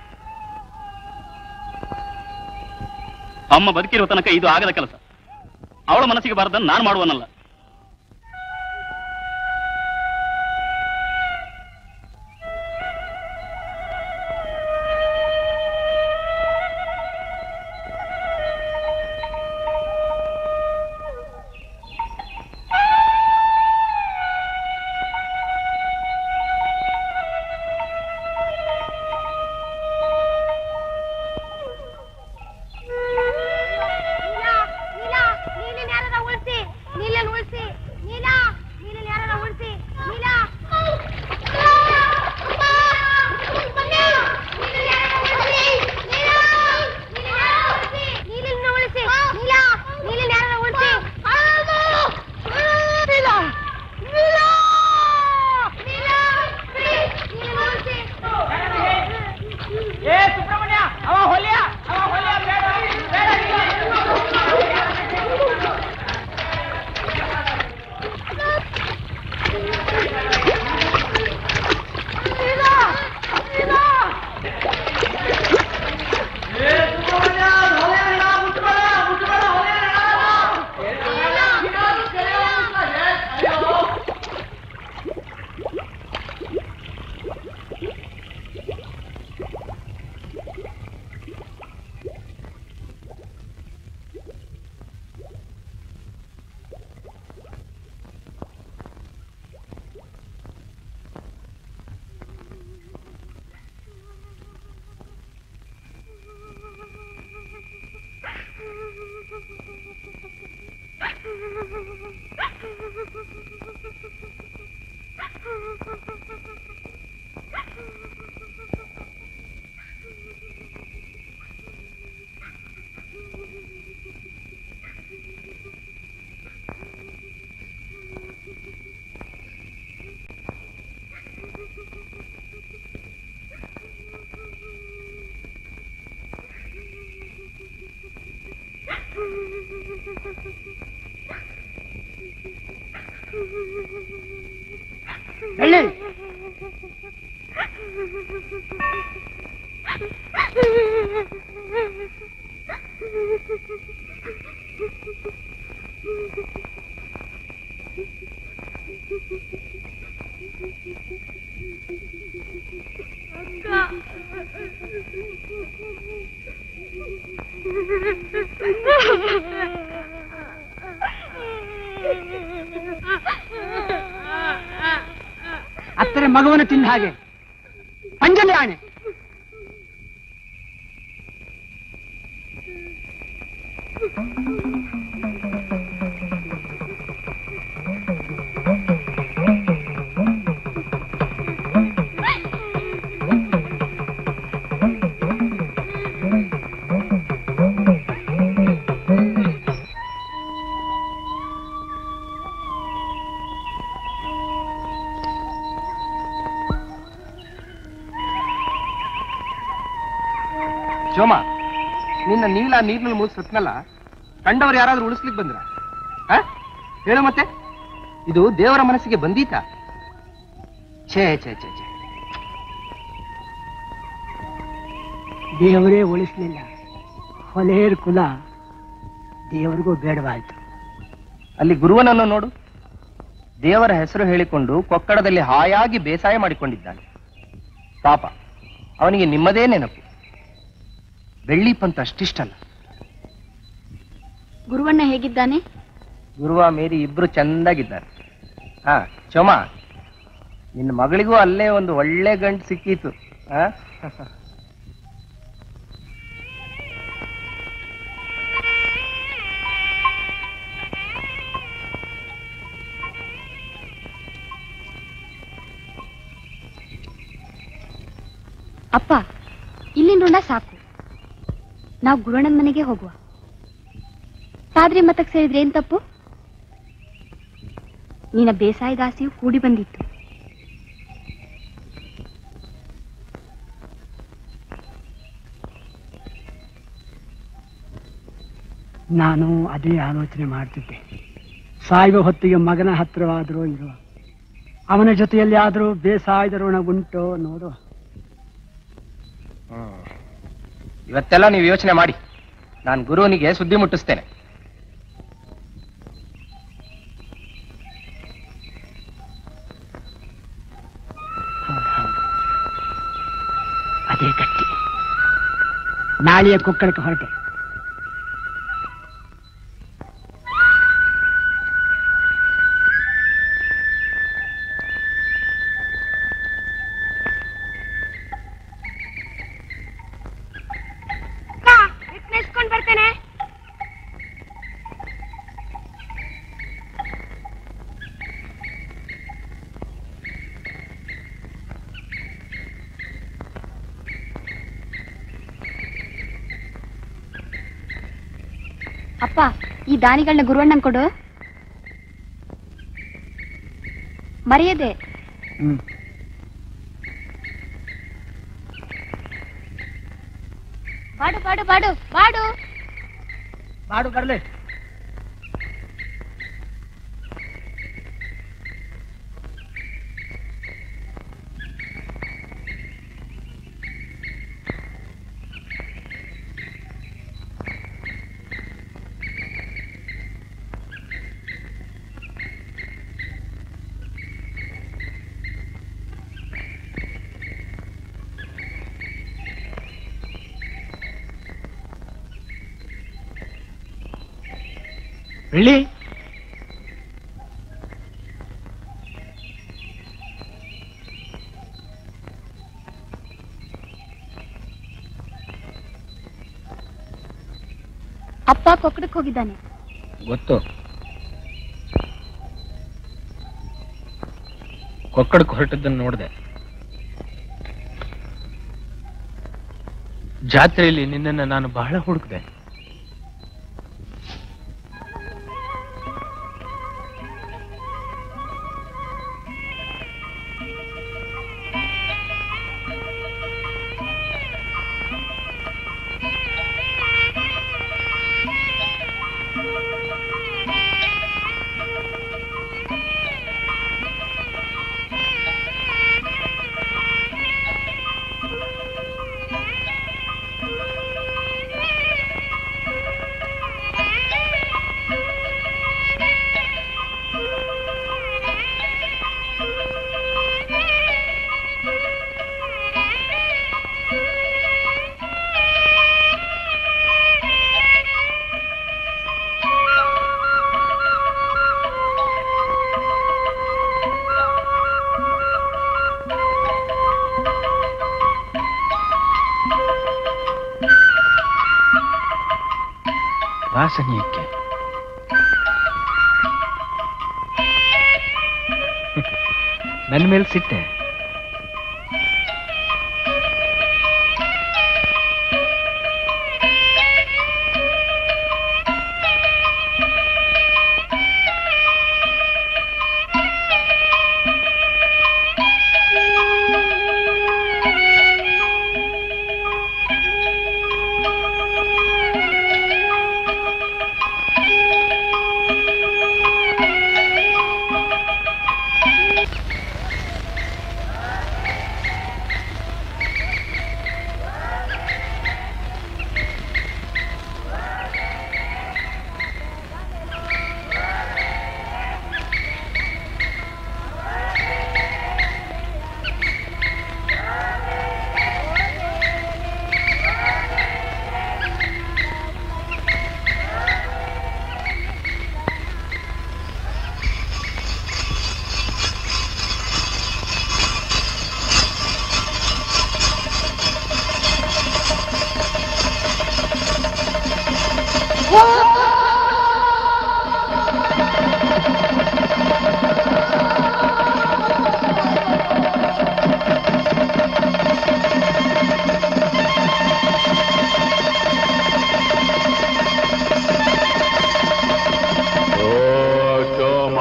ಅಮ್ಮ ಬದುಕಿರುವ ತನಕ ಇದು ಆಗದ ಕೆಲಸ ಅವಳ ಮನಸ್ಸಿಗೆ ಬಾರದನ್ನು ನಾನು ಮಾಡುವನಲ್ಲ
ನೀಲಿನ ಯಾರಾರ ಉಳಿಸಿ
ಬೆಳ್ಳಿ ಅತ್ತರೆ ಮಗುವನ್ನು ತಿಂದ ಹಾಗೆ ಪಂಜಲಿ ಆಣೆ
ಶೋಮ ನಿನ್ನ ನೀಲ ನೀರ್ನಲ್ಲಿ ಮುಳುಗ್ ಸತ್ನಲ್ಲ ಕಂಡವ್ರು ಯಾರಾದ್ರೂ ಉಳಿಸ್ಲಿಕ್ ಬಂದ್ರ ಆ? ಹೇಳು ಮತ್ತೆ ಇದು ದೇವರ ಮನಸ್ಸಿಗೆ ಬಂದೀತ ಛೇ ಛೇ ಛೇ ಛೇ
ದೇವರೇ ಉಳಿಸ್ಲಿಲ್ಲ ಹೊಲೆಯರ್ ಕುಲ ದೇವರಿಗೂ ಬೇಡವಾಯ್ತು
ಅಲ್ಲಿ ಗುರುವನನ್ನು ನೋಡು ದೇವರ ಹೆಸರು ಹೇಳಿಕೊಂಡು ಕೊಕ್ಕಡದಲ್ಲಿ ಹಾಯಾಗಿ ಬೇಸಾಯ ಮಾಡಿಕೊಂಡಿದ್ದಾನೆ ಪಾಪ ಅವನಿಗೆ ನಿಮ್ಮದೇ ನೆನಪು ಬೆಳ್ಳಿ ಪಂತ ಅಷ್ಟಿಷ್ಟಲ್ಲ
ಗುರುವಣ್ಣ ಹೇಗಿದ್ದಾನೆ
ಗುರುವ ಮೇರಿ ಇಬ್ರು ಚಂದಾಗಿದ್ದಾರೆ ಹಾ ಚೋಮ ನಿನ್ನ ಮಗಳಿಗೂ ಅಲ್ಲೇ ಒಂದು ಒಳ್ಳೆ ಗಂಟು ಸಿಕ್ಕೀತು ಆ?
ಅಪ್ಪ ಇಲ್ಲಿನ ಋಣ ಸಾಕು ನಾವು ಗುರುವಣ್ಣನ ಮನೆಗೆ ಹೋಗುವ ಪಾದ್ರಿ ಮತಕ್ ಸೇರಿದ್ರೆ ಏನ್ ತಪ್ಪು ನಿನ್ನ ಬೇಸಾಯದ ಆಸೆಯು ಕೂಡಿ ಬಂದಿತ್ತು
ನಾನು ಅದೇ ಆಲೋಚನೆ ಮಾಡ್ತಿದ್ದೆ ಸಾಯುವ ಹೊತ್ತಿಗೆ ಮಗನ ಹತ್ತಿರವಾದರೂ ಇರುವ ಅವನ ಜೊತೆಯಲ್ಲಿ ಆದರೂ ಬೇಸಾಯದ ಋಣ ಉಂಟೋ ನೋಡುವ
ಇವತ್ತೆಲ್ಲ ನೀವು ಯೋಚನೆ ಮಾಡಿ ನಾನು ಗುರುವನಿಗೆ ಸುದ್ದಿ ಮುಟ್ಟಿಸ್ತೇನೆ
ಅದೇ ಗಟ್ಟಿ ನಾಳೆಯ ಕೊಕ್ಕಳಕ್ಕೆ ಹೊರಟೆ
ನೆಸ್ಕೊಂಡ್ ಬರ್ತೇನೆ
ಅಪ್ಪ ಈ ದಾನಿಗಳನ್ನ ಗುರುವಣ್ಣನ್ ಕೊಡು ಮರೆಯದೆ
ಹ್ಮ್
ಬಾಡು ಬಾಡು ಬಾಡು ಬಾಡು
ಮಾಡು ಬರ್ಲೆ ಬೆಳ್ಳಿ
ಅಪ್ಪ ಕೊಕ್ಕಡಕ್ಕೆ ಹೋಗಿದ್ದಾನೆ
ಗೊತ್ತು ಕೊಕ್ಕಡಕ್ಕೆ ಹೊರಟದ್ದನ್ನು ನೋಡಿದೆ ಜಾತ್ರೆಯಲ್ಲಿ ನಿನ್ನನ್ನು ನಾನು ಬಹಳ ಹುಡುಕ್ದೆ ಸನಿಯಕ್ಕೆ ನನ್ನ ಮೇಲೆ ಸಿಟ್ಟೆ
ಓ ಸೋಮ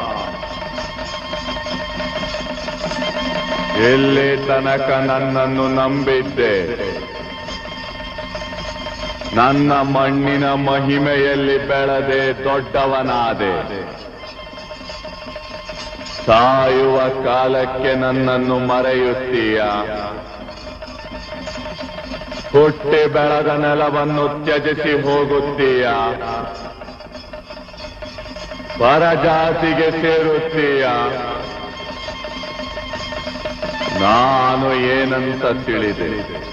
ಇಲ್ಲಿ ತನಕ ನನ್ನನ್ನು ನಂಬಿದ್ದೆ ನನ್ನ ಮಣ್ಣಿನ ಮಹಿಮೆಯಲ್ಲಿ ಬೆಳೆದೆ ದೊಡ್ಡವನಾದೆ ಸಾಯುವ ಕಾಲಕ್ಕೆ ನನ್ನನ್ನು ಮರೆಯುತ್ತೀಯ ಹುಟ್ಟಿ ಬೆಳೆದ ನೆಲವನ್ನು ತ್ಯಜಿಸಿ ಹೋಗುತ್ತೀಯ ಪರಜಾತಿಗೆ ಸೇರುತ್ತೀಯ ನಾನು ಏನಂತ ತಿಳಿದೆ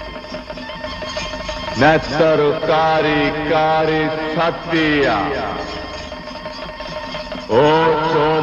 ನೆತ್ತರು ಕಾರಿ ಕಾರಿ ಸತ್ತೀಯ ಓ ಸೋಮ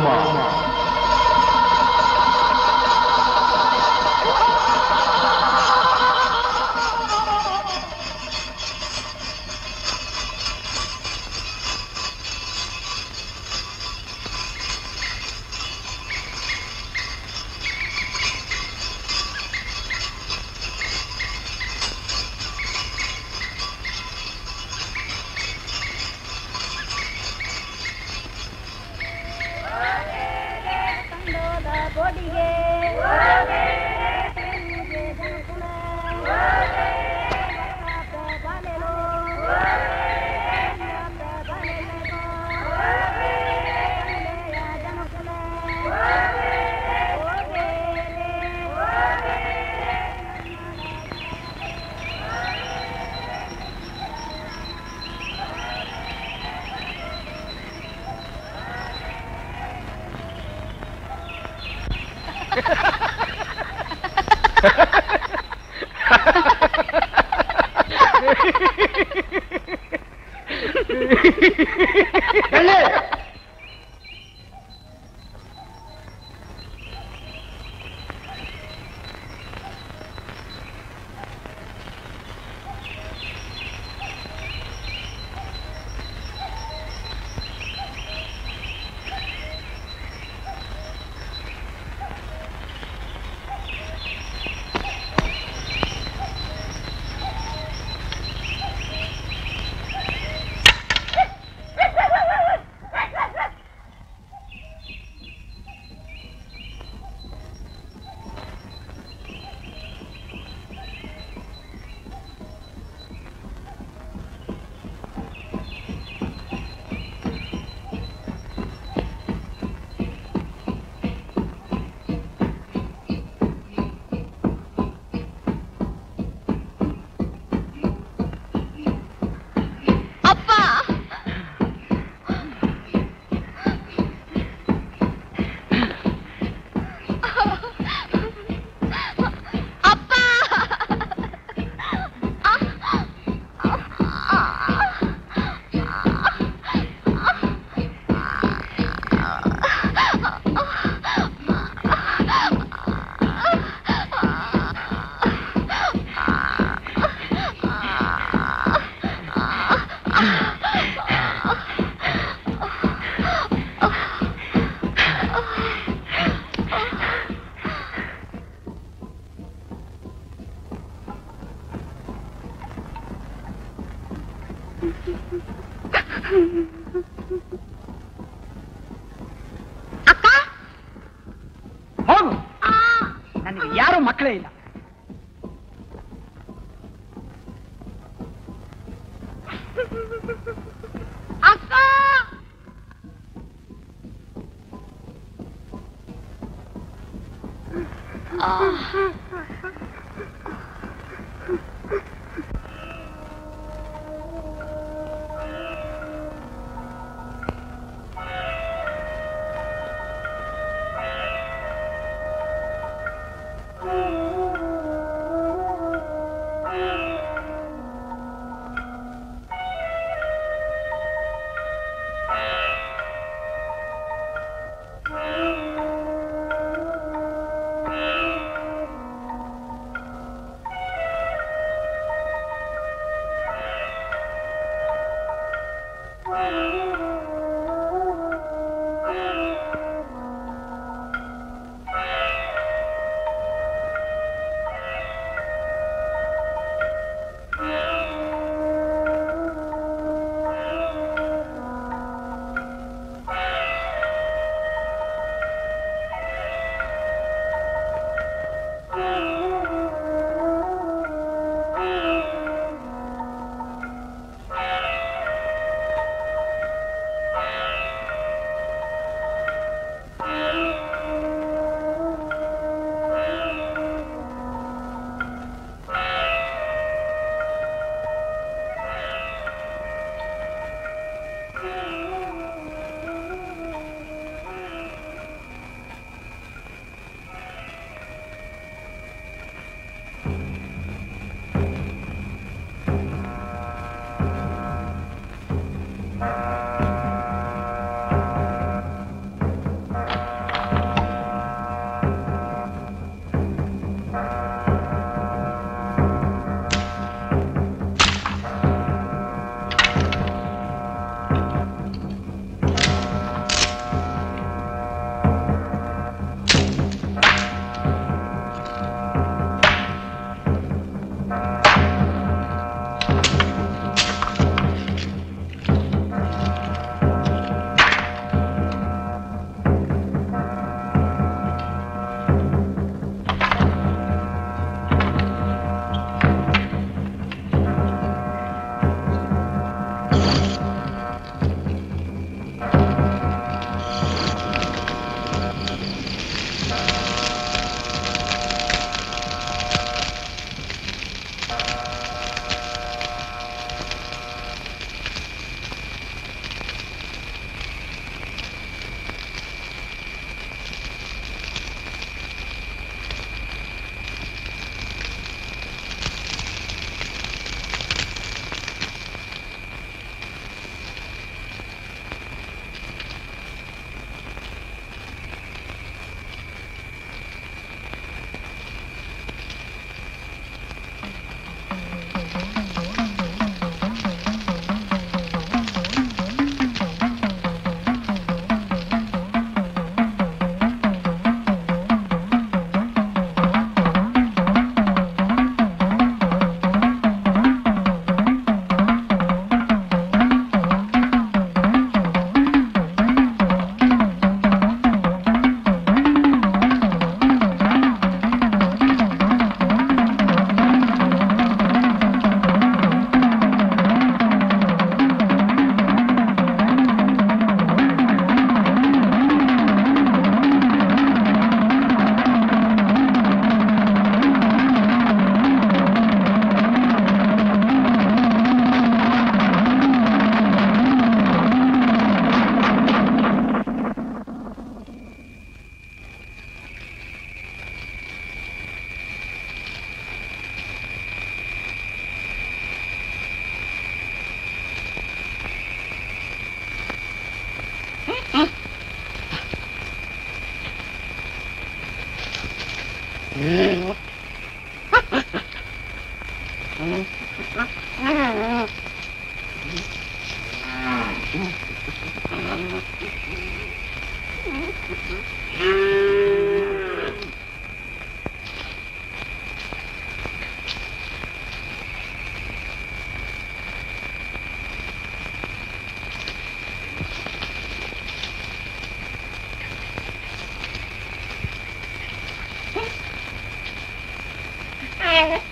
Ha
ಮಕ್ಕಳೇ ಇಲ್ಲ
ಅಕ್ಕ ಏ